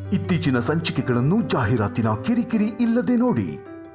ಇತ್ತೀಚಿನ ಸಂಚಿಕೆಗಳನ್ನು ಜಾಹೀರಾತಿನ ಕಿರಿಕಿರಿ ಇಲ್ಲದೆ ನೋಡಿ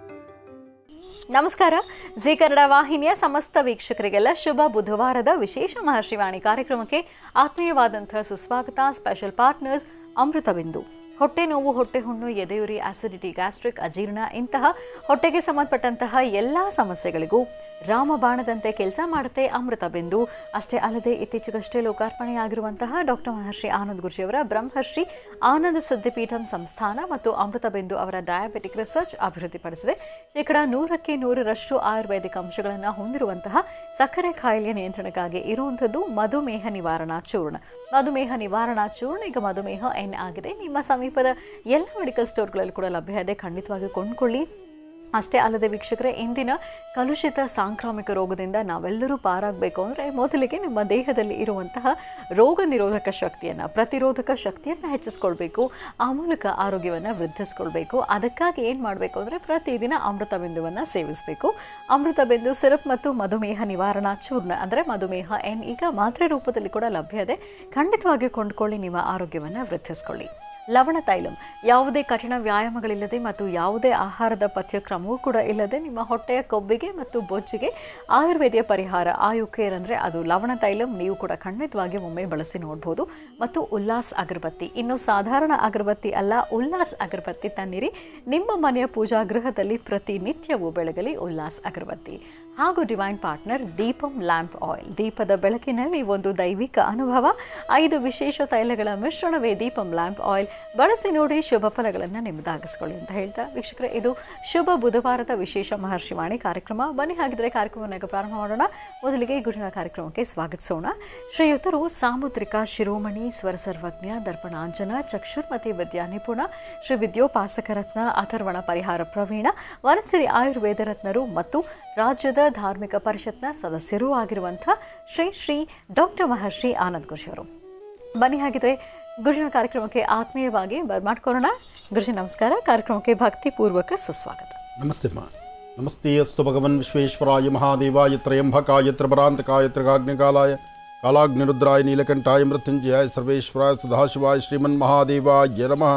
ನಮಸ್ಕಾರ ಜಿ ಕನ್ನಡ ವಾಹಿನಿಯ ಸಮಸ್ತ ವೀಕ್ಷಕರಿಗೆಲ್ಲ ಶುಭ ಬುಧವಾರದ ವಿಶೇಷ ಮಹರ್ಷಿವಾಣಿ ಕಾರ್ಯಕ್ರಮಕ್ಕೆ ಆತ್ಮೀಯವಾದಂತಹ ಸುಸ್ವಾಗತ ಸ್ಪೆಷಲ್ ಪಾರ್ಟ್ನರ್ಸ್ ಅಮೃತ ಬಿಂದು ಹೊಟ್ಟೆ ನೋವು ಹೊಟ್ಟೆ ಹುಣ್ಣು ಎದೆಯುರಿ ಆಸಿಡಿಟಿ ಗ್ಯಾಸ್ಟ್ರಿಕ್ ಅಜೀರ್ಣ ಇಂತಹ ಹೊಟ್ಟೆಗೆ ಸಂಬಂಧಪಟ್ಟಂತಹ ಎಲ್ಲ ಸಮಸ್ಯೆಗಳಿಗೂ ರಾಮಬಾಣದಂತೆ ಕೆಲಸ ಮಾಡುತ್ತೆ ಅಮೃತ ಬಿಂದು ಅಷ್ಟೇ ಅಲ್ಲದೆ ಇತ್ತೀಚೆಗಷ್ಟೇ ಲೋಕಾರ್ಪಣೆಯಾಗಿರುವಂತಹ ಡಾಕ್ಟರ್ ಮಹರ್ಷಿ ಆನಂದ್ ಗುರುಜಿಯವರ ಬ್ರಹ್ಮರ್ಷಿ ಆನಂದ ಸಿದ್ಧಿಪೀಠಂ ಸಂಸ್ಥಾನ ಮತ್ತು ಅಮೃತ ಬಿಂದು ಅವರ ಡಯಾಬಿಟಿಕ್ ರಿಸರ್ಚ್ ಅಭಿವೃದ್ಧಿಪಡಿಸಿದೆ ಶೇಕಡ ನೂರಕ್ಕೆ ನೂರರಷ್ಟು ಆಯುರ್ವೇದಿಕ್ ಅಂಶಗಳನ್ನು ಹೊಂದಿರುವಂತಹ ಸಕ್ಕರೆ ಕಾಯಿಲೆಯ ನಿಯಂತ್ರಣಕ್ಕಾಗಿ ಇರುವಂಥದ್ದು ಮಧುಮೇಹ ನಿವಾರಣಾ ಚೂರ್ಣ ಮಧುಮೇಹ ನಿವಾರಣಾ ಚೂರ್ಣ ಈಗ ಮಧುಮೇಹ ಎನ್ ಆಗಿದೆ ನಿಮ್ಮ ಸಮೀಪದ ಎಲ್ಲ ಮೆಡಿಕಲ್ ಸ್ಟೋರ್ಗಳಲ್ಲಿ ಕೂಡ ಲಭ್ಯ ಇದೆ ಖಂಡಿತವಾಗಿ ಕೊಂಡ್ಕೊಳ್ಳಿ ಅಷ್ಟೇ ಅಲ್ಲದೆ ವೀಕ್ಷಕರೇ ಇಂದಿನ ಕಲುಷಿತ ಸಾಂಕ್ರಾಮಿಕ ರೋಗದಿಂದ ನಾವೆಲ್ಲರೂ ಪಾರಾಗಬೇಕು ಅಂದರೆ ಮೊದಲಿಗೆ ನಮ್ಮ ದೇಹದಲ್ಲಿ ಇರುವಂತಹ ರೋಗ ನಿರೋಧಕ ಶಕ್ತಿಯನ್ನು ಪ್ರತಿರೋಧಕ ಶಕ್ತಿಯನ್ನು ಹೆಚ್ಚಿಸ್ಕೊಳ್ಬೇಕು ಆ ಮೂಲಕ ಆರೋಗ್ಯವನ್ನು ವೃದ್ಧಿಸ್ಕೊಳ್ಬೇಕು ಅದಕ್ಕಾಗಿ ಏನು ಮಾಡಬೇಕು ಅಂದರೆ ಪ್ರತಿದಿನ ಅಮೃತ ಬಿಂದುವನ್ನು ಸೇವಿಸಬೇಕು ಅಮೃತ ಬಿಂದು ಸಿರಪ್ ಮತ್ತು ಮಧುಮೇಹ ನಿವಾರಣಾ ಚೂರ್ಣ ಅಂದರೆ ಮಧುಮೇಹ ಎನ್ ಈಗ ಮಾತ್ರೆ ರೂಪದಲ್ಲಿ ಕೂಡ ಲಭ್ಯ ಇದೆ ಖಂಡಿತವಾಗಿ ಕೊಂಡ್ಕೊಳ್ಳಿ ನಿಮ್ಮ ಆರೋಗ್ಯವನ್ನು ವೃದ್ಧಿಸ್ಕೊಳ್ಳಿ ಲವಣ ತೈಲಂ ಯಾವುದೇ ಕಠಿಣ ವ್ಯಾಯಾಮಗಳಿಲ್ಲದೆ ಮತ್ತು ಯಾವುದೇ ಆಹಾರದ ಪಥ್ಯಕ್ರಮವೂ ಕೂಡ ಇಲ್ಲದೆ ನಿಮ್ಮ ಹೊಟ್ಟೆಯ ಕೊಬ್ಬಿಗೆ ಮತ್ತು ಬೊಜ್ಜಿಗೆ ಆಯುರ್ವೇದಿಯ ಪರಿಹಾರ ಆಯು ಕೇರ್ ಅಂದರೆ ಅದು ಲವಣ ತೈಲಂ ನೀವು ಕೂಡ ಖಂಡಿತವಾಗಿ ಒಮ್ಮೆ ಬಳಸಿ ನೋಡ್ಬೋದು ಮತ್ತು ಉಲ್ಲಾಸ್ ಅಗರಬತ್ತಿ ಇನ್ನು ಸಾಧಾರಣ ಅಗರಬತ್ತಿ ಅಲ್ಲ ಉಲ್ಲಾಸ್ ಅಗರಬತ್ತಿ ತನ್ನಿರಿ ನಿಮ್ಮ ಮನೆಯ ಪೂಜಾ ಗೃಹದಲ್ಲಿ ಪ್ರತಿನಿತ್ಯವೂ ಬೆಳಗಲಿ ಉಲ್ಲಾಸ್ ಅಗರಬತ್ತಿ ಹಾಗೂ divine partner Deepam lamp oil ದೀಪದ ಬೆಳಕಿನಲ್ಲಿ ಒಂದು ದೈವಿಕ ಅನುಭವ ಐದು ವಿಶೇಷ ತೈಲಗಳ ಮಿಶ್ರಣವೇ ದೀಪಂ ಲ್ಯಾಂಪ್ ಆಯಿಲ್ ಬಳಸಿ ನೋಡಿ ಶುಭ ಫಲಗಳನ್ನು ನಿಮ್ಮದಾಗಿಸ್ಕೊಳ್ಳಿ ಅಂತ ಹೇಳ್ತಾ ವೀಕ್ಷಕರೇ ಇದು ಶುಭ ಬುಧವಾರದ ವಿಶೇಷ ಮಹರ್ಷಿವಾಣಿ ಕಾರ್ಯಕ್ರಮ ಬನ್ನಿ ಹಾಗಿದ್ರೆ ಕಾರ್ಯಕ್ರಮವನ್ನು ಈಗ ಪ್ರಾರಂಭ ಮಾಡೋಣ ಮೊದಲಿಗೆ ಈ ಗುರುವಿನ ಕಾರ್ಯಕ್ರಮಕ್ಕೆ ಸ್ವಾಗತಿಸೋಣ ಶ್ರೀಯುತರು ಸಾಮುದ್ರಿಕ ಶಿರೋಮಣಿ ಸ್ವರ ಸರ್ವಜ್ಞ ದರ್ಪಣಾಂಜನ ಚಕ್ಷುರ್ಮತಿ ವಿದ್ಯಾ ನಿಪುಣ ಶ್ರೀ ವಿದ್ಯೋಪಾಸಕ ರತ್ನ ಅಥರ್ವಣ ಪರಿಹಾರ ಪ್ರವೀಣ ವನಸಿರಿ ಆಯುರ್ವೇದ ರತ್ನರು ಮತ್ತು ರಾಜ್ಯದ ಧಾರ್ಮಿಕ ಪರಿಷತ್ನ ಸದಸ್ಯರೂ ಆಗಿರುವಂಥ ಶ್ರೀ ಶ್ರೀ ಡಾಕ್ಟರ್ ಮಹರ್ಷಿ ಆನಂದ್ ಗುರುಜಿಯವರು ಬನ್ನಿ ಹಾಗಿದ್ರೆ ಗುರುಜಿನ ಕಾರ್ಯಕ್ರಮಕ್ಕೆ ಆತ್ಮೀಯವಾಗಿ ಬರ್ಮಾಡ್ಕೊಳ್ಳೋಣ ಗುರುಜಿ ನಮಸ್ಕಾರ ಕಾರ್ಯಕ್ರಮಕ್ಕೆ ಭಕ್ತಿಪೂರ್ವಕ ಸುಸ್ವಾಗತ ನಮಸ್ತೆ ಅಮ್ಮ ನಮಸ್ತೆ ಅಸ್ತು ಭಗವನ್ ವಿಶ್ವೇಶ್ವರಾಯ ಮಹಾದೇವಾಯ ತ್ರಯಂಬಕಾಯ ತ್ರಿಪರಾಂತಕಾಯ ತ್ರಿಗಾಗ್ನಿಕಾಲಾಯ ಕಾಲಾಗ್ನಿರುದ್ರಾಯ ನೀಲಕಂಠಾಯ ಮೃತ್ಯುಂಜಯಾಯ ಸರ್ವೇಶ್ವರಾಯ ಸದಾಶಿವಾಯ ಶ್ರೀಮನ್ ಮಹಾದೇವಾಯ ನಮಃ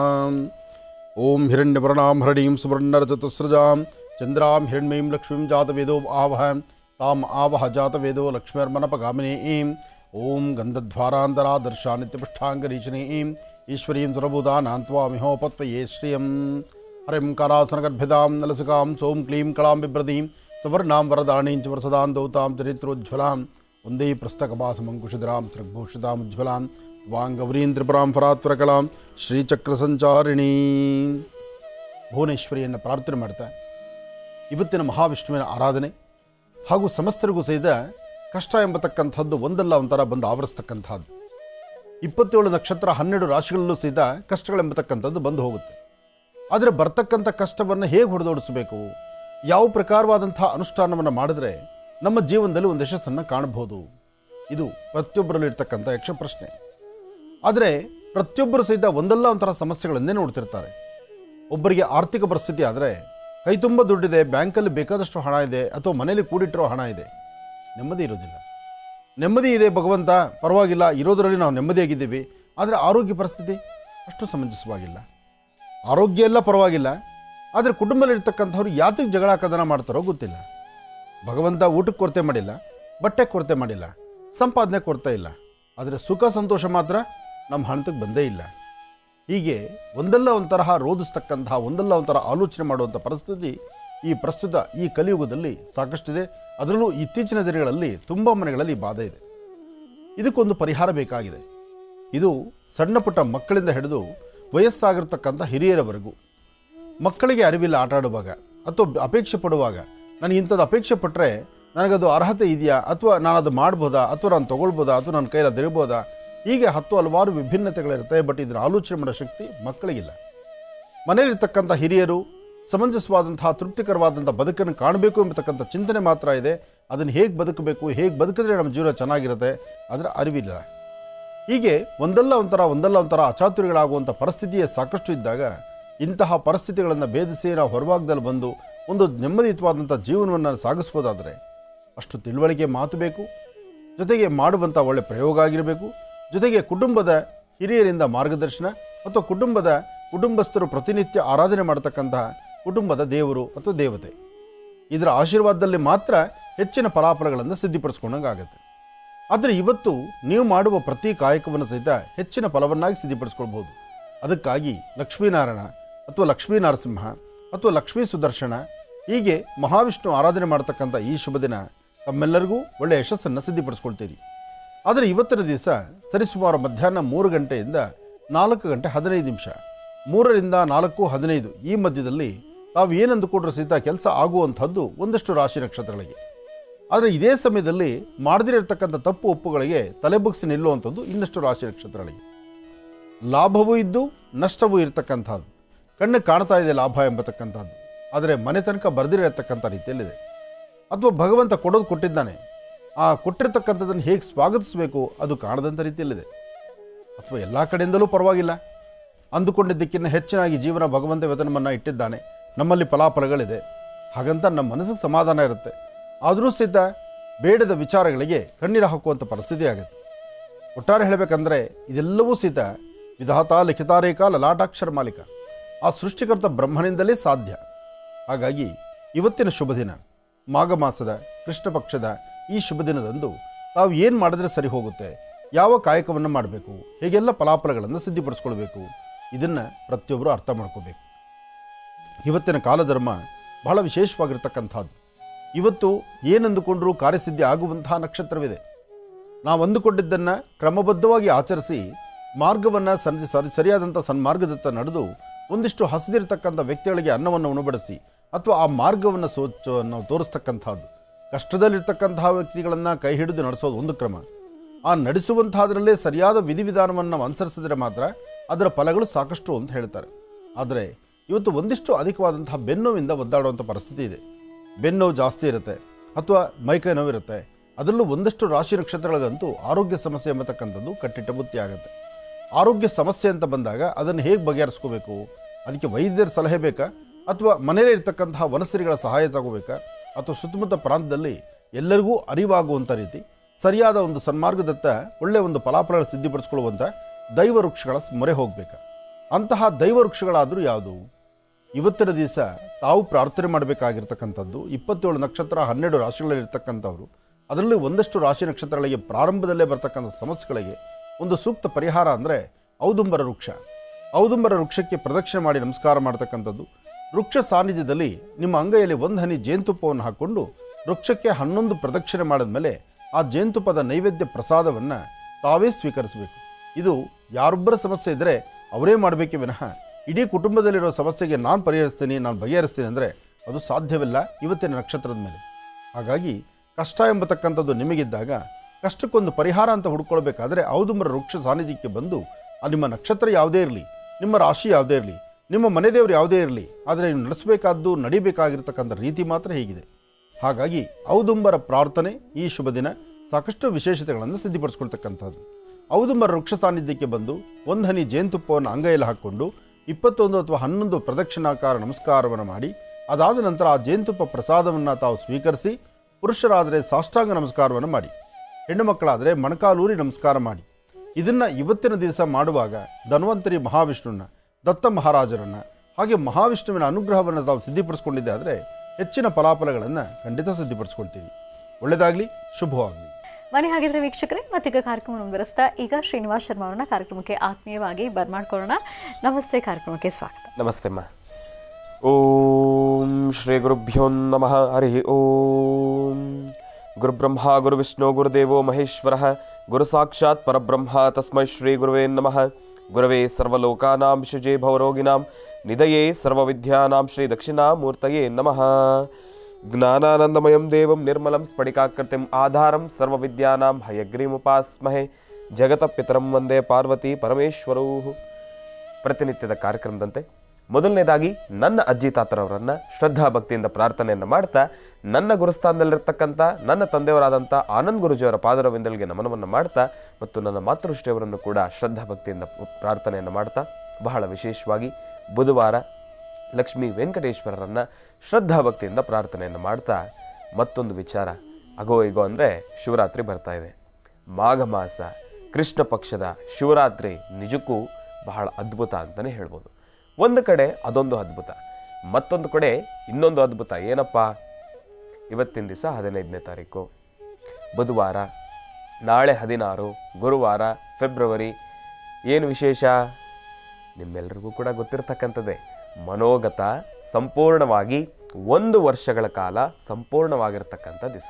ಓಂ ಹಿರಣ್ಯವರ್ಣಾಂ ಹರಣೀಂ ಸುವರ್ಣರಜತಸ್ರಜಾಂ ಚಂದ್ರಾಂ ಹಿರಣ್ಮಯೀಂ ಲಕ್ಷ್ಮೀಂ ಜಾತವೇದೋ ಆವಹ ತಾಂ ಆವಹ ಜಾತವೇದೋ ಲಕ್ಷ್ಮ್ಯರ್ಮನಪಗಾಮಿನೀಂ ಓಂ ಗಂಧಧ್ವಾರಾಂತರಾದರ್ಶಾ ನಿತ್ಯಪುಷ್ಟಾಂಗರೀಶನೀಂ ಈಶ್ವರೀಂ ಸುರಭೂತಾನಾಂತ್ವಾಮಿಹೋಪತ್ವಯೇ ಶ್ರಿಯಂ ಹರಿಂ ಕರಾಸನಗರ್ಭಿದಾಂ ನಲಸಿಕಾಂ ಸೋಂ ಕ್ಲೀಂ ಕಳಾಂ ಬಿಭ್ರದೀಂ ಸವರ್ಣಾಂ ವರದಾಣೀಂ ಚ ವರಸದಾಂ ದೌತಾಂ ಚರಿತ್ರೋಜ್ವಲಾಂ ಒಂದೇ ಪುಸ್ತಕಭಾಸಮಂಕುಶಿಧರಾಂ ತ್ರಿಗ್ಭೂಷಿತಾಮುಜ್ವಲಾಂ ವಾಂಗೌರೀಂ ತ್ರಿಪುರಾಂ ಫರಾತ್ವರಕಲಾಂ ಶ್ರೀಚಕ್ರಸಂಚಾರಿಣೀ ಭುವನೇಶ್ವರಿಯನ್ನು ಪ್ರಾರ್ಥನೆ ಮಾಡ್ತಾ ಇವತ್ತಿನ ಮಹಾವಿಷ್ಣುವಿನ ಆರಾಧನೆ ಹಾಗೂ ಸಮಸ್ತರಿಗೂ ಸಹಿತ ಕಷ್ಟ ಎಂಬತಕ್ಕಂಥದ್ದು ಒಂದಲ್ಲ ಒಂಥರ ಬಂದು ಆವರಿಸ್ತಕ್ಕಂಥದ್ದು ಇಪ್ಪತ್ತೇಳು ನಕ್ಷತ್ರ ಹನ್ನೆರಡು ರಾಶಿಗಳಲ್ಲೂ ಸಹಿತ ಕಷ್ಟಗಳೆಂಬತಕ್ಕಂಥದ್ದು ಬಂದು ಹೋಗುತ್ತೆ ಆದರೆ ಬರ್ತಕ್ಕಂಥ ಕಷ್ಟವನ್ನು ಹೇಗೆ ಹೊಡೆದೋಡಿಸಬೇಕು ಯಾವ ಪ್ರಕಾರವಾದಂಥ ಅನುಷ್ಠಾನವನ್ನು ಮಾಡಿದ್ರೆ ನಮ್ಮ ಜೀವನದಲ್ಲಿ ಒಂದು ಯಶಸ್ಸನ್ನು ಕಾಣಬಹುದು ಇದು ಪ್ರತಿಯೊಬ್ಬರಲ್ಲೂ ಇರ್ತಕ್ಕಂಥ ಯಕ್ಷ ಪ್ರಶ್ನೆ ಆದರೆ ಪ್ರತಿಯೊಬ್ಬರು ಸಹಿತ ಒಂದಲ್ಲ ಒಂಥರ ಸಮಸ್ಯೆಗಳನ್ನೇ ನೋಡ್ತಿರ್ತಾರೆ ಒಬ್ಬರಿಗೆ ಆರ್ಥಿಕ ಪರಿಸ್ಥಿತಿ ಆದರೆ ಕೈ ತುಂಬ ದುಡ್ಡಿದೆ ಬ್ಯಾಂಕಲ್ಲಿ ಬೇಕಾದಷ್ಟು ಹಣ ಇದೆ ಅಥವಾ ಮನೇಲಿ ಕೂಡಿಟ್ಟಿರೋ ಹಣ ಇದೆ ನೆಮ್ಮದಿ ಇರೋದಿಲ್ಲ ನೆಮ್ಮದಿ ಇದೆ ಭಗವಂತ ಪರವಾಗಿಲ್ಲ ಇರೋದರಲ್ಲಿ ನಾವು ನೆಮ್ಮದಿಯಾಗಿದ್ದೀವಿ ಆದರೆ ಆರೋಗ್ಯ ಪರಿಸ್ಥಿತಿ ಅಷ್ಟು ಸಮಂಜಸವಾಗಿಲ್ಲ ಆರೋಗ್ಯ ಎಲ್ಲ ಪರವಾಗಿಲ್ಲ ಆದರೆ ಕುಟುಂಬದಲ್ಲಿರ್ತಕ್ಕಂಥವ್ರು ಯಾತಕ್ಕೆ ಜಗಳ ಕದನ ಮಾಡ್ತಾರೋ ಗೊತ್ತಿಲ್ಲ ಭಗವಂತ ಊಟಕ್ಕೆ ಕೊರತೆ ಮಾಡಿಲ್ಲ ಬಟ್ಟೆ ಕೊರತೆ ಮಾಡಿಲ್ಲ ಸಂಪಾದನೆ ಕೊರತೆ ಇಲ್ಲ ಆದರೆ ಸುಖ ಸಂತೋಷ ಮಾತ್ರ ನಮ್ಮ ಹಣತಕ್ಕೆ ಬಂದೇ ಇಲ್ಲ ಹೀಗೆ ಒಂದಲ್ಲ ಒಂಥರಹ ರೋಧಿಸ್ತಕ್ಕಂತಹ ಒಂದಲ್ಲ ಒಂಥರ ಆಲೋಚನೆ ಮಾಡುವಂಥ ಪರಿಸ್ಥಿತಿ ಈ ಪ್ರಸ್ತುತ ಈ ಕಲಿಯುಗದಲ್ಲಿ ಸಾಕಷ್ಟಿದೆ ಅದರಲ್ಲೂ ಇತ್ತೀಚಿನ ದಿನಗಳಲ್ಲಿ ತುಂಬ ಮನೆಗಳಲ್ಲಿ ಈ ಬಾಧೆ ಇದೆ ಇದಕ್ಕೊಂದು ಪರಿಹಾರ ಬೇಕಾಗಿದೆ ಇದು ಸಣ್ಣ ಪುಟ್ಟ ಮಕ್ಕಳಿಂದ ಹಿಡಿದು ವಯಸ್ಸಾಗಿರ್ತಕ್ಕಂಥ ಹಿರಿಯರವರೆಗೂ ಮಕ್ಕಳಿಗೆ ಅರಿವಿಲ್ಲ ಆಟ ಆಡುವಾಗ ಅಥವಾ ಅಪೇಕ್ಷೆ ಪಡುವಾಗ ನನಗೆ ಇಂಥದ್ದು ಅಪೇಕ್ಷೆ ಪಟ್ಟರೆ ನನಗದು ಅರ್ಹತೆ ಇದೆಯಾ ಅಥವಾ ನಾನು ಅದು ಮಾಡ್ಬೋದಾ ಅಥವಾ ನಾನು ತೊಗೊಳ್ಬೋದಾ ಅಥವಾ ನನ್ನ ಕೈಯಲ್ಲಿ ಅದಿರ್ಬೋದಾ ಹೀಗೆ ಹತ್ತು ಹಲವಾರು ವಿಭಿನ್ನತೆಗಳಿರುತ್ತೆ ಬಟ್ ಇದನ್ನು ಆಲೋಚನೆ ಮಾಡೋ ಶಕ್ತಿ ಮಕ್ಕಳಿಗಿಲ್ಲ ಮನೆಯಲ್ಲಿರ್ತಕ್ಕಂಥ ಹಿರಿಯರು ಸಮಂಜಸವಾದಂತಹ ತೃಪ್ತಿಕರವಾದಂಥ ಬದುಕನ್ನು ಕಾಣಬೇಕು ಎಂಬತಕ್ಕಂಥ ಚಿಂತನೆ ಮಾತ್ರ ಇದೆ ಅದನ್ನು ಹೇಗೆ ಬದುಕಬೇಕು ಹೇಗೆ ಬದುಕಿದ್ರೆ ನಮ್ಮ ಜೀವನ ಚೆನ್ನಾಗಿರುತ್ತೆ ಅದರ ಅರಿವಿಲ್ಲ ಹೀಗೆ ಒಂದಲ್ಲ ಒಂಥರ ಒಂದಲ್ಲ ಒಂಥರ ಅಚಾತುರ್ಯಗಳಾಗುವಂಥ ಪರಿಸ್ಥಿತಿಯೇ ಸಾಕಷ್ಟು ಇದ್ದಾಗ ಇಂತಹ ಪರಿಸ್ಥಿತಿಗಳನ್ನು ಭೇದಿಸಿ ನಾವು ಹೊರಭಾಗದಲ್ಲಿ ಬಂದು ಒಂದು ನೆಮ್ಮದಿಯುತವಾದಂಥ ಜೀವನವನ್ನು ಸಾಗಿಸ್ಬೋದಾದರೆ ಅಷ್ಟು ತಿಳುವಳಿಕೆ ಮಾತು ಬೇಕು ಜೊತೆಗೆ ಮಾಡುವಂಥ ಒಳ್ಳೆ ಪ್ರಯೋಗ ಆಗಿರಬೇಕು ಜೊತೆಗೆ ಕುಟುಂಬದ ಹಿರಿಯರಿಂದ ಮಾರ್ಗದರ್ಶನ ಅಥವಾ ಕುಟುಂಬದ ಕುಟುಂಬಸ್ಥರು ಪ್ರತಿನಿತ್ಯ ಆರಾಧನೆ ಮಾಡತಕ್ಕಂತಹ ಕುಟುಂಬದ ದೇವರು ಅಥವಾ ದೇವತೆ ಇದರ ಆಶೀರ್ವಾದದಲ್ಲಿ ಮಾತ್ರ ಹೆಚ್ಚಿನ ಫಲಾಫಲಗಳನ್ನು ಸಿದ್ಧಿಪಡಿಸ್ಕೊಂಡಂಗಾಗತ್ತೆ ಆದರೆ ಇವತ್ತು ನೀವು ಮಾಡುವ ಪ್ರತಿ ಕಾಯಕವನ್ನು ಸಹಿತ ಹೆಚ್ಚಿನ ಫಲವನ್ನಾಗಿ ಸಿದ್ಧಿಪಡಿಸ್ಕೊಳ್ಬೋದು ಅದಕ್ಕಾಗಿ ಲಕ್ಷ್ಮೀನಾರಾಯಣ ಅಥವಾ ಲಕ್ಷ್ಮೀ ನರಸಿಂಹ ಅಥವಾ ಲಕ್ಷ್ಮೀ ಸುದರ್ಶನ ಹೀಗೆ ಮಹಾವಿಷ್ಣು ಆರಾಧನೆ ಮಾಡತಕ್ಕಂಥ ಈ ಶುಭ ದಿನ ತಮ್ಮೆಲ್ಲರಿಗೂ ಒಳ್ಳೆಯ ಯಶಸ್ಸನ್ನು ಸಿದ್ಧಿಪಡಿಸ್ಕೊಳ್ತೀರಿ ಆದರೆ ಇವತ್ತಿನ ದಿವಸ ಸರಿಸುಮಾರು ಮಧ್ಯಾಹ್ನ ಮೂರು ಗಂಟೆಯಿಂದ ನಾಲ್ಕು ಗಂಟೆ ಹದಿನೈದು ನಿಮಿಷ ಮೂರರಿಂದ ನಾಲ್ಕು ಹದಿನೈದು ಈ ಮಧ್ಯದಲ್ಲಿ ತಾವು ಏನಂದುಕೊಂಡ್ರೂ ಸಹಿತ ಕೆಲಸ ಆಗುವಂಥದ್ದು ಒಂದಷ್ಟು ರಾಶಿ ನಕ್ಷತ್ರಗಳಿಗೆ ಆದರೆ ಇದೇ ಸಮಯದಲ್ಲಿ ಮಾಡದಿರತಕ್ಕಂಥ ತಪ್ಪು ಒಪ್ಪುಗಳಿಗೆ ತಲೆಬಗ್ಸಿ ನಿಲ್ಲುವಂಥದ್ದು ಇನ್ನಷ್ಟು ರಾಶಿ ನಕ್ಷತ್ರಗಳಿಗೆ ಲಾಭವೂ ಇದ್ದು ನಷ್ಟವೂ ಇರತಕ್ಕಂಥದ್ದು ಕಣ್ಣು ಕಾಣ್ತಾ ಇದೆ ಲಾಭ ಎಂಬತಕ್ಕಂಥದ್ದು ಆದರೆ ಮನೆ ತನಕ ಬರೆದಿರತಕ್ಕಂಥ ರೀತಿಯಲ್ಲಿದೆ ಅಥವಾ ಭಗವಂತ ಕೊಡೋದು ಕೊಟ್ಟಿದ್ದಾನೆ ಆ ಕೊಟ್ಟಿರ್ತಕ್ಕಂಥದ್ದನ್ನು ಹೇಗೆ ಸ್ವಾಗತಿಸಬೇಕು ಅದು ಕಾಣದಂಥ ರೀತಿಯಲ್ಲಿದೆ ಅಥವಾ ಎಲ್ಲ ಕಡೆಯಿಂದಲೂ ಪರವಾಗಿಲ್ಲ ಅಂದುಕೊಂಡಿದ್ದಕ್ಕಿಂತ ಹೆಚ್ಚಿನಾಗಿ ಜೀವನ ಭಗವಂತ ವೇತನವನ್ನು ಇಟ್ಟಿದ್ದಾನೆ ನಮ್ಮಲ್ಲಿ ಫಲಾಫಲಗಳಿದೆ ಹಾಗಂತ ನಮ್ಮ ಮನಸ್ಸಿಗೆ ಸಮಾಧಾನ ಇರುತ್ತೆ ಆದರೂ ಸಹಿತ ಬೇಡದ ವಿಚಾರಗಳಿಗೆ ಕಣ್ಣೀರು ಹಾಕುವಂಥ ಪರಿಸ್ಥಿತಿ ಆಗುತ್ತೆ ಒಟ್ಟಾರೆ ಹೇಳಬೇಕಂದ್ರೆ ಇದೆಲ್ಲವೂ ಸಹಿತ ವಿಧಾತ ಲಿಖಿತಾರೇಖ ಲಲಾಟಾಕ್ಷರ ಮಾಲೀಕ ಆ ಸೃಷ್ಟಿಕರ್ತ ಬ್ರಹ್ಮನಿಂದಲೇ ಸಾಧ್ಯ ಹಾಗಾಗಿ ಇವತ್ತಿನ ಶುಭ ದಿನ ಮಾಘ ಮಾಸದ ಕೃಷ್ಣ ಪಕ್ಷದ ಈ ಶುಭ ದಿನದಂದು ತಾವು ಏನು ಮಾಡಿದ್ರೆ ಸರಿ ಹೋಗುತ್ತೆ ಯಾವ ಕಾಯಕವನ್ನು ಮಾಡಬೇಕು ಹೇಗೆಲ್ಲ ಫಲಾಫಲಗಳನ್ನು ಸಿದ್ಧಿಪಡಿಸ್ಕೊಳ್ಬೇಕು ಇದನ್ನು ಪ್ರತಿಯೊಬ್ಬರು ಅರ್ಥ ಮಾಡ್ಕೋಬೇಕು ಇವತ್ತಿನ ಕಾಲಧರ್ಮ ಬಹಳ ವಿಶೇಷವಾಗಿರ್ತಕ್ಕಂಥದ್ದು ಇವತ್ತು ಏನಂದುಕೊಂಡ್ರೂ ಕಾರ್ಯಸಿದ್ಧಿ ಆಗುವಂತಹ ನಕ್ಷತ್ರವಿದೆ ನಾವು ಅಂದುಕೊಂಡಿದ್ದನ್ನು ಕ್ರಮಬದ್ಧವಾಗಿ ಆಚರಿಸಿ ಮಾರ್ಗವನ್ನು ಸರಿ ಸರಿ ಸರಿಯಾದಂಥ ಸನ್ಮಾರ್ಗದತ್ತ ನಡೆದು ಒಂದಿಷ್ಟು ಹಸಿದಿರ್ತಕ್ಕಂಥ ವ್ಯಕ್ತಿಗಳಿಗೆ ಅನ್ನವನ್ನು ಉಣಬಡಿಸಿ ಅಥವಾ ಆ ಮಾರ್ಗವನ್ನು ಸೋ ಚೋ- ನಾವು ತೋರಿಸ್ತಕ್ಕಂಥದ್ದು ಕಷ್ಟದಲ್ಲಿರ್ತಕ್ಕಂತಹ ವ್ಯಕ್ತಿಗಳನ್ನು ಕೈ ಹಿಡಿದು ನಡೆಸೋದು ಒಂದು ಕ್ರಮ ಆ ನಡೆಸುವಂತಹದ್ರಲ್ಲೇ ಸರಿಯಾದ ವಿಧಿವಿಧಾನವನ್ನು ನಾವು ಅನುಸರಿಸಿದ್ರೆ ಮಾತ್ರ ಅದರ ಫಲಗಳು ಸಾಕಷ್ಟು ಅಂತ ಹೇಳ್ತಾರೆ ಆದರೆ ಇವತ್ತು ಒಂದಿಷ್ಟು ಅಧಿಕವಾದಂತಹ ಬೆನ್ನೋವಿಂದ ಒದ್ದಾಡುವಂಥ ಪರಿಸ್ಥಿತಿ ಇದೆ ಬೆನ್ನೋವು ಜಾಸ್ತಿ ಇರುತ್ತೆ ಅಥವಾ ಮೈಕೈ ನೋವಿರುತ್ತೆ ಅದರಲ್ಲೂ ಒಂದಷ್ಟು ರಾಶಿ ನಕ್ಷತ್ರಗಳಿಗಂತೂ ಆರೋಗ್ಯ ಸಮಸ್ಯೆ ಎಂಬತಕ್ಕಂಥದ್ದು ಕಟ್ಟಿಟ್ಟ ಬುತ್ತಿ ಆಗುತ್ತೆ ಆರೋಗ್ಯ ಸಮಸ್ಯೆ ಅಂತ ಬಂದಾಗ ಅದನ್ನು ಹೇಗೆ ಬಗೆಹರಿಸ್ಕೋಬೇಕು ಅದಕ್ಕೆ ವೈದ್ಯರ ಸಲಹೆ ಬೇಕಾ ಅಥವಾ ಮನೆಯಲ್ಲೇ ಇರ್ತಕ್ಕಂತಹ ವನಸರಿಗಳ ಸಹಾಯ ತಗೋಬೇಕಾ ಅಥವಾ ಸುತ್ತಮುತ್ತ ಪ್ರಾಂತದಲ್ಲಿ ಎಲ್ಲರಿಗೂ ಅರಿವಾಗುವಂಥ ರೀತಿ ಸರಿಯಾದ ಒಂದು ಸನ್ಮಾರ್ಗದತ್ತ ಒಳ್ಳೆಯ ಒಂದು ಫಲಾಫಲ ಸಿದ್ಧಿಪಡಿಸ್ಕೊಳ್ಳುವಂಥ ದೈವ ವೃಕ್ಷಗಳ ಮೊರೆ ಹೋಗಬೇಕಾ ಅಂತಹ ದೈವ ವೃಕ್ಷಗಳಾದರೂ ಯಾವುದು ಇವತ್ತಿನ ದಿವಸ ತಾವು ಪ್ರಾರ್ಥನೆ ಮಾಡಬೇಕಾಗಿರ್ತಕ್ಕಂಥದ್ದು ಇಪ್ಪತ್ತೇಳು ನಕ್ಷತ್ರ ಹನ್ನೆರಡು ರಾಶಿಗಳಲ್ಲಿರ್ತಕ್ಕಂಥವ್ರು ಅದರಲ್ಲಿ ಒಂದಷ್ಟು ರಾಶಿ ನಕ್ಷತ್ರಗಳಿಗೆ ಪ್ರಾರಂಭದಲ್ಲೇ ಬರ್ತಕ್ಕಂಥ ಸಮಸ್ಯೆಗಳಿಗೆ ಒಂದು ಸೂಕ್ತ ಪರಿಹಾರ ಅಂದರೆ ಔದುಂಬರ ವೃಕ್ಷ ಔದುಂಬರ ವೃಕ್ಷಕ್ಕೆ ಪ್ರದಕ್ಷಿಣೆ ಮಾಡಿ ನಮಸ್ಕಾರ ಮಾಡ್ತಕ್ಕಂಥದ್ದು ವೃಕ್ಷ ಸಾನ್ನಿಧ್ಯದಲ್ಲಿ ನಿಮ್ಮ ಅಂಗೈಯಲ್ಲಿ ಒಂದು ಹನಿ ಜೇನುತುಪ್ಪವನ್ನು ಹಾಕ್ಕೊಂಡು ವೃಕ್ಷಕ್ಕೆ ಹನ್ನೊಂದು ಪ್ರದಕ್ಷಿಣೆ ಮಾಡಿದ್ಮೇಲೆ ಆ ಜೇನುತುಪ್ಪದ ನೈವೇದ್ಯ ಪ್ರಸಾದವನ್ನು ತಾವೇ ಸ್ವೀಕರಿಸಬೇಕು ಇದು ಯಾರೊಬ್ಬರ ಸಮಸ್ಯೆ ಇದ್ದರೆ ಅವರೇ ಮಾಡಬೇಕೇ ವಿನಃ ಇಡೀ ಕುಟುಂಬದಲ್ಲಿರೋ ಸಮಸ್ಯೆಗೆ ನಾನು ಪರಿಹರಿಸ್ತೀನಿ ನಾನು ಬಗೆಹರಿಸ್ತೀನಿ ಅಂದರೆ ಅದು ಸಾಧ್ಯವಿಲ್ಲ ಇವತ್ತಿನ ನಕ್ಷತ್ರದ ಮೇಲೆ ಹಾಗಾಗಿ ಕಷ್ಟ ಎಂಬತಕ್ಕಂಥದ್ದು ನಿಮಗಿದ್ದಾಗ ಕಷ್ಟಕ್ಕೊಂದು ಪರಿಹಾರ ಅಂತ ಹುಡ್ಕೊಳ್ಬೇಕಾದ್ರೆ ಔದುಂಬರ ವೃಕ್ಷ ಸಾನ್ನಿಧ್ಯಕ್ಕೆ ಬಂದು ಆ ನಿಮ್ಮ ನಕ್ಷತ್ರ ಯಾವುದೇ ಇರಲಿ ನಿಮ್ಮ ರಾಶಿ ಯಾವುದೇ ಇರಲಿ ನಿಮ್ಮ ಮನೆದೇವರು ಯಾವುದೇ ಇರಲಿ ಆದರೆ ನೀವು ನಡೆಸಬೇಕಾದ್ದು ನಡಿಬೇಕಾಗಿರ್ತಕ್ಕಂಥ ರೀತಿ ಮಾತ್ರ ಹೀಗಿದೆ ಹಾಗಾಗಿ ಔದುಂಬರ ಪ್ರಾರ್ಥನೆ ಈ ಶುಭ ದಿನ ಸಾಕಷ್ಟು ವಿಶೇಷತೆಗಳನ್ನು ಸಿದ್ಧಿಪಡಿಸ್ಕೊಳ್ತಕ್ಕಂಥದ್ದು ಔದುಂಬರ ವೃಕ್ಷ ಸಾನ್ನಿಧ್ಯಕ್ಕೆ ಬಂದು ಒಂದು ಹನಿ ಜೇನುತುಪ್ಪವನ್ನು ಅಂಗೈಯಲ್ಲಿ ಹಾಕ್ಕೊಂಡು ಇಪ್ಪತ್ತೊಂದು ಅಥವಾ ಹನ್ನೊಂದು ಪ್ರದಕ್ಷಿಣಾಕಾರ ನಮಸ್ಕಾರವನ್ನು ಮಾಡಿ ಅದಾದ ನಂತರ ಆ ಜೇನುತುಪ್ಪ ಪ್ರಸಾದವನ್ನು ತಾವು ಸ್ವೀಕರಿಸಿ ಪುರುಷರಾದರೆ ಸಾಷ್ಟಾಂಗ ನಮಸ್ಕಾರವನ್ನು ಮಾಡಿ ಹೆಣ್ಣು ಮಕ್ಕಳಾದರೆ ಮೊಣಕಾಲೂರಿ ನಮಸ್ಕಾರ ಮಾಡಿ ಇದನ್ನು ಇವತ್ತಿನ ದಿವಸ ಮಾಡುವಾಗ ಧನ್ವಂತರಿ ಮಹಾವಿಷ್ಣುವನ್ನ ದತ್ತ ಮಹಾರಾಜರನ್ನು ಹಾಗೆ ಮಹಾವಿಷ್ಣುವಿನ ಅನುಗ್ರಹವನ್ನು ತಾವು ಸಿದ್ಧಿಪಡಿಸ್ಕೊಂಡಿದ್ದೆ ಆದರೆ ಹೆಚ್ಚಿನ ಫಲಾಫಲಗಳನ್ನು ಖಂಡಿತ ಸಿದ್ಧಿಪಡಿಸ್ಕೊಳ್ತೀವಿ ಒಳ್ಳೆಯದಾಗಲಿ ಶುಭವಾಗಲಿ ಮನೆ ಹಾಗಿದ್ರೆ ವೀಕ್ಷಕರೇ ಮತ್ತೀಗ ಕಾರ್ಯಕ್ರಮ ಮುಂದುವರಿಸ್ತಾ ಈಗ ಶ್ರೀನಿವಾಸ್ ಶರ್ಮಾ ಅವರನ್ನ ಕಾರ್ಯಕ್ರಮಕ್ಕೆ ಆತ್ಮೀಯವಾಗಿ ಬರ್ಮಾಡ್ಕೊಳ್ಳೋಣ ನಮಸ್ತೆ ಕಾರ್ಯಕ್ರಮಕ್ಕೆ ಸ್ವಾಗತ ನಮಸ್ತೆ ಅಮ್ಮ ಓಂ ಶ್ರೀ ಗುರುಭ್ಯೋ ನಮಃ ಹರಿ ಓಂ ಗುರುಬ್ರಹ್ಮ ಗುರುವಿಷ್ಣು ಗುರುದೇವೋ ಮಹೇಶ್ವರ ಗುರು ಸಾಕ್ಷಾತ್ ಪರಬ್ರಹ್ಮ ತಸ್ಮೈ ಶ್ರೀ ಗುರುವೇ ನಮಃ ಗುರವೇ ಸರ್ವಲೋಕಾನಾಂ ಶುಜೇ ಭವರೋಗಿಣಾಂ ನಿಧಯೇ ಸರ್ವವಿದ್ಯಾನಾಂ ಶ್ರೀ ದಕ್ಷಿಣಾಮೂರ್ತಯೇ ನಮಃ ಜ್ಞಾನಾನಂದಮಯಂ ದೇವಂ ನಿರ್ಮಲಂ ಸ್ಫಟಿಕಾಕೃತಿಂ ಆಧಾರಂ ಸರ್ವವಿದ್ಯಾನಾಂ ಹಯಗ್ರೀಮುಪಾಸ್ಮಹೆ ಜಗತಪಿತರಂ ವಂದೇ ಪಾರ್ವತಿ ಪರಮೇಶ್ವರೂ ಪ್ರತಿನಿತ್ಯದ ಕಾರ್ಯಕ್ರಮದಂತೆ ಮೊದಲನೇದಾಗಿ ನನ್ನ ಅಜ್ಜಿ ತಾತರವರನ್ನ ಶ್ರದ್ಧಾ ಭಕ್ತಿಯಿಂದ ಪ್ರಾರ್ಥನೆಯನ್ನು ಮಾಡ್ತಾ ನನ್ನ ಗುರುಸ್ಥಾನದಲ್ಲಿರ್ತಕ್ಕಂಥ ನನ್ನ ತಂದೆಯವರಾದಂಥ ಆನಂದ್ ಗುರುಜಿಯವರ ಪಾದರವಿಂದಲ್ಗೆ ನಮನವನ್ನು ಮಾಡ್ತಾ ಮತ್ತು ನನ್ನ ಮಾತೃಶ್ರೀಯವರನ್ನು ಕೂಡ ಶ್ರದ್ಧಾ ಭಕ್ತಿಯಿಂದ ಪ್ರಾರ್ಥನೆಯನ್ನು ಮಾಡ್ತಾ ಬಹಳ ವಿಶೇಷವಾಗಿ ಬುಧವಾರ ಲಕ್ಷ್ಮೀ ವೆಂಕಟೇಶ್ವರರನ್ನ ಶ್ರದ್ಧಾ ಭಕ್ತಿಯಿಂದ ಪ್ರಾರ್ಥನೆಯನ್ನು ಮಾಡ್ತಾ ಮತ್ತೊಂದು ವಿಚಾರ ಅಗೋ ಇಗೋ ಅಂದರೆ ಶಿವರಾತ್ರಿ ಬರ್ತಾ ಇದೆ ಮಾಘ ಮಾಸ ಕೃಷ್ಣ ಪಕ್ಷದ ಶಿವರಾತ್ರಿ ನಿಜಕ್ಕೂ ಬಹಳ ಅದ್ಭುತ ಅಂತಲೇ ಹೇಳ್ಬೋದು ಒಂದು ಕಡೆ ಅದೊಂದು ಅದ್ಭುತ ಮತ್ತೊಂದು ಕಡೆ ಇನ್ನೊಂದು ಅದ್ಭುತ ಏನಪ್ಪ ಇವತ್ತಿನ ದಿವಸ ಹದಿನೈದನೇ ತಾರೀಕು ಬುಧವಾರ ನಾಳೆ ಹದಿನಾರು ಗುರುವಾರ ಫೆಬ್ರವರಿ ಏನು ವಿಶೇಷ ನಿಮ್ಮೆಲ್ಲರಿಗೂ ಕೂಡ ಗೊತ್ತಿರತಕ್ಕಂಥದ್ದೇ ಮನೋಗತ ಸಂಪೂರ್ಣವಾಗಿ ಒಂದು ವರ್ಷಗಳ ಕಾಲ ಸಂಪೂರ್ಣವಾಗಿರ್ತಕ್ಕಂಥ ದಿವಸ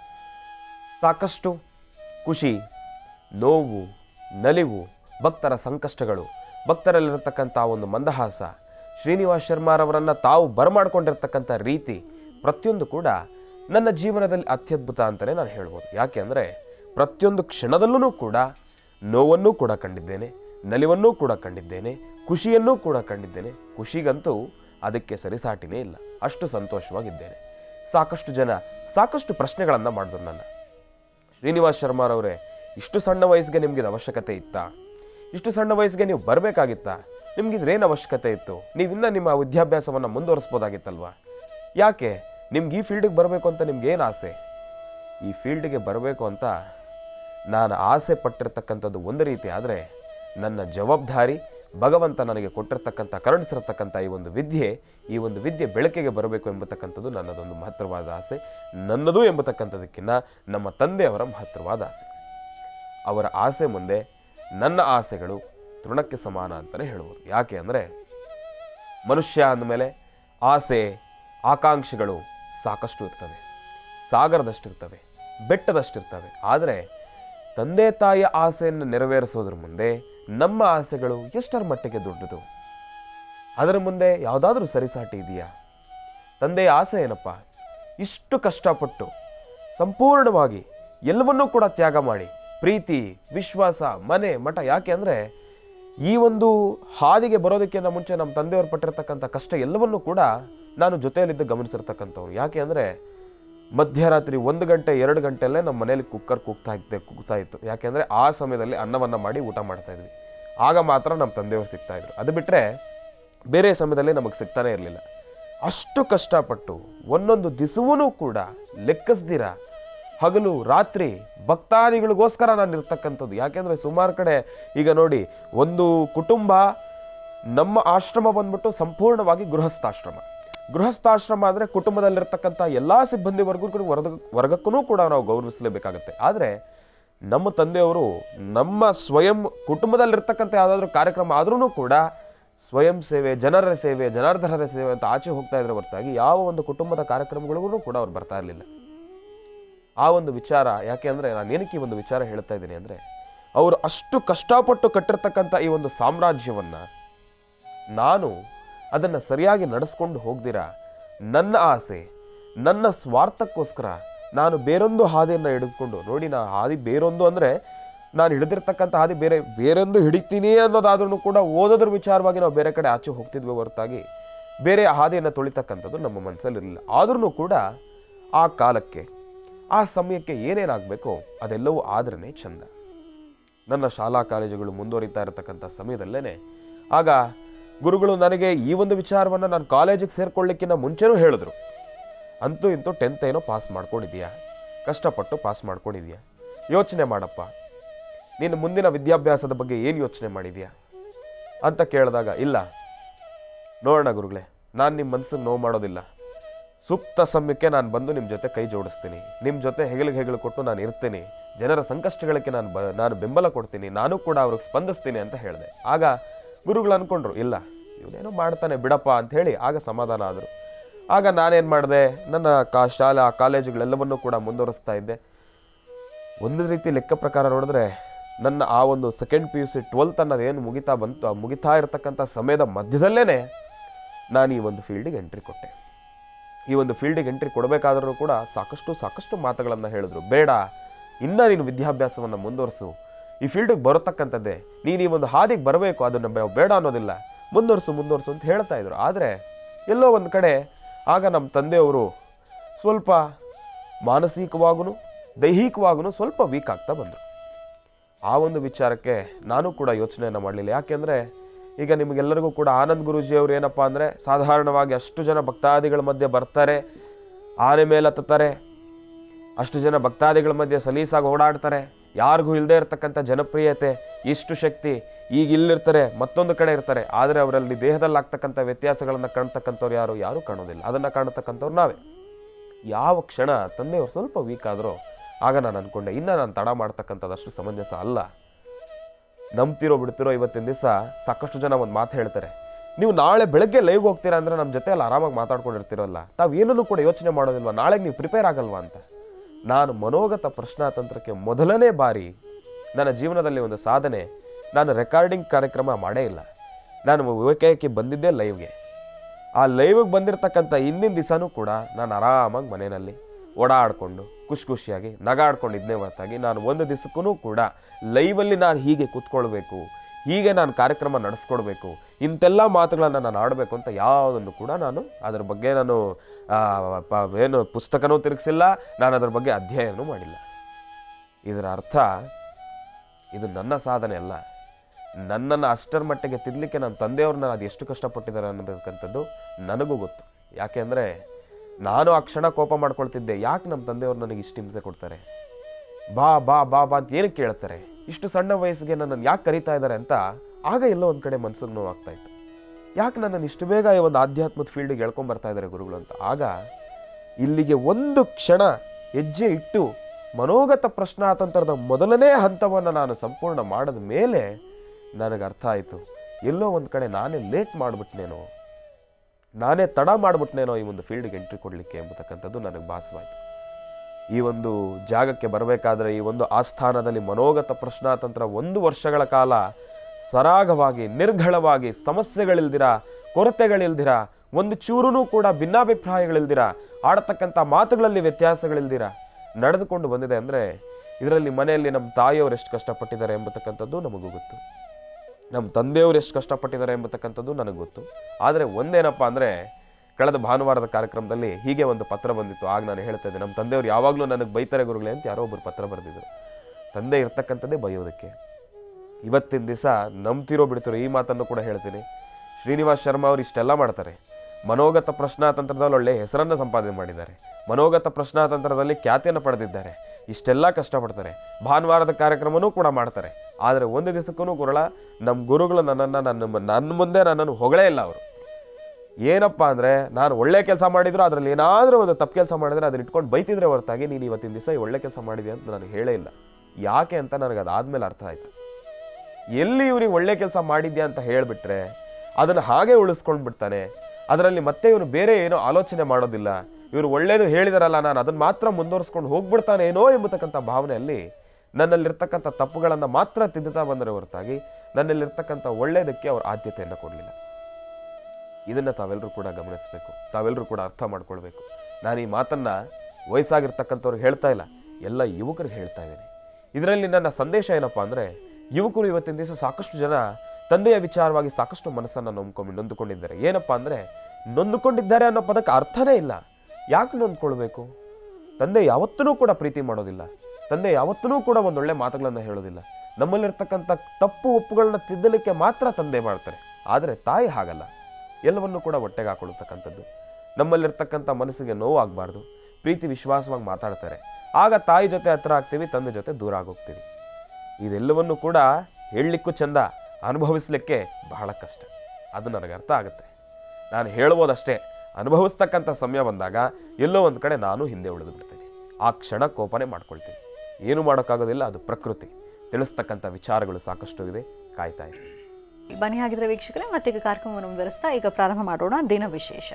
ಸಾಕಷ್ಟು ಖುಷಿ ನೋವು ನಲಿವು ಭಕ್ತರ ಸಂಕಷ್ಟಗಳು ಭಕ್ತರಲ್ಲಿರತಕ್ಕಂಥ ಒಂದು ಮಂದಹಾಸ ಶ್ರೀನಿವಾಸ್ ಶರ್ಮಾರವರನ್ನು ತಾವು ಬರಮಾಡ್ಕೊಂಡಿರ್ತಕ್ಕಂಥ ರೀತಿ ಪ್ರತಿಯೊಂದು ಕೂಡ ನನ್ನ ಜೀವನದಲ್ಲಿ ಅತ್ಯದ್ಭುತ ಅಂತಲೇ ನಾನು ಹೇಳ್ಬೋದು ಯಾಕೆ ಅಂದರೆ ಪ್ರತಿಯೊಂದು ಕ್ಷಣದಲ್ಲೂ ಕೂಡ ನೋವನ್ನೂ ಕೂಡ ಕಂಡಿದ್ದೇನೆ ನಲಿವನ್ನೂ ಕೂಡ ಕಂಡಿದ್ದೇನೆ ಖುಷಿಯನ್ನೂ ಕೂಡ ಕಂಡಿದ್ದೇನೆ ಖುಷಿಗಂತೂ ಅದಕ್ಕೆ ಸರಿಸಾಟಿನೇ ಇಲ್ಲ ಅಷ್ಟು ಸಂತೋಷವಾಗಿದ್ದೇನೆ ಸಾಕಷ್ಟು ಜನ ಸಾಕಷ್ಟು ಪ್ರಶ್ನೆಗಳನ್ನು ಮಾಡಿದ್ರು ನನ್ನ ಶ್ರೀನಿವಾಸ್ ಶರ್ಮಾರವರೇ ಇಷ್ಟು ಸಣ್ಣ ವಯಸ್ಸಿಗೆ ನಿಮ್ಗೆ ಇದು ಅವಶ್ಯಕತೆ ಇತ್ತಾ ಇಷ್ಟು ಸಣ್ಣ ವಯಸ್ಸಿಗೆ ನೀವು ಬರಬೇಕಾಗಿತ್ತಾ ನಿಮ್ಗೆ ಇದ್ರೇನು ಅವಶ್ಯಕತೆ ಇತ್ತು ನೀವಿನ್ನ ನಿಮ್ಮ ವಿದ್ಯಾಭ್ಯಾಸವನ್ನು ಮುಂದುವರಿಸ್ಬೋದಾಗಿತ್ತಲ್ವಾ ಯಾಕೆ ನಿಮ್ಗೆ ಈ ಫೀಲ್ಡಿಗೆ ಬರಬೇಕು ಅಂತ ನಿಮ್ಗೆ ಏನು ಆಸೆ ಈ ಫೀಲ್ಡಿಗೆ ಬರಬೇಕು ಅಂತ ನಾನು ಆಸೆ ಪಟ್ಟಿರ್ತಕ್ಕಂಥದ್ದು ಒಂದು ರೀತಿ ಆದರೆ ನನ್ನ ಜವಾಬ್ದಾರಿ ಭಗವಂತ ನನಗೆ ಕೊಟ್ಟಿರ್ತಕ್ಕಂಥ ಕರುಣಿಸಿರತಕ್ಕಂಥ ಈ ಒಂದು ವಿದ್ಯೆ ಈ ಒಂದು ವಿದ್ಯೆ ಬೆಳಕಿಗೆ ಬರಬೇಕು ಎಂಬತಕ್ಕಂಥದ್ದು ನನ್ನದೊಂದು ಮಹತ್ತರವಾದ ಆಸೆ ನನ್ನದು ಎಂಬತಕ್ಕಂಥದಕ್ಕಿಂತ ನಮ್ಮ ತಂದೆಯವರ ಮಹತ್ತರವಾದ ಆಸೆ ಅವರ ಆಸೆ ಮುಂದೆ ನನ್ನ ಆಸೆಗಳು ತೃಣಕ್ಕೆ ಸಮಾನ ಅಂತಲೇ ಹೇಳ್ಬೋದು ಯಾಕೆ ಅಂದರೆ ಮನುಷ್ಯ ಅಂದಮೇಲೆ ಆಸೆ ಆಕಾಂಕ್ಷೆಗಳು ಸಾಕಷ್ಟು ಇರ್ತವೆ ಸಾಗರದಷ್ಟಿರ್ತವೆ ಬೆಟ್ಟದಷ್ಟಿರ್ತವೆ ಆದರೆ ತಂದೆ ತಾಯಿಯ ಆಸೆಯನ್ನು ನೆರವೇರಿಸೋದ್ರ ಮುಂದೆ ನಮ್ಮ ಆಸೆಗಳು ಎಷ್ಟರ ಮಟ್ಟಿಗೆ ದೊಡ್ಡದು ಅದರ ಮುಂದೆ ಯಾವುದಾದ್ರೂ ಸರಿಸಾಟಿ ಇದೆಯಾ ತಂದೆಯ ಆಸೆ ಏನಪ್ಪ ಇಷ್ಟು ಕಷ್ಟಪಟ್ಟು ಸಂಪೂರ್ಣವಾಗಿ ಎಲ್ಲವನ್ನೂ ಕೂಡ ತ್ಯಾಗ ಮಾಡಿ ಪ್ರೀತಿ ವಿಶ್ವಾಸ ಮನೆ ಮಠ ಯಾಕೆ ಅಂದರೆ ಈ ಒಂದು ಹಾದಿಗೆ ಬರೋದಕ್ಕಿಂತ ಮುಂಚೆ ನಮ್ಮ ತಂದೆಯವರು ಪಟ್ಟಿರ್ತಕ್ಕಂಥ ಕಷ್ಟ ಎಲ್ಲವನ್ನೂ ಕೂಡ ನಾನು ಜೊತೆಯಲ್ಲಿದ್ದು ಗಮನಿಸಿರ್ತಕ್ಕಂಥವ್ರು ಯಾಕೆ ಅಂದರೆ ಮಧ್ಯರಾತ್ರಿ ಒಂದು ಗಂಟೆ ಎರಡು ಗಂಟೆಯಲ್ಲೇ ನಮ್ಮ ಮನೇಲಿ ಕುಕ್ಕರ್ ಕೂಗ್ತಾ ಇದ್ದೆ ಕೂಗ್ತಾ ಇತ್ತು ಯಾಕೆಂದರೆ ಆ ಸಮಯದಲ್ಲಿ ಅನ್ನವನ್ನು ಮಾಡಿ ಊಟ ಮಾಡ್ತಾ ಇದ್ವಿ ಆಗ ಮಾತ್ರ ನಮ್ಮ ತಂದೆಯವರು ಸಿಗ್ತಾ ಇದ್ರು ಅದು ಬಿಟ್ಟರೆ ಬೇರೆ ಸಮಯದಲ್ಲಿ ನಮಗೆ ಸಿಗ್ತಾನೆ ಇರಲಿಲ್ಲ ಅಷ್ಟು ಕಷ್ಟಪಟ್ಟು ಒಂದೊಂದು ದಿಸವೂ ಕೂಡ ಲೆಕ್ಕಿಸ್ದಿರ ಹಗಲು ರಾತ್ರಿ ಭಕ್ತಾದಿಗಳಿಗೋಸ್ಕರ ನಾನು ಇರ್ತಕ್ಕಂಥದ್ದು ಯಾಕೆಂದರೆ ಸುಮಾರು ಕಡೆ ಈಗ ನೋಡಿ ಒಂದು ಕುಟುಂಬ ನಮ್ಮ ಆಶ್ರಮ ಬಂದ್ಬಿಟ್ಟು ಸಂಪೂರ್ಣವಾಗಿ ಗೃಹಸ್ಥಾಶ್ರಮ ಗೃಹಸ್ಥಾಶ್ರಮ ಅಂದರೆ ಕುಟುಂಬದಲ್ಲಿರ್ತಕ್ಕಂಥ ಎಲ್ಲ ಸಿಬ್ಬಂದಿ ವರ್ಗ ವರ್ಗ ವರ್ಗಕ್ಕೂ ಕೂಡ ನಾವು ಗೌರವಿಸಲೇಬೇಕಾಗತ್ತೆ ಆದರೆ ನಮ್ಮ ತಂದೆಯವರು ನಮ್ಮ ಸ್ವಯಂ ಕುಟುಂಬದಲ್ಲಿರ್ತಕ್ಕಂಥ ಯಾವುದಾದ್ರೂ ಕಾರ್ಯಕ್ರಮ ಆದ್ರೂ ಕೂಡ ಸ್ವಯಂ ಸೇವೆ ಜನರ ಸೇವೆ ಜನಾರ್ದನರ ಸೇವೆ ಅಂತ ಆಚೆ ಹೋಗ್ತಾ ಇದ್ರೆ ಹೊರತಾಗಿ ಯಾವ ಒಂದು ಕುಟುಂಬದ ಕಾರ್ಯಕ್ರಮಗಳಿಗೂ ಕೂಡ ಅವ್ರು ಬರ್ತಾ ಇರಲಿಲ್ಲ ಆ ಒಂದು ವಿಚಾರ ಯಾಕೆ ಅಂದರೆ ನಾನು ಏನಕ್ಕೆ ಈ ಒಂದು ವಿಚಾರ ಹೇಳ್ತಾ ಇದ್ದೀನಿ ಅಂದರೆ ಅವರು ಅಷ್ಟು ಕಷ್ಟಪಟ್ಟು ಕಟ್ಟಿರ್ತಕ್ಕಂಥ ಈ ಒಂದು ಸಾಮ್ರಾಜ್ಯವನ್ನು ನಾನು ಅದನ್ನು ಸರಿಯಾಗಿ ನಡೆಸ್ಕೊಂಡು ಹೋಗ್ದಿರಾ ನನ್ನ ಆಸೆ ನನ್ನ ಸ್ವಾರ್ಥಕ್ಕೋಸ್ಕರ ನಾನು ಬೇರೊಂದು ಹಾದಿಯನ್ನು ಹಿಡಿದುಕೊಂಡು ನೋಡಿ ನಾ ಹಾದಿ ಬೇರೊಂದು ಅಂದರೆ ನಾನು ಹಿಡಿದಿರ್ತಕ್ಕಂಥ ಹಾದಿ ಬೇರೆ ಬೇರೊಂದು ಹಿಡಿತೀನಿ ಅನ್ನೋದಾದ್ರೂ ಕೂಡ ಓದೋದ್ರ ವಿಚಾರವಾಗಿ ನಾವು ಬೇರೆ ಕಡೆ ಆಚೆ ಹೋಗ್ತಿದ್ವಿ ಹೊರತಾಗಿ ಬೇರೆ ಹಾದಿಯನ್ನು ತೊಳಿತಕ್ಕಂಥದ್ದು ನಮ್ಮ ಮನಸ್ಸಲ್ಲಿರಲಿಲ್ಲ ಆದ್ರೂ ಕೂಡ ಆ ಕಾಲಕ್ಕೆ ಆ ಸಮಯಕ್ಕೆ ಏನೇನಾಗಬೇಕೋ ಅದೆಲ್ಲವೂ ಆದ್ರೇ ಚಂದ ನನ್ನ ಶಾಲಾ ಕಾಲೇಜುಗಳು ಮುಂದುವರಿತಾ ಇರತಕ್ಕಂಥ ಸಮಯದಲ್ಲೇ ಆಗ ಗುರುಗಳು ನನಗೆ ಈ ಒಂದು ವಿಚಾರವನ್ನು ನಾನು ಕಾಲೇಜಿಗೆ ಸೇರ್ಕೊಳ್ಳಿಕ್ಕಿಂತ ಮುಂಚೆನೂ ಹೇಳಿದ್ರು ಅಂತೂ ಇಂತೂ ಟೆಂತ್ ಏನೋ ಪಾಸ್ ಮಾಡ್ಕೊಂಡಿದ್ಯಾ ಕಷ್ಟಪಟ್ಟು ಪಾಸ್ ಮಾಡ್ಕೊಂಡಿದ್ಯಾ ಯೋಚನೆ ಮಾಡಪ್ಪ ನೀನು ಮುಂದಿನ ವಿದ್ಯಾಭ್ಯಾಸದ ಬಗ್ಗೆ ಏನು ಯೋಚನೆ ಮಾಡಿದ್ಯಾ ಅಂತ ಕೇಳಿದಾಗ ಇಲ್ಲ ನೋಡೋಣ ಗುರುಗಳೇ ನಾನು ನಿಮ್ಮ ಮನಸ್ಸಿಗೆ ನೋವು ಮಾಡೋದಿಲ್ಲ ಸೂಕ್ತ ಸಮಯಕ್ಕೆ ನಾನು ಬಂದು ನಿಮ್ಮ ಜೊತೆ ಕೈ ಜೋಡಿಸ್ತೀನಿ ನಿಮ್ಮ ಜೊತೆ ಹೆಗಲಿಗೆ ಹೆಗಲು ಕೊಟ್ಟು ನಾನು ಇರ್ತೀನಿ ಜನರ ಸಂಕಷ್ಟಗಳಿಗೆ ನಾನು ಬ ನಾನು ಬೆಂಬಲ ಕೊಡ್ತೀನಿ ನಾನು ಕೂಡ ಅವ್ರಿಗೆ ಸ್ಪಂದಿಸ್ತೀನಿ ಅಂತ ಹೇಳಿದೆ ಆಗ ಗುರುಗಳು ಅಂದ್ಕೊಂಡ್ರು ಇಲ್ಲ ಇವನೇನೋ ಮಾಡ್ತಾನೆ ಬಿಡಪ್ಪ ಅಂತ ಹೇಳಿ ಆಗ ಸಮಾಧಾನ ಆದರು ಆಗ ನಾನೇನು ಮಾಡಿದೆ ನನ್ನ ಕಾ ಶಾಲಾ ಕಾಲೇಜುಗಳೆಲ್ಲವನ್ನೂ ಕೂಡ ಮುಂದುವರಿಸ್ತಾ ಇದ್ದೆ ಒಂದು ರೀತಿ ಲೆಕ್ಕ ಪ್ರಕಾರ ನೋಡಿದ್ರೆ ನನ್ನ ಆ ಒಂದು second P U C twelfth ಅನ್ನೋದೇನು ಮುಗಿತಾ ಬಂತು ಆ ಮುಗಿತಾ ಇರತಕ್ಕಂಥ ಸಮಯದ ಮಧ್ಯದಲ್ಲೇ ನಾನು ಈ ಒಂದು ಫೀಲ್ಡಿಗೆ ಎಂಟ್ರಿ ಕೊಟ್ಟೆ ಈ ಒಂದು ಫೀಲ್ಡಿಗೆ ಎಂಟ್ರಿ ಕೊಡಬೇಕಾದ್ರೂ ಕೂಡ ಸಾಕಷ್ಟು ಸಾಕಷ್ಟು ಮಾತುಗಳನ್ನು ಹೇಳಿದ್ರು ಬೇಡ ಇನ್ನ ನೀನು ವಿದ್ಯಾಭ್ಯಾಸವನ್ನು ಮುಂದುವರಿಸು ಈ ಫೀಲ್ಡಿಗೆ ಬರತಕ್ಕಂಥದ್ದೇ ನೀನು ಈ ಒಂದು ಹಾದಿಗೆ ಬರಬೇಕು ಅದನ್ನು ಬೇ- ಬೇಡ ಅನ್ನೋದಿಲ್ಲ ಮುಂದುವರಿಸು ಮುಂದುವರಿಸು ಅಂತ ಹೇಳ್ತಾ ಇದ್ರು ಆದರೆ ಎಲ್ಲೋ ಒಂದು ಕಡೆ ಆಗ ನಮ್ಮ ತಂದೆಯವರು ಸ್ವಲ್ಪ ಮಾನಸಿಕವಾಗೂ ದೈಹಿಕವಾಗೂ ಸ್ವಲ್ಪ ವೀಕ್ ಆಗ್ತಾ ಬಂದರು ಆ ಒಂದು ವಿಚಾರಕ್ಕೆ ನಾನು ಕೂಡ ಯೋಚನೆಯನ್ನು ಮಾಡಲಿಲ್ಲ ಯಾಕೆಂದರೆ ಈಗ ನಿಮಗೆಲ್ಲರಿಗೂ ಕೂಡ ಆನಂದ್ ಗುರೂಜಿಯವರು ಏನಪ್ಪ ಅಂದರೆ ಸಾಧಾರಣವಾಗಿ ಅಷ್ಟು ಜನ ಭಕ್ತಾದಿಗಳ ಮಧ್ಯೆ ಬರ್ತಾರೆ ಆನೆ ಮೇಲೆ ಹತ್ತುತ್ತಾರೆ ಅಷ್ಟು ಜನ ಭಕ್ತಾದಿಗಳ ಮಧ್ಯೆ ಸಲೀಸಾಗಿ ಓಡಾಡ್ತಾರೆ ಯಾರಿಗೂ ಇಲ್ಲದೆ ಇರತಕ್ಕಂಥ ಜನಪ್ರಿಯತೆ ಇಷ್ಟು ಶಕ್ತಿ ಈಗ ಇಲ್ಲಿರ್ತಾರೆ ಮತ್ತೊಂದು ಕಡೆ ಇರ್ತಾರೆ ಆದರೆ ಅವರಲ್ಲಿ ದೇಹದಲ್ಲಿ ಆಗ್ತಕ್ಕಂಥ ವ್ಯತ್ಯಾಸಗಳನ್ನು ಕಾಣ್ತಕ್ಕಂಥವ್ರು ಯಾರು ಯಾರೂ ಕಾಣೋದಿಲ್ಲ ಅದನ್ನು ಕಾಣತಕ್ಕಂಥವ್ರು ನಾವೇ ಯಾವ ಕ್ಷಣ ತಂದೆಯವರು ಸ್ವಲ್ಪ ವೀಕ್ ಆದರೂ ಆಗ ನಾನು ಅನ್ಕೊಂಡೆ ಇನ್ನು ನಾನು ತಡ ಮಾಡ್ತಕ್ಕಂಥದ್ದಷ್ಟು ಸಮಂಜಸ ಅಲ್ಲ ನಂಬ್ತಿರೋ ಬಿಡ್ತಿರೋ ಇವತ್ತಿನ ದಿವಸ ಸಾಕಷ್ಟು ಜನ ಒಂದು ಮಾತು ಹೇಳ್ತಾರೆ ನೀವು ನಾಳೆ ಬೆಳಗ್ಗೆ ಲೈವ್ ಹೋಗ್ತೀರಾ ಅಂದ್ರೆ ನಮ್ಮ ಜೊತೆ ಎಲ್ಲ ಆರಾಮಾಗಿ ಮಾತಾಡ್ಕೊಂಡಿರ್ತಿರಲ್ಲ ತಾವು ಏನನ್ನು ಕೂಡ ಯೋಚನೆ ಮಾಡೋದಿಲ್ವಾ ನಾಳೆಗೆ ನೀವು ಪ್ರಿಪೇರ್ ಆಗಲ್ವಾ ಅಂತ ನಾನು ಮನೋಗತ ಪ್ರಶ್ನಾತಂತ್ರಕ್ಕೆ ಮೊದಲನೇ ಬಾರಿ ನನ್ನ ಜೀವನದಲ್ಲಿ ಒಂದು ಸಾಧನೆ ನಾನು ರೆಕಾರ್ಡಿಂಗ್ ಕಾರ್ಯಕ್ರಮ ಮಾಡೇ ಇಲ್ಲ ನಾನು ವಿವೇಕಕ್ಕೆ ಬಂದಿದ್ದೇ ಲೈವ್ಗೆ ಆ ಲೈವ್ಗೆ ಬಂದಿರತಕ್ಕಂಥ ಹಿಂದಿನ ದಿವಸನೂ ಕೂಡ ನಾನು ಆರಾಮಾಗಿ ಮನೆಯಲ್ಲಿ ಓಡಾಡಿಕೊಂಡು ಖುಷಿ ಖುಷಿಯಾಗಿ ನಗಾಡ್ಕೊಂಡು ಇದನ್ನೇ ಹೊರತಾಗಿ ನಾನು ಒಂದು ದಿವಸಕ್ಕೂ ಕೂಡ ಲೈವಲ್ಲಿ ನಾನು ಹೀಗೆ ಕೂತ್ಕೊಳ್ಬೇಕು ಹೀಗೆ ನಾನು ಕಾರ್ಯಕ್ರಮ ನಡೆಸ್ಕೊಡ್ಬೇಕು ಇಂತೆಲ್ಲ ಮಾತುಗಳನ್ನು ನಾನು ಆಡಬೇಕು ಅಂತ ಯಾವುದನ್ನು ಕೂಡ ನಾನು ಅದ್ರ ಬಗ್ಗೆ ನಾನು ಆ, ಪ- ಏನು ಪುಸ್ತಕನೂ ತಿರುಗಿಸಿಲ್ಲ ನಾನು ಅದ್ರ ಬಗ್ಗೆ ಅಧ್ಯಯನವೂ ಮಾಡಿಲ್ಲ ಇದರ ಅರ್ಥ ಇದು ನನ್ನ ಸಾಧನೆ ಅಲ್ಲ ನನ್ನನ್ನು ಅಷ್ಟರ ಮಟ್ಟಿಗೆ ತಿದ್ದಲಿಕ್ಕೆ ನನ್ನ ತಂದೆಯವ್ರನ್ನ ಅದು ಎಷ್ಟು ಕಷ್ಟಪಟ್ಟಿದ್ದಾರೆ ಅನ್ನೋದಕ್ಕಂಥದ್ದು ನನಗೂ ಗೊತ್ತು ಯಾಕೆ ಅಂದರೆ ನಾನು ಆ ಕ್ಷಣ ಕೋಪ ಮಾಡ್ಕೊಳ್ತಿದ್ದೆ ಯಾಕೆ ನಮ್ಮ ತಂದೆಯವ್ರು ನನಗೆ ಇಷ್ಟು ಹಿಂಸೆ ಕೊಡ್ತಾರೆ ಬಾ ಬಾ ಬಾ ಬಾ ಅಂತ ಏನಕ್ಕೆ ಕೇಳ್ತಾರೆ ಇಷ್ಟು ಸಣ್ಣ ವಯಸ್ಸಿಗೆ ನನ್ನನ್ನು ಯಾಕೆ ಕರೀತಾ ಇದ್ದಾರೆ ಅಂತ ಆಗ ಎಲ್ಲೋ ಒಂದು ಕಡೆ ಮನ್ಸಿಗೆ ನೋವಾಗ್ತಾ ಇತ್ತು ಯಾಕೆ ನನ್ನನ್ನು ಇಷ್ಟು ಬೇಗ ಈ ಒಂದು ಆಧ್ಯಾತ್ಮದ ಫೀಲ್ಡಿಗೆ ಎಳ್ಕೊಂಡ್ ಬರ್ತಾ ಇದ್ದಾರೆ ಗುರುಗಳು ಅಂತ ಆಗ ಇಲ್ಲಿಗೆ ಒಂದು ಕ್ಷಣ ಹೆಜ್ಜೆ ಇಟ್ಟು ಮನೋಗತ ಪ್ರಶ್ನಾತಂತ್ರದ ಮೊದಲನೇ ಹಂತವನ್ನು ನಾನು ಸಂಪೂರ್ಣ ಮಾಡಿದ ಮೇಲೆ ನನಗೆ ಅರ್ಥ ಆಯಿತು ಎಲ್ಲೋ ಒಂದು ಕಡೆ ನಾನೇ ಲೇಟ್ ಮಾಡಿಬಿಟ್ನೇನೋ ನಾನೇ ತಡ ಮಾಡಿಬಿಟ್ನೇನೋ ಈ ಒಂದು ಫೀಲ್ಡ್ಗೆ ಎಂಟ್ರಿ ಕೊಡಲಿಕ್ಕೆ ಎಂಬತಕ್ಕಂಥದ್ದು ನನಗೆ ಭಾಸವಾಯಿತು ಈ ಒಂದು ಜಾಗಕ್ಕೆ ಬರಬೇಕಾದ್ರೆ ಈ ಒಂದು ಆಸ್ಥಾನದಲ್ಲಿ ಮನೋಗತ ಪ್ರಶ್ನಾತಂತ್ರ ಒಂದು ವರ್ಷಗಳ ಕಾಲ ಸರಾಗವಾಗಿ ನಿರ್ಘಳವಾಗಿ ಸಮಸ್ಯೆಗಳಿಲ್ದಿರ ಕೊರತೆಗಳಿಲ್ದಿರ ಒಂದು ಚೂರೂ ಕೂಡ ಭಿನ್ನಾಭಿಪ್ರಾಯಗಳಿಲ್ದಿರ ಆಡತಕ್ಕಂಥ ಮಾತುಗಳಲ್ಲಿ ವ್ಯತ್ಯಾಸಗಳಿಲ್ದಿರ ನಡೆದುಕೊಂಡು ಬಂದಿದೆ ಅಂದರೆ ಇದರಲ್ಲಿ ಮನೆಯಲ್ಲಿ ನಮ್ಮ ತಾಯಿಯವರು ಎಷ್ಟು ಕಷ್ಟಪಟ್ಟಿದ್ದಾರೆ ಎಂಬತಕ್ಕಂಥದ್ದು ನಮಗೂ ಗೊತ್ತು ನಮ್ಮ ತಂದೆಯವರು ಎಷ್ಟು ಕಷ್ಟಪಟ್ಟಿದ್ದಾರೆ ಎಂಬತಕ್ಕಂಥದ್ದು ನನಗೆ ಗೊತ್ತು ಆದರೆ ಒಂದೇನಪ್ಪ ಅಂದರೆ ಕಳೆದ ಭಾನುವಾರದ ಕಾರ್ಯಕ್ರಮದಲ್ಲಿ ಹೀಗೆ ಒಂದು ಪತ್ರ ಬಂದಿತ್ತು ಆಗ ನಾನು ಹೇಳ್ತಾ ಇದ್ದೆ ನಮ್ಮ ತಂದೆಯವರು ಯಾವಾಗಲೂ ನನಗೆ ಬೈತಾರೆ ಗುರುಗಳೇ ಅಂತ ಯಾರೋ ಒಬ್ಬರು ಪತ್ರ ಬರೆದಿದ್ರು ತಂದೆ ಇರ್ತಕ್ಕಂಥದ್ದೇ ಬೈಯೋದಕ್ಕೆ ಇವತ್ತಿನ ದಿವಸ ನಂಬ್ತಿರೋ ಬಿಡ್ತಿರೋ ಈ ಮಾತನ್ನು ಕೂಡ ಹೇಳ್ತೀನಿ ಶ್ರೀನಿವಾಸ್ ಶರ್ಮಾ ಅವರು ಇಷ್ಟೆಲ್ಲ ಮಾಡ್ತಾರೆ ಮನೋಗತ ಪ್ರಶ್ನಾತಂತ್ರದಲ್ಲಿ ಒಳ್ಳೆ ಹೆಸರನ್ನು ಸಂಪಾದನೆ ಮಾಡಿದ್ದಾರೆ ಮನೋಗತ ಪ್ರಶ್ನಾತಂತ್ರದಲ್ಲಿ ಖ್ಯಾತಿಯನ್ನು ಪಡೆದಿದ್ದಾರೆ ಇಷ್ಟೆಲ್ಲ ಕಷ್ಟಪಡ್ತಾರೆ ಭಾನುವಾರದ ಕಾರ್ಯಕ್ರಮನೂ ಕೂಡ ಮಾಡ್ತಾರೆ ಆದರೆ ಒಂದು ದಿವಸಕ್ಕೂ ಗುರುಳ ನಮ್ಮ ಗುರುಗಳು ನನ್ನನ್ನು ನನ್ನ ನನ್ನ ಮುಂದೆ ನನ್ನನ್ನು ಹೊಗಳೇ ಇಲ್ಲ ಅವರು ಏನಪ್ಪ ಅಂದರೆ ನಾನು ಒಳ್ಳೆ ಕೆಲಸ ಮಾಡಿದ್ರು ಅದರಲ್ಲಿ ಏನಾದರೂ ಒಂದು ತಪ್ಪು ಕೆಲಸ ಮಾಡಿದ್ರೆ ಅದನ್ನ ಇಟ್ಕೊಂಡು ಬೈತಿದ್ರೆ ಹೊರತಾಗಿ ನೀನು ಇವತ್ತಿನ ದಿವಸ ಈ ಒಳ್ಳೆ ಕೆಲಸ ಮಾಡಿದೆ ಅಂತ ನನಗೆ ಹೇಳೇ ಇಲ್ಲ ಯಾಕೆ ಅಂತ ನನಗೆ ಅದಾದ್ಮೇಲೆ ಅರ್ಥ ಆಯ್ತು ಎಲ್ಲಿ ಇವ್ರಿಗೆ ಒಳ್ಳೆ ಕೆಲಸ ಮಾಡಿದ್ಯಾ ಅಂತ ಹೇಳಿಬಿಟ್ರೆ ಅದನ್ನು ಹಾಗೆ ಉಳಿಸ್ಕೊಂಡು ಬಿಡ್ತಾನೆ ಅದರಲ್ಲಿ ಮತ್ತೆ ಇವನು ಬೇರೆ ಏನೋ ಆಲೋಚನೆ ಮಾಡೋದಿಲ್ಲ ಇವರು ಒಳ್ಳೇದು ಹೇಳಿದಾರಲ್ಲ ನಾನು ಅದನ್ನು ಮಾತ್ರ ಮುಂದುವರಿಸ್ಕೊಂಡು ಹೋಗ್ಬಿಡ್ತಾನೇನೋ ಎಂಬತಕ್ಕಂಥ ಭಾವನೆಯಲ್ಲಿ ನನ್ನಲ್ಲಿರ್ತಕ್ಕಂಥ ತಪ್ಪುಗಳನ್ನು ಮಾತ್ರ ತಿದ್ದುತ್ತಾ ಬಂದರೆ ಹೊರತಾಗಿ ನನ್ನಲ್ಲಿರ್ತಕ್ಕಂಥ ಒಳ್ಳೆಯದಕ್ಕೆ ಅವ್ರು ಆದ್ಯತೆಯನ್ನು ಕೊಡಲಿಲ್ಲ ಇದನ್ನು ತಾವೆಲ್ಲರೂ ಕೂಡ ಗಮನಿಸಬೇಕು ತಾವೆಲ್ಲರೂ ಕೂಡ ಅರ್ಥ ಮಾಡ್ಕೊಳ್ಬೇಕು ನಾನು ಈ ಮಾತನ್ನ ವಯಸ್ಸಾಗಿರ್ತಕ್ಕಂಥವ್ರಿಗೆ ಹೇಳ್ತಾ ಇಲ್ಲ ಎಲ್ಲ ಯುವಕರಿಗೆ ಹೇಳ್ತಾ ಇದ್ದೀನಿ ಇದರಲ್ಲಿ ನನ್ನ ಸಂದೇಶ ಏನಪ್ಪಾ ಅಂದರೆ ಯುವಕರು ಇವತ್ತಿನ ದಿವಸ ಸಾಕಷ್ಟು ಜನ ತಂದೆಯ ವಿಚಾರವಾಗಿ ಸಾಕಷ್ಟು ಮನಸ್ಸನ್ನು ನೊಂದ್ಕೊಂಡು ನೊಂದುಕೊಂಡಿದ್ದಾರೆ ಏನಪ್ಪಾ ಅಂದರೆ ನೊಂದುಕೊಂಡಿದ್ದಾರೆ ಅನ್ನೋ ಪದಕ್ಕೆ ಅರ್ಥನೇ ಇಲ್ಲ ಯಾಕೆ ನೊಂದ್ಕೊಳ್ಬೇಕು ತಂದೆ ಯಾವತ್ತೂ ಕೂಡ ಪ್ರೀತಿ ಮಾಡೋದಿಲ್ಲ ತಂದೆ ಯಾವತ್ತೂ ಕೂಡ ಒಂದೊಳ್ಳೆ ಮಾತುಗಳನ್ನು ಹೇಳೋದಿಲ್ಲ ನಮ್ಮಲ್ಲಿರ್ತಕ್ಕಂಥ ತಪ್ಪು ಒಪ್ಪುಗಳನ್ನ ತಿದ್ದಲಿಕ್ಕೆ ಮಾತ್ರ ತಂದೆ ಮಾಡ್ತಾರೆ ಆದರೆ ತಾಯಿ ಹಾಗಲ್ಲ ಎಲ್ಲವನ್ನು ಕೂಡ ಹೊಟ್ಟೆಗೆ ಹಾಕೊಳ್ಳತಕ್ಕಂಥದ್ದು ನಮ್ಮಲ್ಲಿರ್ತಕ್ಕಂಥ ಮನಸ್ಸಿಗೆ ನೋವಾಗಬಾರ್ದು ಪ್ರೀತಿ ವಿಶ್ವಾಸವಾಗಿ ಮಾತಾಡ್ತಾರೆ ಆಗ ತಾಯಿ ಜೊತೆ ಹತ್ರ ಆಗ್ತೀವಿ ತಂದೆ ಜೊತೆ ದೂರ ಆಗೋಗ್ತೀವಿ ಇದೆಲ್ಲವನ್ನು ಕೂಡ ಹೇಳಲಿಕ್ಕೂ ಚಂದ ಅನುಭವಿಸ್ಲಿಕ್ಕೆ ಬಹಳ ಕಷ್ಟ ಅದು ನನಗೆ ಅರ್ಥ ಆಗುತ್ತೆ ನಾನು ಹೇಳ್ಬೋದಷ್ಟೇ ಅನುಭವಿಸ್ತಕ್ಕಂಥ ಸಮಯ ಬಂದಾಗ ಎಲ್ಲೋ ಒಂದು ಕಡೆ ನಾನು ಹಿಂದೆ ಉಳಿದು ಬಿಡ್ತೇನೆ ಆ ಕ್ಷಣ ಕೋಪನೆ ಮಾಡ್ಕೊಳ್ತೀನಿ ಏನು ಮಾಡೋಕ್ಕಾಗೋದಿಲ್ಲ ಅದು ಪ್ರಕೃತಿ ತಿಳಿಸ್ತಕ್ಕಂಥ ವಿಚಾರಗಳು ಸಾಕಷ್ಟು ಇದೆ ಕಾಯ್ತಾ ಇದೆ ಬನ್ನಿ ಹಾಗಿದ್ರೆ ವೀಕ್ಷಕರೇ ಮತ್ತೀಗ ಕಾರ್ಯಕ್ರಮವನ್ನು ಮುಂದುವರಿಸ್ತಾ ಈಗ ಪ್ರಾರಂಭ ಮಾಡೋಣ ದಿನ ವಿಶೇಷ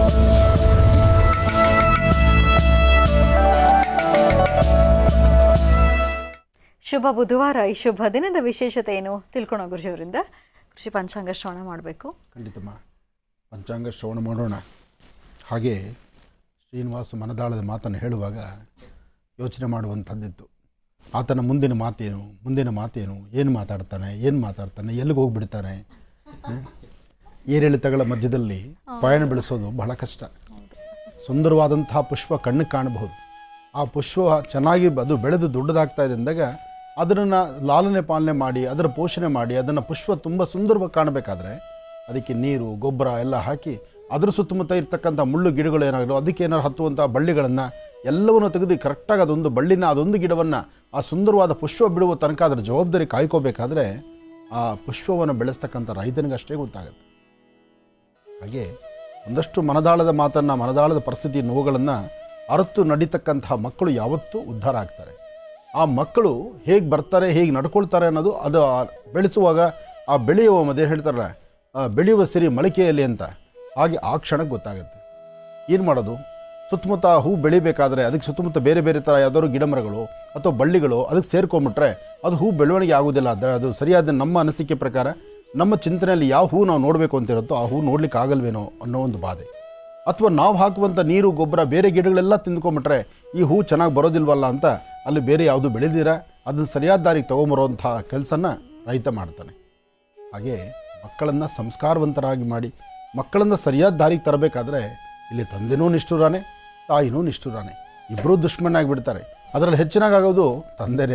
ಶುಭ ಬುಧವಾರ ಈ ಶುಭ ದಿನದ ವಿಶೇಷತೆ ಏನು ತಿಳ್ಕೊಳೋ ಗುರುಜಿಯವರಿಂದ ಕೃಷಿ ಪಂಚಾಂಗ ಶ್ರವಣ ಮಾಡಬೇಕು ಖಂಡಿತಮ್ಮ ಪಂಚಾಂಗ ಶ್ರವಣ ಮಾಡೋಣ ಹಾಗೆ ಶ್ರೀನಿವಾಸ ಮನದಾಳದ ಮಾತನ್ನು ಹೇಳುವಾಗ ಯೋಚನೆ ಮಾಡುವಂಥದ್ದಿತ್ತು ಆತನ ಮುಂದಿನ ಮಾತೇನು ಮುಂದಿನ ಮಾತೇನು ಏನು ಮಾತಾಡ್ತಾನೆ ಏನು ಮಾತಾಡ್ತಾನೆ ಎಲ್ಲಿಗೆ ಹೋಗ್ಬಿಡ್ತಾನೆ ಹ್ಮ್? ಏರಿಳಿತಗಳ ಮಧ್ಯದಲ್ಲಿ ಪಯಣ ಬೆಳೆಸೋದು ಬಹಳ ಕಷ್ಟ ಸುಂದರವಾದಂತಹ ಪುಷ್ಪ ಕಣ್ಣಿಗೆ ಕಾಣಬಹುದು ಆ ಪುಷ್ಪ ಚೆನ್ನಾಗಿ ಅದು ಬೆಳೆದು ದೊಡ್ಡದಾಗ್ತಾ ಇದೆ ಅಂದಾಗ ಅದನ್ನು ಲಾಲನೆ ಪಾಲನೆ ಮಾಡಿ ಅದರ ಪೋಷಣೆ ಮಾಡಿ ಅದನ್ನು ಪುಷ್ಪ ತುಂಬ ಸುಂದರವಾಗಿ ಕಾಣಬೇಕಾದ್ರೆ ಅದಕ್ಕೆ ನೀರು ಗೊಬ್ಬರ ಎಲ್ಲ ಹಾಕಿ ಅದ್ರ ಸುತ್ತಮುತ್ತ ಇರ್ತಕ್ಕಂಥ ಮುಳ್ಳು ಗಿಡಗಳು ಏನಾಗಲು ಅದಕ್ಕೆ ಏನಾದ್ರು ಹತ್ತುವಂಥ ಬಳ್ಳಿಗಳನ್ನು ಎಲ್ಲವನ್ನು ತೆಗೆದು ಕರೆಕ್ಟಾಗಿ ಅದೊಂದು ಬಳ್ಳಿನ ಅದೊಂದು ಗಿಡವನ್ನು ಆ ಸುಂದರವಾದ ಪುಷ್ಪ ಬಿಡುವ ತನಕ ಅದರ ಜವಾಬ್ದಾರಿ ಕಾಯ್ಕೋಬೇಕಾದ್ರೆ ಆ ಪುಷ್ಪವನ್ನು ಬೆಳೆಸ್ತಕ್ಕಂಥ ರೈತನಿಗಷ್ಟೇ ಗೊತ್ತಾಗುತ್ತೆ ಹಾಗೆ ಒಂದಷ್ಟು ಮನದಾಳದ ಮಾತನ್ನು ಮನದಾಳದ ಪರಿಸ್ಥಿತಿ ನೋವುಗಳನ್ನು ಅರತು ನಡೀತಕ್ಕಂತಹ ಮಕ್ಕಳು ಯಾವತ್ತೂ ಉದ್ಧಾರ ಆಗ್ತಾರೆ ಆ ಮಕ್ಕಳು ಹೇಗೆ ಬರ್ತಾರೆ ಹೇಗೆ ನಡ್ಕೊಳ್ತಾರೆ ಅನ್ನೋದು ಅದು ಆ ಬೆಳೆಸುವಾಗ ಆ ಬೆಳೆಯುವ ಮಧ್ಯೆ ಹೇಳ್ತಾರಲ್ಲ ಆ ಬೆಳೆಯುವ ಸಿರಿ ಮೊಳಕೆಯಲ್ಲಿ ಅಂತ ಹಾಗೆ ಆ ಕ್ಷಣಕ್ಕೆ ಗೊತ್ತಾಗುತ್ತೆ ಏನು ಮಾಡೋದು ಸುತ್ತಮುತ್ತ ಹೂ ಬೆಳಿಬೇಕಾದ್ರೆ ಅದಕ್ಕೆ ಸುತ್ತಮುತ್ತ ಬೇರೆ ಬೇರೆ ಥರ ಯಾವ್ದಾದ್ರು ಗಿಡ ಮರಗಳು ಅಥವಾ ಬಳ್ಳಿಗಳು ಅದಕ್ಕೆ ಸೇರ್ಕೊಂಬಿಟ್ರೆ ಅದು ಹೂ ಬೆಳವಣಿಗೆ ಆಗೋದಿಲ್ಲ ಅದು ಅದು ಸರಿಯಾದ ನಮ್ಮ ಅನಿಸಿಕೆ ಪ್ರಕಾರ ನಮ್ಮ ಚಿಂತನೆಯಲ್ಲಿ ಯಾವ ಹೂ ನಾವು ನೋಡಬೇಕು ಅಂತ ಇರುತ್ತೋ ಆ ಹೂ ನೋಡ್ಲಿಕ್ಕೆ ಆಗಲ್ವೇನೋ ಅನ್ನೋ ಒಂದು ಬಾಧೆ ಅಥವಾ ನಾವು ಹಾಕುವಂಥ ನೀರು ಗೊಬ್ಬರ ಬೇರೆ ಗಿಡಗಳೆಲ್ಲ ತಿಂದ್ಕೊಂಬಿಟ್ರೆ ಈ ಹೂ ಚೆನ್ನಾಗಿ ಬರೋದಿಲ್ವಲ್ಲ ಅಂತ ಅಲ್ಲಿ ಬೇರೆ ಯಾವುದು ಬೆಳೆದಿರ ಅದನ್ನು ಸರಿಯಾದ ದಾರಿಗೆ ತೊಗೊಂಬರೋಂಥ ಕೆಲಸನ ರೈತ ಮಾಡ್ತಾನೆ ಹಾಗೆ ಮಕ್ಕಳನ್ನು ಸಂಸ್ಕಾರವಂತರಾಗಿ ಮಾಡಿ ಮಕ್ಕಳನ್ನು ಸರಿಯಾದ ದಾರಿಗೆ ತರಬೇಕಾದ್ರೆ ಇಲ್ಲಿ ತಂದೆನೂ ನಿಷ್ಠುರಾನೆ ತಾಯಿನೂ ನಿಷ್ಠುರಾನೆ ಇಬ್ಬರೂ ದುಶ್ಮನಾಗಿ ಬಿಡ್ತಾರೆ ಅದರಲ್ಲಿ ಹೆಚ್ಚಿನಾಗೋದು ತಂದೆನೇ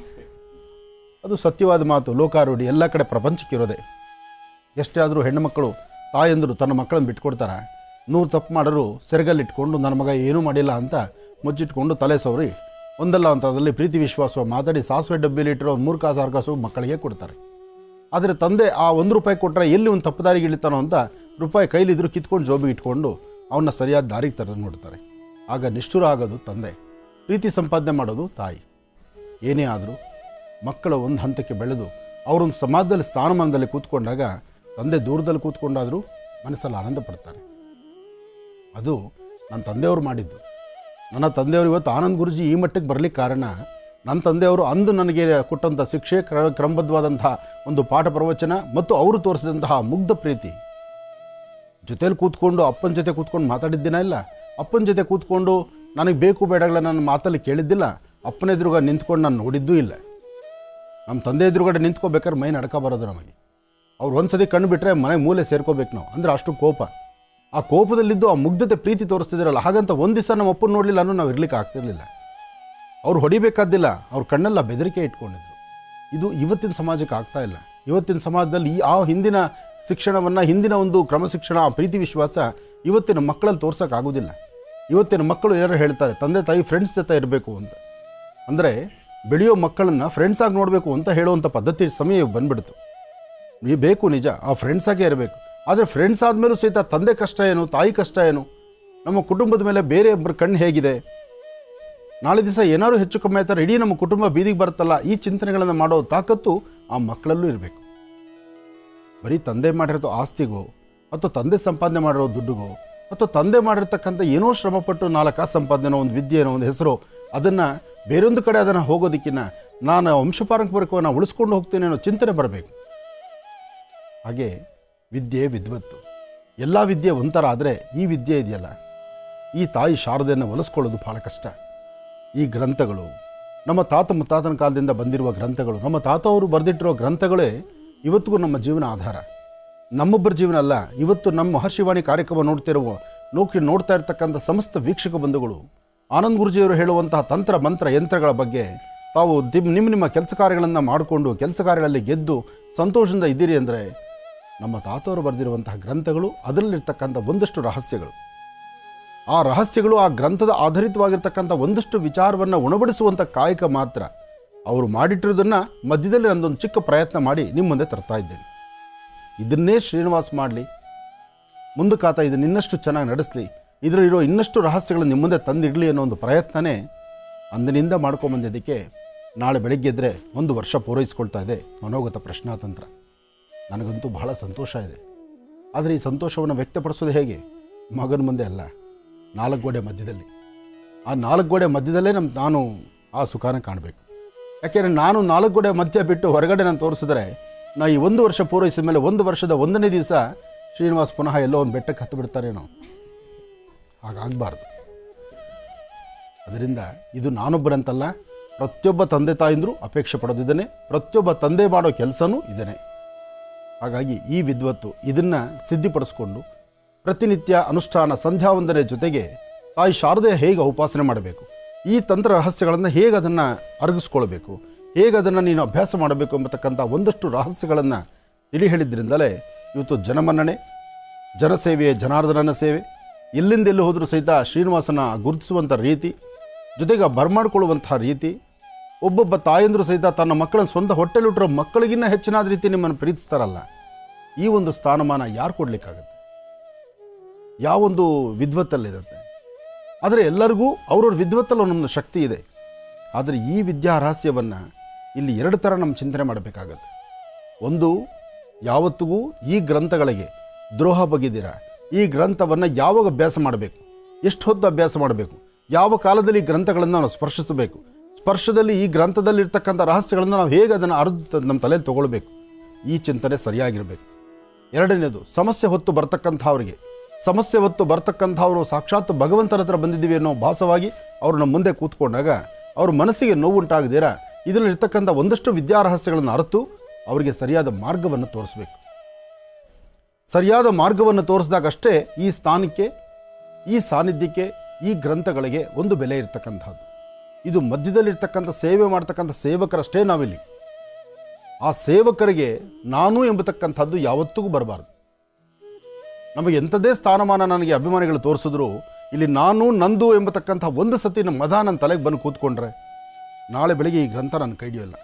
ಅದು ಸತ್ಯವಾದ ಮಾತು ಲೋಕಾರೂಢಿ ಎಲ್ಲ ಕಡೆ ಪ್ರಪಂಚಕ್ಕಿರೋದೆ ಎಷ್ಟೇ ಆದರೂ ಹೆಣ್ಣುಮಕ್ಕಳು ತಾಯಂದರು ತನ್ನ ಮಕ್ಕಳನ್ನು ಬಿಟ್ಕೊಡ್ತಾರೆ ನೂರು ತಪ್ಪು ಮಾಡೋರು ಸೆರಗಲ್ಲಿಟ್ಕೊಂಡು ನನ್ನ ಮಗ ಏನೂ ಮಾಡಿಲ್ಲ ಅಂತ ಮುಚ್ಚಿಟ್ಕೊಂಡು ತಲೆ ಸವರಿ ಒಂದಲ್ಲ ಅಂತದಲ್ಲಿ ಪ್ರೀತಿ ವಿಶ್ವಾಸ ಮಾತಾಡಿ ಸಾಸಿವೆ ಡಬ್ಬಿಲಿ ಇಟ್ಟಿರೋ ಒಂದು ಮೂರು ಕಾಸು ಆರು ಕಾಸು ಮಕ್ಕಳಿಗೆ ಕೊಡ್ತಾರೆ ಆದರೆ ತಂದೆ ಆ ಒಂದು ರೂಪಾಯಿ ಕೊಟ್ಟರೆ ಎಲ್ಲಿ ಒಂದು ತಪ್ಪು ದಾರಿಗೆ ಇಳಿತಾನೋ ಅಂತ ರೂಪಾಯಿ ಕೈಲಿದ್ರು ಕಿತ್ಕೊಂಡು ಜೋಬಿಗೆ ಇಟ್ಕೊಂಡು ಅವನ್ನ ಸರಿಯಾದ ದಾರಿಗೆ ತರ ನೋಡ್ತಾರೆ ಆಗ ನಿಷ್ಠುರ ಆಗೋದು ತಂದೆ ಪ್ರೀತಿ ಸಂಪಾದನೆ ಮಾಡೋದು ತಾಯಿ ಏನೇ ಆದರೂ ಮಕ್ಕಳು ಒಂದು ಹಂತಕ್ಕೆ ಬೆಳೆದು ಅವರೊಂದು ಸಮಾಜದಲ್ಲಿ ಸ್ಥಾನಮಾನದಲ್ಲಿ ಕೂತ್ಕೊಂಡಾಗ ತಂದೆ ದೂರದಲ್ಲಿ ಕೂತ್ಕೊಂಡಾದರೂ ಮನಸ್ಸಲ್ಲಿ ಆನಂದ ಪಡ್ತಾರೆ ಅದು ನನ್ನ ತಂದೆಯವರು ಮಾಡಿದ್ದು ನನ್ನ ತಂದೆಯವರು ಇವತ್ತು ಆನಂದ್ ಗುರುಜಿ ಈ ಮಟ್ಟಕ್ಕೆ ಬರಲಿಕ್ಕೆ ಕಾರಣ ನನ್ನ ತಂದೆಯವರು ಅಂದು ನನಗೆ ಕೊಟ್ಟಂಥ ಶಿಕ್ಷೆ ಕ್ರ ಕ್ರಮಬದ್ಧವಾದಂತಹ ಒಂದು ಪಾಠ ಪ್ರವಚನ ಮತ್ತು ಅವರು ತೋರಿಸಿದಂತಹ ಮುಗ್ಧ ಪ್ರೀತಿ ಜೊತೇಲಿ ಕೂತ್ಕೊಂಡು ಅಪ್ಪನ ಜೊತೆ ಕೂತ್ಕೊಂಡು ಮಾತಾಡಿದ್ದಿನ ಇಲ್ಲ ಅಪ್ಪನ ಜೊತೆ ಕೂತ್ಕೊಂಡು ನನಗೆ ಬೇಕು ಬೇಡಗಳ ನನ್ನ ಮಾತಲ್ಲಿ ಕೇಳಿದ್ದಿಲ್ಲ ಅಪ್ಪನ ಎದುರುಗ ನಿಂತ್ಕೊಂಡು ನಾನು ನೋಡಿದ್ದೂ ಇಲ್ಲ ನಮ್ಮ ತಂದೆ ಎದುರುಗಡೆ ನಿಂತ್ಕೋಬೇಕಾದ್ರೆ ಮೈ ನಡ್ಕ ಬರೋದು ನಮಗೆ ಅವ್ರು ಒಂದ್ಸತಿ ಕಣ್ಣು ಬಿಟ್ಟರೆ ಮನೆ ಮೂಲೆ ಸೇರ್ಕೋಬೇಕು ನಾವು ಅಂದರೆ ಅಷ್ಟು ಕೋಪ ಆ ಕೋಪದಲ್ಲಿದ್ದು ಆ ಮುಗ್ಧತೆ ಪ್ರೀತಿ ತೋರಿಸ್ತಿದ್ರಲ್ಲ ಹಾಗಂತ ಒಂದು ದಿವಸ ನಮ್ಮ ಅಪ್ಪನ ನೋಡಲಿಲ್ಲ ಅನ್ನೋ ನಾವು ಇರ್ಲಿಕ್ಕೆ ಆಗ್ತಿರ್ಲಿಲ್ಲ ಅವ್ರು ಹೊಡಿಬೇಕಾದ್ದಿಲ್ಲ ಅವ್ರ ಕಣ್ಣೆಲ್ಲ ಬೆದರಿಕೆ ಇಟ್ಕೊಂಡಿದ್ರು ಇದು ಇವತ್ತಿನ ಸಮಾಜಕ್ಕೆ ಆಗ್ತಾ ಇಲ್ಲ ಇವತ್ತಿನ ಸಮಾಜದಲ್ಲಿ ಈ ಆ ಹಿಂದಿನ ಶಿಕ್ಷಣವನ್ನು ಹಿಂದಿನ ಒಂದು ಕ್ರಮಶಿಕ್ಷಣ ಆ ಪ್ರೀತಿ ವಿಶ್ವಾಸ ಇವತ್ತಿನ ಮಕ್ಕಳಲ್ಲಿ ತೋರ್ಸೋಕ್ಕಾಗೋದಿಲ್ಲ ಇವತ್ತಿನ ಮಕ್ಕಳು ಏನಾರು ಹೇಳ್ತಾರೆ ತಂದೆ ತಾಯಿ ಫ್ರೆಂಡ್ಸ್ ಜೊತೆ ಇರಬೇಕು ಅಂತ ಅಂದರೆ ಬೆಳೆಯೋ ಮಕ್ಕಳನ್ನ ಫ್ರೆಂಡ್ಸ್ ಆಗಿ ನೋಡಬೇಕು ಅಂತ ಹೇಳುವಂಥ ಪದ್ಧತಿ ಸಮಯ ಬಂದ್ಬಿಡ್ತು ಈ ಬೇಕು ನಿಜ ಆ ಫ್ರೆಂಡ್ಸ್ ಆಗೇ ಇರಬೇಕು ಆದರೆ ಫ್ರೆಂಡ್ಸ್ ಆದಮೇಲೂ ಸಹಿತ ತಂದೆ ಕಷ್ಟ ಏನು ತಾಯಿ ಕಷ್ಟ ಏನು ನಮ್ಮ ಕುಟುಂಬದ ಮೇಲೆ ಬೇರೆ ಒಬ್ಬರ ಕಣ್ಣು ಹೇಗಿದೆ ನಾಳೆ ದಿವಸ ಏನಾದ್ರು ಹೆಚ್ಚು ಕಮ್ಮಿ ಆಯ್ತಾರೆ ಇಡೀ ನಮ್ಮ ಕುಟುಂಬ ಬೀದಿಗೆ ಬರುತ್ತಲ್ಲ ಈ ಚಿಂತನೆಗಳನ್ನು ಮಾಡೋ ತಾಕತ್ತು ಆ ಮಕ್ಕಳಲ್ಲೂ ಇರಬೇಕು ಬರೀ ತಂದೆ ಮಾಡಿರೋ ಆಸ್ತಿಗೋ ಅಥವಾ ತಂದೆ ಸಂಪಾದನೆ ಮಾಡಿರೋ ದುಡ್ಡುಗೋ ಅಥವಾ ತಂದೆ ಮಾಡಿರ್ತಕ್ಕಂಥ ಏನೋ ಶ್ರಮಪಟ್ಟು ನಾಲ್ಕು ಕಾಸು ಸಂಪಾದನೆನೋ ಒಂದು ವಿದ್ಯೆನೋ ಒಂದು ಹೆಸರು ಅದನ್ನು ಬೇರೊಂದು ಕಡೆ ಅದನ್ನು ಹೋಗೋದಕ್ಕಿಂತ ನಾನು ವಂಶಪಾರಂಪರಿಕವನ್ನು ಉಳಿಸ್ಕೊಂಡು ಹೋಗ್ತೇನೆ ಅನ್ನೋ ಚಿಂತನೆ ಬರಬೇಕು ಹಾಗೆ ವಿದ್ಯೆ ವಿದ್ವತ್ತು ಎಲ್ಲ ವಿದ್ಯೆ ಒಂಥರ ಆದರೆ ಈ ವಿದ್ಯೆ ಇದೆಯಲ್ಲ ಈ ತಾಯಿ ಶಾರದೆಯನ್ನು ಒಲಿಸ್ಕೊಳ್ಳೋದು ಭಾಳ ಕಷ್ಟ ಈ ಗ್ರಂಥಗಳು ನಮ್ಮ ತಾತ ಮುತ್ತಾತನ ಕಾಲದಿಂದ ಬಂದಿರುವ ಗ್ರಂಥಗಳು ನಮ್ಮ ತಾತ ಅವರು ಬರೆದಿಟ್ಟಿರೋ ಗ್ರಂಥಗಳೇ ಇವತ್ತಿಗೂ ನಮ್ಮ ಜೀವನ ಆಧಾರ ನಮ್ಮೊಬ್ಬರ ಜೀವನ ಅಲ್ಲ ಇವತ್ತು ನಮ್ಮ ಮಹರ್ಷಿವಾಣಿ ಕಾರ್ಯಕ್ರಮ ನೋಡ್ತಿರುವ ನೋಕಿ ನೋಡ್ತಾ ಇರ್ತಕ್ಕಂಥ ಸಮಸ್ತ ವೀಕ್ಷಕ ಬಂಧುಗಳು ಆನಂದ್ ಗುರುಜಿಯವರು ಹೇಳುವಂತಹ ತಂತ್ರ ಮಂತ್ರ ಯಂತ್ರಗಳ ಬಗ್ಗೆ ತಾವು ದಿಮ್ ನಿಮ್ಮ ನಿಮ್ಮ ಕೆಲಸ ಕಾರ್ಯಗಳನ್ನು ಮಾಡಿಕೊಂಡು ಕೆಲಸ ಕಾರ್ಯಗಳಲ್ಲಿ ಗೆದ್ದು ಸಂತೋಷದಿಂದ ಇದ್ದೀರಿ ಅಂದರೆ ನಮ್ಮ ತಾತವರು ಬರೆದಿರುವಂತಹ ಗ್ರಂಥಗಳು ಅದರಲ್ಲಿರ್ತಕ್ಕಂಥ ಒಂದಷ್ಟು ರಹಸ್ಯಗಳು ಆ ರಹಸ್ಯಗಳು ಆ ಗ್ರಂಥದ ಆಧಾರಿತವಾಗಿರ್ತಕ್ಕಂಥ ಒಂದಷ್ಟು ವಿಚಾರವನ್ನು ಉಣಬಡಿಸುವಂಥ ಕಾಯಕ ಮಾತ್ರ ಅವರು ಮಾಡಿಟ್ಟಿರೋದನ್ನು ಮಧ್ಯದಲ್ಲಿ ನಂದೊಂದು ಚಿಕ್ಕ ಪ್ರಯತ್ನ ಮಾಡಿ ನಿಮ್ಮ ಮುಂದೆ ತರ್ತಾ ಇದ್ದೇನೆ ಇದನ್ನೇ ಶ್ರೀನಿವಾಸ್ ಮಾಡಲಿ ಮುಂದಕ್ಕಾತ ಇದನ್ನ ಇನ್ನಷ್ಟು ಚೆನ್ನಾಗಿ ನಡೆಸಲಿ ಇದರಲ್ಲಿರೋ ಇನ್ನಷ್ಟು ರಹಸ್ಯಗಳನ್ನು ನಿಮ್ಮ ಮುಂದೆ ತಂದಿಡಲಿ ಅನ್ನೋ ಒಂದು ಪ್ರಯತ್ನನೇ ಅಂದಿನಿಂದ ಮಾಡ್ಕೊಂಬಂದಿದ್ದಕ್ಕೆ ನಾಳೆ ಬೆಳಗ್ಗೆ ಎದ್ದರೆ ಒಂದು ವರ್ಷ ಪೂರೈಸ್ಕೊಳ್ತಾ ಇದೆ ಮನೋಗತ ಪ್ರಶ್ನಾತಂತ್ರ ನನಗಂತೂ ಬಹಳ ಸಂತೋಷ ಇದೆ ಆದರೆ ಈ ಸಂತೋಷವನ್ನು ವ್ಯಕ್ತಪಡಿಸೋದು ಹೇಗೆ ಮಗನ ಮುಂದೆ ಅಲ್ಲ ನಾಲ್ಕು ಗೋಡೆ ಮಧ್ಯದಲ್ಲಿ ಆ ನಾಲ್ಕು ಗೋಡೆ ಮಧ್ಯದಲ್ಲೇ ನಮ್ಮ ನಾನು ಆ ಸುಖಾನ ಕಾಣಬೇಕು ಯಾಕೆಂದರೆ ನಾನು ನಾಲ್ಕು ಗೋಡೆ ಮಧ್ಯ ಬಿಟ್ಟು ಹೊರಗಡೆ ನಾನು ತೋರಿಸಿದ್ರೆ ನಾ ಈ ಒಂದು ವರ್ಷ ಪೂರೈಸಿದ ಮೇಲೆ ಒಂದು ವರ್ಷದ ಒಂದನೇ ದಿವಸ ಶ್ರೀನಿವಾಸ್ ಪುನಃ ಎಲ್ಲೋ ಒಂದು ಬೆಟ್ಟಕ್ಕೆ ಹತ್ತು ಬಿಡ್ತಾರೇನೋ ಹಾಗಾಗಬಾರ್ದು ಅದರಿಂದ ಇದು ನಾನೊಬ್ಬರಂತಲ್ಲ ಪ್ರತಿಯೊಬ್ಬ ತಂದೆ ತಾಯಿಂದರು ಅಪೇಕ್ಷೆ ಪಡೋದಿದ್ದೇನೆ ಪ್ರತಿಯೊಬ್ಬ ತಂದೆ ಮಾಡೋ ಕೆಲಸನೂ ಇದೇನೆ ಹಾಗಾಗಿ ಈ ವಿದ್ವತ್ತು ಇದನ್ನು ಸಿದ್ಧಿಪಡಿಸ್ಕೊಂಡು ಪ್ರತಿನಿತ್ಯ ಅನುಷ್ಠಾನ ಸಂಧ್ಯಾ ವಂದನೆ ಜೊತೆಗೆ ತಾಯಿ ಶಾರದೆ ಹೇಗೆ ಉಪಾಸನೆ ಮಾಡಬೇಕು ಈ ತಂತ್ರ ರಹಸ್ಯಗಳನ್ನು ಹೇಗೆ ಅದನ್ನು ಅರಗಿಸ್ಕೊಳ್ಬೇಕು ಹೇಗೆ ಅದನ್ನು ನೀನು ಅಭ್ಯಾಸ ಮಾಡಬೇಕು ಎಂಬತಕ್ಕಂಥ ಒಂದಷ್ಟು ರಹಸ್ಯಗಳನ್ನು ತಿಳಿ ಹೇಳಿದ್ರಿಂದಲೇ ಇವತ್ತು ಜನಮನ್ನಣೆ ಜನಸೇವೆಯೇ ಜನಾರ್ದನನ ಸೇವೆ ಎಲ್ಲಿಂದ ಎಲ್ಲಿ ಹೋದರೂ ಸಹಿತ ಶ್ರೀನಿವಾಸನ ಗುರುತಿಸುವಂಥ ರೀತಿ ಜೊತೆಗೆ ಬರ್ಮಾಡ್ಕೊಳ್ಳುವಂಥ ರೀತಿ ಒಬ್ಬೊಬ್ಬ ತಾಯಂದ್ರು ಸಹಿತ ತನ್ನ ಮಕ್ಕಳನ್ನ ಸ್ವಂತ ಹೊಟ್ಟೆಲಿಟ್ಟಿರೋ ಮಕ್ಕಳಿಗಿನ್ನ ಹೆಚ್ಚಿನಾದ ರೀತಿ ನಿಮ್ಮನ್ನು ಪ್ರೀತಿಸ್ತಾರಲ್ಲ ಈ ಒಂದು ಸ್ಥಾನಮಾನ ಯಾರು ಕೊಡಲಿಕ್ಕಾಗತ್ತೆ ಯಾವೊಂದು ವಿದ್ವತ್ತಲ್ಲಿರುತ್ತೆ ಆದರೆ ಎಲ್ಲರಿಗೂ ಅವ್ರವ್ರ ವಿದ್ವತ್ತಲ್ಲಿ ಒಂದೊಂದು ಶಕ್ತಿ ಇದೆ ಆದರೆ ಈ ವಿದ್ಯಾ ರಹಸ್ಯವನ್ನು ಇಲ್ಲಿ ಎರಡು ಥರ ನಮ್ಮ ಚಿಂತನೆ ಮಾಡಬೇಕಾಗತ್ತೆ ಒಂದು ಯಾವತ್ತಿಗೂ ಈ ಗ್ರಂಥಗಳಿಗೆ ದ್ರೋಹ ಬಗೆದಿರ ಈ ಗ್ರಂಥವನ್ನು ಯಾವಾಗ ಅಭ್ಯಾಸ ಮಾಡಬೇಕು ಎಷ್ಟು ಹೊತ್ತು ಅಭ್ಯಾಸ ಮಾಡಬೇಕು ಯಾವ ಕಾಲದಲ್ಲಿ ಈ ಗ್ರಂಥಗಳನ್ನು ನಾವು ಸ್ಪರ್ಶಿಸಬೇಕು ಸ್ಪರ್ಶದಲ್ಲಿ ಈ ಗ್ರಂಥದಲ್ಲಿರ್ತಕ್ಕಂಥ ರಹಸ್ಯಗಳನ್ನು ನಾವು ಹೇಗೆ ಅದನ್ನು ಅರ್ಧ ನಮ್ಮ ತಲೆಯಲ್ಲಿ ತಗೊಳ್ಬೇಕು ಈ ಚಿಂತನೆ ಸರಿಯಾಗಿರಬೇಕು ಎರಡನೇದು ಸಮಸ್ಯೆ ಹೊತ್ತು ಬರ್ತಕ್ಕಂಥವ್ರಿಗೆ ಸಮಸ್ಯೆ ಹೊತ್ತು ಬರ್ತಕ್ಕಂಥವ್ರು ಸಾಕ್ಷಾತ್ ಭಗವಂತನ ಹತ್ರ ಬಂದಿದ್ದೀವಿ ಅನ್ನೋ ಭಾಸವಾಗಿ ಅವರು ನಮ್ಮ ಮುಂದೆ ಕೂತ್ಕೊಂಡಾಗ ಅವ್ರ ಮನಸ್ಸಿಗೆ ನೋವುಂಟಾಗದಿರ ಇದರಲ್ಲಿರ್ತಕ್ಕಂಥ ಒಂದಷ್ಟು ವಿದ್ಯಾರಹಸ್ಯಗಳನ್ನು ಅರಿತು ಅವರಿಗೆ ಸರಿಯಾದ ಮಾರ್ಗವನ್ನು ತೋರಿಸ್ಬೇಕು ಸರಿಯಾದ ಮಾರ್ಗವನ್ನು ತೋರಿಸಿದಾಗಷ್ಟೇ ಈ ಸ್ಥಾನಕ್ಕೆ ಈ ಸಾನ್ನಿಧ್ಯಕ್ಕೆ ಈ ಗ್ರಂಥಗಳಿಗೆ ಒಂದು ಬೆಲೆ ಇರ್ತಕ್ಕಂಥದ್ದು ಇದು ಮಧ್ಯದಲ್ಲಿರ್ತಕ್ಕಂಥ ಸೇವೆ ಮಾಡ್ತಕ್ಕಂಥ ಸೇವಕರಷ್ಟೇ ನಾವಿಲ್ಲಿ ಆ ಸೇವಕರಿಗೆ ನಾನು ಎಂಬತಕ್ಕಂಥದ್ದು ಯಾವತ್ತಿಗೂ ಬರಬಾರ್ದು ನಮಗೆ ಎಂಥದೇ ಸ್ಥಾನಮಾನ ನನಗೆ ಅಭಿಮಾನಿಗಳು ತೋರಿಸಿದ್ರು ಇಲ್ಲಿ ನಾನು ನಂದು ಎಂಬತಕ್ಕಂಥ ಒಂದು ಸತಿ ನಮ್ಮ ಮದ ನನ್ನ ತಲೆಗೆ ಬಂದು ಕೂತ್ಕೊಂಡ್ರೆ ನಾಳೆ ಬೆಳಿಗ್ಗೆ ಈ ಗ್ರಂಥ ನನ್ನ ಕೈಡಿಯೋಲ್ಲ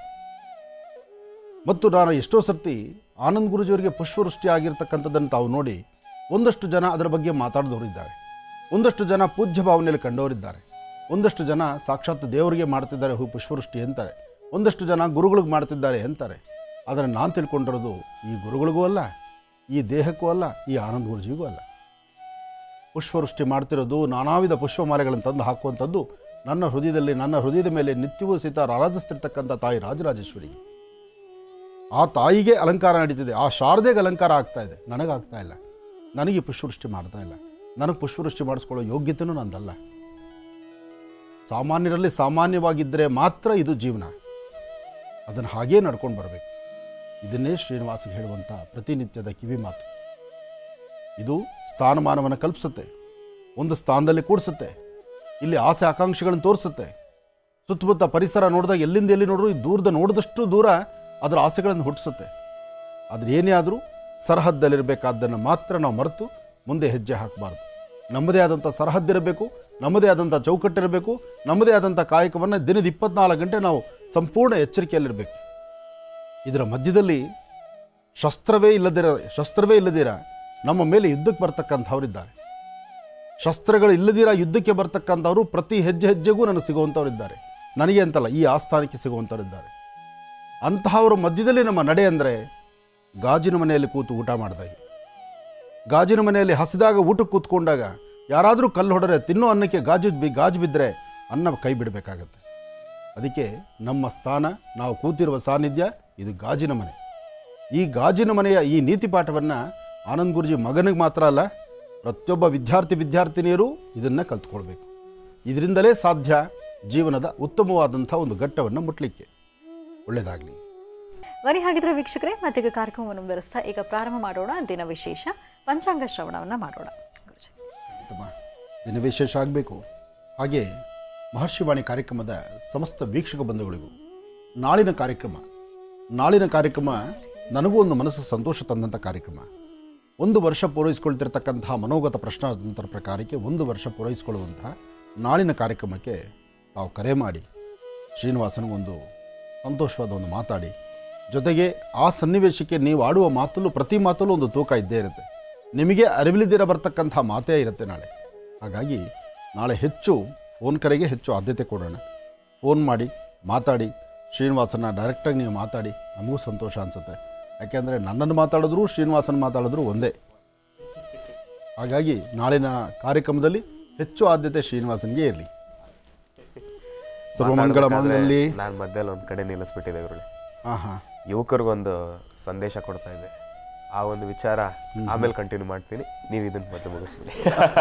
ಮತ್ತು ನಾನು ಎಷ್ಟೋ ಸರ್ತಿ ಆನಂದ್ ಗುರುಜಿಯವರಿಗೆ ಪುಷ್ಪವೃಷ್ಟಿ ಆಗಿರ್ತಕ್ಕಂಥದ್ದನ್ನು ತಾವು ನೋಡಿ ಒಂದಷ್ಟು ಜನ ಅದರ ಬಗ್ಗೆ ಮಾತಾಡಿದವರಿದ್ದಾರೆ ಒಂದಷ್ಟು ಜನ ಪೂಜ್ಯ ಭಾವನೆಯಲ್ಲಿ ಕಂಡವರಿದ್ದಾರೆ ಒಂದಷ್ಟು ಜನ ಸಾಕ್ಷಾತ್ ದೇವರಿಗೆ ಮಾಡ್ತಿದ್ದಾರೆ ಹೂ ಪುಷ್ಪವೃಷ್ಟಿ ಅಂತಾರೆ ಒಂದಷ್ಟು ಜನ ಗುರುಗಳಿಗೆ ಮಾಡ್ತಿದ್ದಾರೆ ಅಂತಾರೆ ಆದರೆ ನಾನು ತಿಳ್ಕೊಂಡಿರೋದು ಈ ಗುರುಗಳಿಗೂ ಅಲ್ಲ ಈ ದೇಹಕ್ಕೂ ಅಲ್ಲ ಈ ಆನಂದ್ ಗುರುಜಿಗೂ ಅಲ್ಲ ಪುಷ್ಪವೃಷ್ಟಿ ಮಾಡ್ತಿರೋದು ನಾನಾ ವಿಧ ಪುಷ್ಪಮಾಲೆಗಳನ್ನು ತಂದು ಹಾಕುವಂಥದ್ದು ನನ್ನ ಹೃದಯದಲ್ಲಿ ನನ್ನ ಹೃದಯದ ಮೇಲೆ ನಿತ್ಯವೂ ಸಹಿತ ರಾರಾಜಿಸ್ತಿರ್ತಕ್ಕಂಥ ತಾಯಿ ರಾಜರಾಜೇಶ್ವರಿಗೆ ಆ ತಾಯಿಗೆ ಅಲಂಕಾರ ನಡೀತಿದೆ ಆ ಶಾರದೆಗೆ ಅಲಂಕಾರ ಆಗ್ತಾ ಇದೆ ನನಗಾಗ್ತಾ ಇಲ್ಲ ನನಗೆ ಪುಷ್ಪವೃಷ್ಟಿ ಮಾಡ್ತಾ ಇಲ್ಲ ನನಗೆ ಪುಷ್ಪವೃಷ್ಟಿ ಮಾಡಿಸ್ಕೊಳ್ಳೋ ಯೋಗ್ಯತೆಯೂ ನಂದಲ್ಲ ಸಾಮಾನ್ಯರಲ್ಲಿ ಸಾಮಾನ್ಯವಾಗಿದ್ದರೆ ಮಾತ್ರ ಇದು ಜೀವನ ಅದನ್ನು ಹಾಗೇ ನಡ್ಕೊಂಡು ಬರಬೇಕು ಇದನ್ನೇ ಶ್ರೀನಿವಾಸಿಗೆ ಹೇಳುವಂಥ ಪ್ರತಿನಿತ್ಯದ ಕಿವಿ ಮಾತು ಇದು ಸ್ಥಾನಮಾನವನ್ನು ಕಲ್ಪಿಸುತ್ತೆ ಒಂದು ಸ್ಥಾನದಲ್ಲಿ ಕೂಡಿಸುತ್ತೆ ಇಲ್ಲಿ ಆಸೆ ಆಕಾಂಕ್ಷೆಗಳನ್ನು ತೋರಿಸುತ್ತೆ ಸುತ್ತಮುತ್ತ ಪರಿಸರ ನೋಡಿದಾಗ ಎಲ್ಲಿಂದ ಎಲ್ಲಿ ನೋಡ್ರು ಈ ದೂರದ ನೋಡಿದಷ್ಟು ದೂರ ಅದರ ಆಸೆಗಳನ್ನು ಹುಟ್ಟಿಸುತ್ತೆ ಆದರೆ ಏನೇ ಆದರೂ ಸರಹದ್ದಲ್ಲಿರಬೇಕಾದ್ದನ್ನು ಮಾತ್ರ ನಾವು ಮರೆತು ಮುಂದೆ ಹೆಜ್ಜೆ ಹಾಕಬಾರ್ದು ನಮ್ಮದೇ ಆದಂಥ ಸರಹದ್ದಿರಬೇಕು ನಮ್ಮದೇ ಆದಂಥ ಚೌಕಟ್ಟಿರಬೇಕು ನಮ್ಮದೇ ಆದಂಥ ಕಾಯಕವನ್ನು ದಿನದ ಇಪ್ಪತ್ನಾಲ್ಕು ಗಂಟೆ ನಾವು ಸಂಪೂರ್ಣ ಎಚ್ಚರಿಕೆಯಲ್ಲಿರಬೇಕು ಇದರ ಮಧ್ಯದಲ್ಲಿ ಶಸ್ತ್ರವೇ ಇಲ್ಲದಿರ ಶಸ್ತ್ರವೇ ಇಲ್ಲದಿರ ನಮ್ಮ ಮೇಲೆ ಯುದ್ಧಕ್ಕೆ ಬರ್ತಕ್ಕಂಥವರಿದ್ದಾರೆ ಶಸ್ತ್ರಗಳು ಇಲ್ಲದಿರ ಯುದ್ಧಕ್ಕೆ ಬರ್ತಕ್ಕಂಥವರು ಪ್ರತಿ ಹೆಜ್ಜೆ ಹೆಜ್ಜೆಗೂ ನನಗೆ ಸಿಗುವಂಥವರಿದ್ದಾರೆ ನನಗೆ ಅಂತಲ್ಲ ಈ ಆಸ್ಥಾನಕ್ಕೆ ಸಿಗುವಂಥವರಿದ್ದಾರೆ ಅಂತಹವರ ಮಧ್ಯದಲ್ಲಿ ನಮ್ಮ ನಡೆ ಅಂದರೆ ಗಾಜಿನ ಮನೆಯಲ್ಲಿ ಕೂತು ಊಟ ಮಾಡಿದಾಗೆ ಗಾಜಿನ ಮನೆಯಲ್ಲಿ ಹಸಿದಾಗ ಊಟಕ್ಕೆ ಕೂತ್ಕೊಂಡಾಗ ಯಾರಾದರೂ ಕಲ್ಲು ಹೊಡೆದ್ರೆ ತಿನ್ನೋ ಅನ್ನಕ್ಕೆ ಗಾಜು ಬಿ ಗಾಜು ಬಿದ್ದರೆ ಅನ್ನ ಕೈ ಬಿಡಬೇಕಾಗತ್ತೆ ಅದಕ್ಕೆ ನಮ್ಮ ಸ್ಥಾನ ನಾವು ಕೂತಿರುವ ಸಾನ್ನಿಧ್ಯ ಇದು ಗಾಜಿನ ಮನೆ ಈ ಗಾಜಿನ ಮನೆಯ ಈ ನೀತಿ ಪಾಠವನ್ನು ಆನಂದ್ ಗುರುಜಿ ಮಗನಿಗೆ ಮಾತ್ರ ಅಲ್ಲ ಪ್ರತಿಯೊಬ್ಬ ವಿದ್ಯಾರ್ಥಿ ವಿದ್ಯಾರ್ಥಿನಿಯರು ಇದನ್ನು ಕಲ್ತ್ಕೊಳ್ಬೇಕು ಇದರಿಂದಲೇ ಸಾಧ್ಯ ಜೀವನದ ಉತ್ತಮವಾದಂಥ ಒಂದು ಘಟ್ಟವನ್ನು ಮುಟ್ಲಿಕ್ಕೆ ಒಳ್ಳೆಯದಾಗಲಿ ಬನ್ನಿ ಹಾಗಿದ್ರೆ ವೀಕ್ಷಕರೇ ಮತ್ತೀಗ ಕಾರ್ಯಕ್ರಮವನ್ನು ಬೆರೆಸ್ತಾ ಈಗ ಪ್ರಾರಂಭ ಮಾಡೋಣ ದಿನ ವಿಶೇಷ ಪಂಚಾಂಗ ಶ್ರವಣವನ್ನು ಮಾಡೋಣ ಗುರುಜಿ ಉತ್ತಮ ದಿನ ವಿಶೇಷ ಆಗಬೇಕು ಹಾಗೆ ಮಹರ್ಷಿವಾಣಿ ಕಾರ್ಯಕ್ರಮದ ಸಮಸ್ತ ವೀಕ್ಷಕ ಬಂಧುಗಳಿಗೂ ನಾಳಿನ ಕಾರ್ಯಕ್ರಮ ನಾಳಿನ ಕಾರ್ಯಕ್ರಮ ನನಗೂ ಒಂದು ಮನಸ್ಸು ಸಂತೋಷ ತಂದಂಥ ಕಾರ್ಯಕ್ರಮ ಒಂದು ವರ್ಷ ಪೂರೈಸ್ಕೊಳ್ತಿರ್ತಕ್ಕಂತಹ ಮನೋಗತ ಪ್ರಶ್ನಾಂತರ ಪ್ರಕಾರಕ್ಕೆ ಒಂದು ವರ್ಷ ಪೂರೈಸಿಕೊಳ್ಳುವಂತಹ ನಾಳಿನ ಕಾರ್ಯಕ್ರಮಕ್ಕೆ ತಾವು ಕರೆ ಮಾಡಿ ಶ್ರೀನಿವಾಸನಿಗೊಂದು ಸಂತೋಷವಾದ ಒಂದು ಮಾತಾಡಿ ಜೊತೆಗೆ ಆ ಸನ್ನಿವೇಶಕ್ಕೆ ನೀವು ಆಡುವ ಮಾತಲ್ಲೂ ಪ್ರತಿ ಮಾತಲ್ಲೂ ಒಂದು ತೂಕ ಇದ್ದೇ ಇರುತ್ತೆ ನಿಮಗೆ ಅರಿವಿಲ್ಲದಿರ ಬರ್ತಕ್ಕಂಥ ಮಾತೇ ಇರುತ್ತೆ ನಾಳೆ ಹಾಗಾಗಿ ನಾಳೆ ಹೆಚ್ಚು ಫೋನ್ ಕರೆಗೆ ಹೆಚ್ಚು ಆದ್ಯತೆ ಕೊಡೋಣ ಫೋನ್ ಮಾಡಿ ಮಾತಾಡಿ ಶ್ರೀನಿವಾಸನ ಡೈರೆಕ್ಟಾಗಿ ನೀವು ಮಾತಾಡಿ ನಮಗೂ ಸಂತೋಷ ಅನಿಸುತ್ತೆ ಯಾಕೆಂದರೆ ನನ್ನನ್ನು ಮಾತಾಡಿದ್ರು ಶ್ರೀನಿವಾಸನ ಮಾತಾಡಿದ್ರು ಒಂದೇ ಹಾಗಾಗಿ ನಾಳಿನ ಕಾರ್ಯಕ್ರಮದಲ್ಲಿ ಹೆಚ್ಚು ಆದ್ಯತೆ ಶ್ರೀನಿವಾಸನ್ಗೆ ಇರಲಿ ಸರ್ವಮಂಗಳ ಮಾಂಗಲ್ಯ ನಾನು ಮಧ್ಯದಲ್ಲಿ ಒಂದು ಕಡೆ ನಿಲ್ಲಿಸ್ಬಿಟ್ಟಿದೆ ಗುರುಳೆ ಹಾಂ ಹಾಂ ಯುವಕರಿಗೊಂದು ಸಂದೇಶ ಕೊಡ್ತಾ ಇದ್ದೆ ಆ ಒಂದು ವಿಚಾರ ಆಮೇಲೆ ಕಂಟಿನ್ಯೂ ಮಾಡ್ತೀನಿ ನೀವು ಇದನ್ನ ಮತ್ತೆ ಮುಗಿಸ್ಬಿಡಿ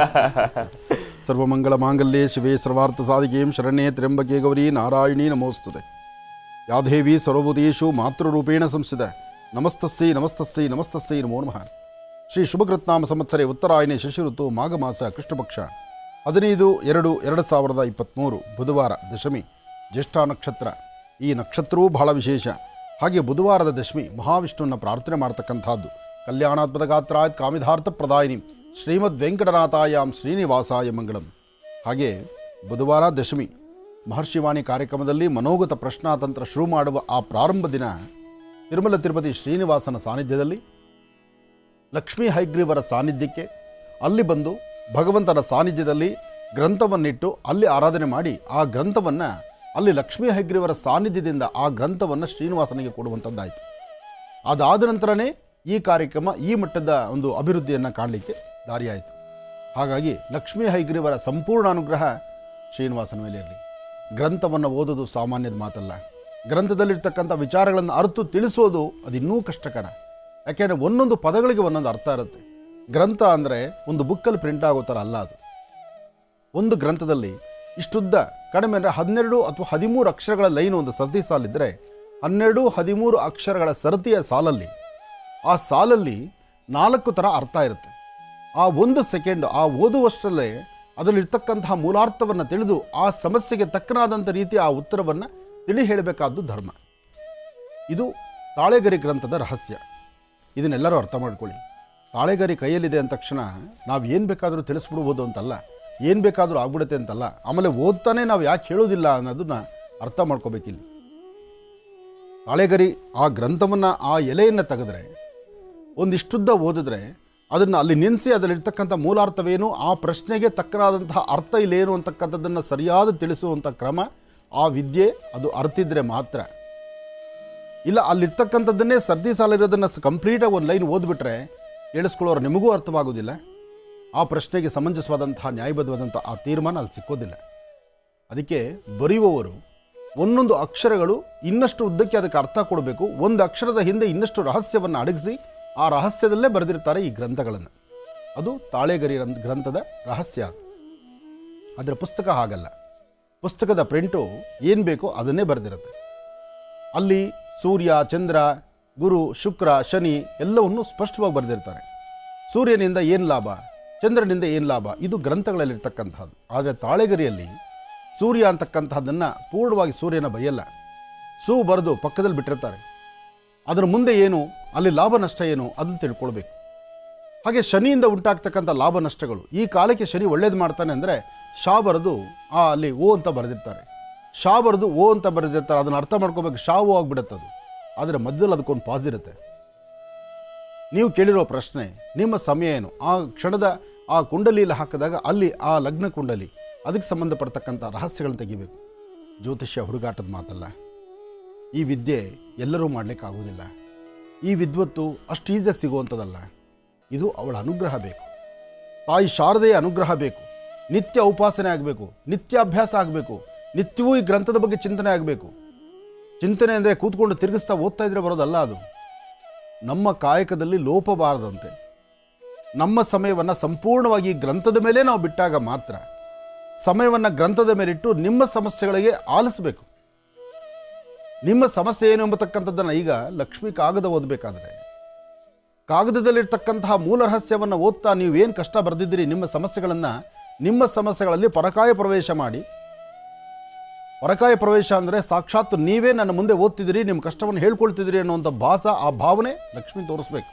ಸರ್ವಮಂಗಳ ಮಾಂಗಲ್ಯೆ ಶಿವೇ ಸರ್ವಾರ್ಥ ಸಾಧಿಕೆಂ ಶರಣ್ಯೇ ತ್ರ್ಯಂಬಕೆ ಗೌರಿ ನಾರಾಯಣಿ ನಮೋಸ್ತುತೆ ಯಾದೇವಿ ಸರ್ವಭೂತೇಶು ಮಾತೃರೂಪೇಣ ಸಂಸ್ಥಿತ ನಮಸ್ತಸ್ಸೈ ನಮಸ್ತಸ್ಸೈ ನಮಸ್ತಸ್ಸೈ ನಮೋ ನಮಃ ಶ್ರೀ ಶುಭಕೃತ್ನಾಮ ಸಂವತ್ಸರೆ ಉತ್ತರಾಯಣೆ ಶಶಿ ಋತು ಮಾಘ ಮಾಸ ಕೃಷ್ಣಪಕ್ಷ ಹದಿನೈದು ಎರಡು ಎರಡು ಸಾವಿರದ ಇಪ್ಪತ್ತ್ಮೂರು ಬುಧವಾರ ದಶಮಿ ಜ್ಯೇಷ್ಠ ನಕ್ಷತ್ರ ಈ ನಕ್ಷತ್ರವೂ ಬಹಳ ವಿಶೇಷ ಹಾಗೆ ಬುಧವಾರದ ದಶಮಿ ಮಹಾವಿಷ್ಣುವನ್ನ ಪ್ರಾರ್ಥನೆ ಮಾಡ್ತಕ್ಕಂಥದ್ದು ಕಲ್ಯಾಣಾತ್ಮದ ಗಾತ್ರಾಯ್ ಕಾಮಿಧಾರ್ಥ ಪ್ರದಾಯಿನಿ ಶ್ರೀಮದ್ ವೆಂಕಟನಾಥಾಯಾಮ್ ಶ್ರೀನಿವಾಸಾಯ ಮಂಗಳಂ ಹಾಗೆ ಬುಧವಾರ ದಶಮಿ ಮಹರ್ಷಿವಾಣಿ ಕಾರ್ಯಕ್ರಮದಲ್ಲಿ ಮನೋಗತ ಪ್ರಶ್ನಾತಂತ್ರ ಶುರು ಮಾಡುವ ಆ ಪ್ರಾರಂಭ ದಿನ ತಿರುಮಲ ತಿರುಪತಿ ಶ್ರೀನಿವಾಸನ ಸಾನ್ನಿಧ್ಯದಲ್ಲಿ ಲಕ್ಷ್ಮೀ ಹೈಗ್ರೀವರ ಸಾನ್ನಿಧ್ಯಕ್ಕೆ ಅಲ್ಲಿ ಬಂದು ಭಗವಂತನ ಸಾನ್ನಿಧ್ಯದಲ್ಲಿ ಗ್ರಂಥವನ್ನಿಟ್ಟು ಅಲ್ಲಿ ಆರಾಧನೆ ಮಾಡಿ ಆ ಗ್ರಂಥವನ್ನು ಅಲ್ಲಿ ಲಕ್ಷ್ಮೀ ಹೈಗ್ರೀವರ ಸಾನ್ನಿಧ್ಯದಿಂದ ಆ ಗ್ರಂಥವನ್ನು ಶ್ರೀನಿವಾಸನಿಗೆ ಕೊಡುವಂಥದ್ದಾಯಿತು ಅದಾದ ನಂತರನೇ ಈ ಕಾರ್ಯಕ್ರಮ ಈ ಮಟ್ಟದ ಒಂದು ಅಭಿವೃದ್ಧಿಯನ್ನು ಕಾಣಲಿಕ್ಕೆ ದಾರಿಯಾಯಿತು ಹಾಗಾಗಿ ಲಕ್ಷ್ಮೀ ಹೈಗ್ರೀವರ ಸಂಪೂರ್ಣ ಅನುಗ್ರಹ ಶ್ರೀನಿವಾಸನ ಮೇಲೆ ಇರಲಿ ಗ್ರಂಥವನ್ನು ಓದೋದು ಸಾಮಾನ್ಯದ ಮಾತಲ್ಲ ಗ್ರಂಥದಲ್ಲಿರ್ತಕ್ಕಂಥ ವಿಚಾರಗಳನ್ನು ಅರ್ತು ತಿಳಿಸೋದು ಅದು ಇನ್ನೂ ಕಷ್ಟಕರ ಯಾಕೆಂದರೆ ಒಂದೊಂದು ಪದಗಳಿಗೆ ಒಂದೊಂದು ಅರ್ಥ ಇರುತ್ತೆ ಗ್ರಂಥ ಅಂದರೆ ಒಂದು ಬುಕ್ಕಲ್ಲಿ ಪ್ರಿಂಟ್ ಆಗೋ ಥರ ಅಲ್ಲ ಅದು ಒಂದು ಗ್ರಂಥದಲ್ಲಿ ಇಷ್ಟುದ್ದ ಕಡಿಮೆ ಅಂದರೆ ಹನ್ನೆರಡು ಅಥವಾ ಹದಿಮೂರು ಅಕ್ಷರಗಳ ಲೈನ್ ಒಂದು ಸರತಿ ಸಾಲಿದ್ದರೆ ಹನ್ನೆರಡು ಹದಿಮೂರು ಅಕ್ಷರಗಳ ಸರತಿಯ ಸಾಲಲ್ಲಿ ಆ ಸಾಲಲ್ಲಿ ನಾಲ್ಕು ಥರ ಅರ್ಥ ಇರುತ್ತೆ ಆ ಒಂದು ಸೆಕೆಂಡ್ ಆ ಓದುವಷ್ಟರಲ್ಲೇ ಅದರಲ್ಲಿರ್ತಕ್ಕಂತಹ ಮೂಲಾರ್ಥವನ್ನು ತಿಳಿದು ಆ ಸಮಸ್ಯೆಗೆ ತಕ್ಕನಾದಂಥ ರೀತಿಯ ಆ ಉತ್ತರವನ್ನು ತಿಳಿ ಹೇಳಬೇಕಾದ್ದು ಧರ್ಮ ಇದು ತಾಳೆಗರಿ ಗ್ರಂಥದ ರಹಸ್ಯ ಇದನ್ನೆಲ್ಲರೂ ಅರ್ಥ ಮಾಡ್ಕೊಳ್ಳಿ ತಾಳೆಗರಿ ಕೈಯಲ್ಲಿದೆ ಅಂದ ತಕ್ಷಣ ನಾವು ಏನು ಬೇಕಾದರೂ ತಿಳಿಸ್ಬಿಡ್ಬೋದು ಅಂತಲ್ಲ ಏನು ಬೇಕಾದರೂ ಆಗ್ಬಿಡುತ್ತೆ ಅಂತಲ್ಲ ಆಮೇಲೆ ಓದ್ತಾನೆ ನಾವು ಯಾಕೆ ಹೇಳೋದಿಲ್ಲ ಅನ್ನೋದನ್ನ ಅರ್ಥ ಮಾಡ್ಕೋಬೇಕಿಲ್ಲಿ ತಾಳೆಗರಿ ಆ ಗ್ರಂಥವನ್ನು ಆ ಎಲೆಯನ್ನು ತೆಗೆದ್ರೆ ಒಂದಿಷ್ಟುದ್ದ ಓದಿದ್ರೆ ಅದನ್ನು ಅಲ್ಲಿ ನಿಲ್ಲಿಸಿ ಅದರಲ್ಲಿರ್ತಕ್ಕಂಥ ಮೂಲಾರ್ಥವೇನು ಆ ಪ್ರಶ್ನೆಗೆ ತಕ್ಕನಾದಂತಹ ಅರ್ಥ ಇಲ್ಲೇನು ಅಂತಕ್ಕಂಥದ್ದನ್ನು ಸರಿಯಾದ ತಿಳಿಸುವಂಥ ಕ್ರಮ ಆ ವಿದ್ಯೆ ಅದು ಅರ್ತಿದ್ರೆ ಮಾತ್ರ ಇಲ್ಲ ಅಲ್ಲಿರ್ತಕ್ಕಂಥದ್ದನ್ನೇ ಸರ್ದಿ ಸಾಲಿರೋದನ್ನು ಕಂಪ್ಲೀಟಾಗಿ ಒಂದು ಲೈನ್ ಓದ್ಬಿಟ್ರೆ ಕೇಳಿಸ್ಕೊಳ್ಳೋರು ನಿಮಗೂ ಅರ್ಥವಾಗೋದಿಲ್ಲ ಆ ಪ್ರಶ್ನೆಗೆ ಸಮಂಜಸವಾದಂತಹ ನ್ಯಾಯಬದ್ಧವಾದಂಥ ಆ ತೀರ್ಮಾನ ಅಲ್ಲಿ ಸಿಕ್ಕೋದಿಲ್ಲ ಅದಕ್ಕೆ ಬರೆಯುವವರು ಒಂದೊಂದು ಅಕ್ಷರಗಳು ಇನ್ನಷ್ಟು ಉದ್ದಕ್ಕೆ ಅದಕ್ಕೆ ಅರ್ಥ ಕೊಡಬೇಕು ಒಂದು ಅಕ್ಷರದ ಹಿಂದೆ ಇನ್ನಷ್ಟು ರಹಸ್ಯವನ್ನು ಅಡಗಿಸಿ ಆ ರಹಸ್ಯದಲ್ಲೇ ಬರೆದಿರ್ತಾರೆ ಈ ಗ್ರಂಥಗಳನ್ನು ಅದು ತಾಳೆಗರಿ ಗ್ರಂಥ- ಗ್ರಂಥದ ರಹಸ್ಯ ಅದು ಅದರ ಪುಸ್ತಕ ಹಾಗಲ್ಲ ಪುಸ್ತಕದ ಪ್ರಿಂಟು ಏನು ಬೇಕೋ ಅದನ್ನೇ ಬರೆದಿರುತ್ತೆ ಅಲ್ಲಿ ಸೂರ್ಯ ಚಂದ್ರ ಗುರು ಶುಕ್ರ ಶನಿ ಎಲ್ಲವನ್ನು ಸ್ಪಷ್ಟವಾಗಿ ಬರೆದಿರ್ತಾರೆ ಸೂರ್ಯನಿಂದ ಏನು ಲಾಭ ಚಂದ್ರನಿಂದ ಏನು ಲಾಭ ಇದು ಗ್ರಂಥಗಳಲ್ಲಿರ್ತಕ್ಕಂಥದ್ದು ಆದರೆ ತಾಳೆಗರಿಯಲ್ಲಿ ಸೂರ್ಯ ಅಂತಕ್ಕಂತಹದ್ದನ್ನು ಪೂರ್ಣವಾಗಿ ಸೂರ್ಯನ ಬರೆಯಲ್ಲ ಸೂ ಬರೆದು ಪಕ್ಕದಲ್ಲಿ ಬಿಟ್ಟಿರ್ತಾರೆ ಅದರ ಮುಂದೆ ಏನು ಅಲ್ಲಿ ಲಾಭ ನಷ್ಟ ಏನು ಅದನ್ನು ತಿಳ್ಕೊಳ್ಬೇಕು ಹಾಗೆ ಶನಿಯಿಂದ ಉಂಟಾಗ್ತಕ್ಕಂಥ ಲಾಭ ನಷ್ಟಗಳು ಈ ಕಾಲಕ್ಕೆ ಶನಿ ಒಳ್ಳೇದು ಮಾಡ್ತಾನೆ ಅಂದರೆ ಶಾ ಬರೆದು ಆ ಅಲ್ಲಿ ಓ ಅಂತ ಬರೆದಿರ್ತಾರೆ ಶಾ ಬರೆದು ಓ ಅಂತ ಬರೆದಿರ್ತಾರೆ ಅದನ್ನು ಅರ್ಥ ಮಾಡ್ಕೋಬೇಕು ಶಾ ಓ ಆಗ್ಬಿಡುತ್ತೆ ಅದು ಆದರೆ ಮಧ್ಯದಲ್ಲಿ ಅದಕ್ಕೊಂದು ಪಾಸ್ ಇರುತ್ತೆ ನೀವು ಕೇಳಿರೋ ಪ್ರಶ್ನೆ ನಿಮ್ಮ ಸಮಯ ಏನು ಆ ಕ್ಷಣದ ಆ ಕುಂಡಲಿಯಲ್ಲಿ ಹಾಕಿದಾಗ ಅಲ್ಲಿ ಆ ಲಗ್ನ ಕುಂಡಲಿ ಅದಕ್ಕೆ ಸಂಬಂಧಪಡ್ತಕ್ಕಂಥ ರಹಸ್ಯಗಳನ್ನ ತೆಗಿಬೇಕು ಜ್ಯೋತಿಷ್ಯ ಹುಡುಗಾಟದ ಮಾತಲ್ಲ ಈ ವಿದ್ಯೆ ಎಲ್ಲರೂ ಮಾಡಲಿಕ್ಕಾಗೋದಿಲ್ಲ ಈ ವಿದ್ವತ್ತು ಅಷ್ಟು ಈಸಿಯಾಗಿ ಸಿಗುವಂಥದ್ದಲ್ಲ ಇದು ಅವಳ ಅನುಗ್ರಹ ಬೇಕು ತಾಯಿ ಶಾರದೆಯ ಅನುಗ್ರಹ ಬೇಕು ನಿತ್ಯ ಉಪಾಸನೆ ಆಗಬೇಕು ನಿತ್ಯ ಅಭ್ಯಾಸ ಆಗಬೇಕು ನಿತ್ಯವೂ ಈ ಗ್ರಂಥದ ಬಗ್ಗೆ ಚಿಂತನೆ ಆಗಬೇಕು ಚಿಂತನೆ ಅಂದರೆ ಕೂತ್ಕೊಂಡು ತಿರುಗಿಸ್ತಾ ಓದ್ತಾ ಇದ್ರೆ ಬರೋದಲ್ಲ ಅದು ನಮ್ಮ ಕಾಯಕದಲ್ಲಿ ಲೋಪ ಬಾರದಂತೆ ನಮ್ಮ ಸಮಯವನ್ನು ಸಂಪೂರ್ಣವಾಗಿ ಈ ಗ್ರಂಥದ ಮೇಲೆ ನಾವು ಬಿಟ್ಟಾಗ ಮಾತ್ರ ಸಮಯವನ್ನು ಗ್ರಂಥದ ಮೇಲಿಟ್ಟು ನಿಮ್ಮ ಸಮಸ್ಯೆಗಳಿಗೆ ಆಲಿಸಬೇಕು ನಿಮ್ಮ ಸಮಸ್ಯೆ ಏನು ಎಂಬತಕ್ಕಂಥದ್ದನ್ನು ಈಗ ಲಕ್ಷ್ಮಿ ಕಾಗದ ಓದಬೇಕಾದ್ರೆ ಕಾಗದದಲ್ಲಿರ್ತಕ್ಕಂತಹ ಮೂಲ ರಹಸ್ಯವನ್ನು ಓದ್ತಾ ನೀವು ಏನು ಕಷ್ಟ ಬರೆದಿದ್ದೀರಿ ನಿಮ್ಮ ಸಮಸ್ಯೆಗಳನ್ನು ನಿಮ್ಮ ಸಮಸ್ಯೆಗಳಲ್ಲಿ ಪರಕಾಯ ಪ್ರವೇಶ ಮಾಡಿ ಪರಕಾಯ ಪ್ರವೇಶ ಅಂದರೆ ಸಾಕ್ಷಾತ್ ನೀವೇ ನನ್ನ ಮುಂದೆ ಓದ್ತಿದ್ದೀರಿ ನಿಮ್ಮ ಕಷ್ಟವನ್ನು ಹೇಳ್ಕೊಳ್ತಿದ್ದೀರಿ ಅನ್ನುವಂಥ ಭಾಸ ಆ ಭಾವನೆ ಲಕ್ಷ್ಮಿ ತೋರಿಸ್ಬೇಕು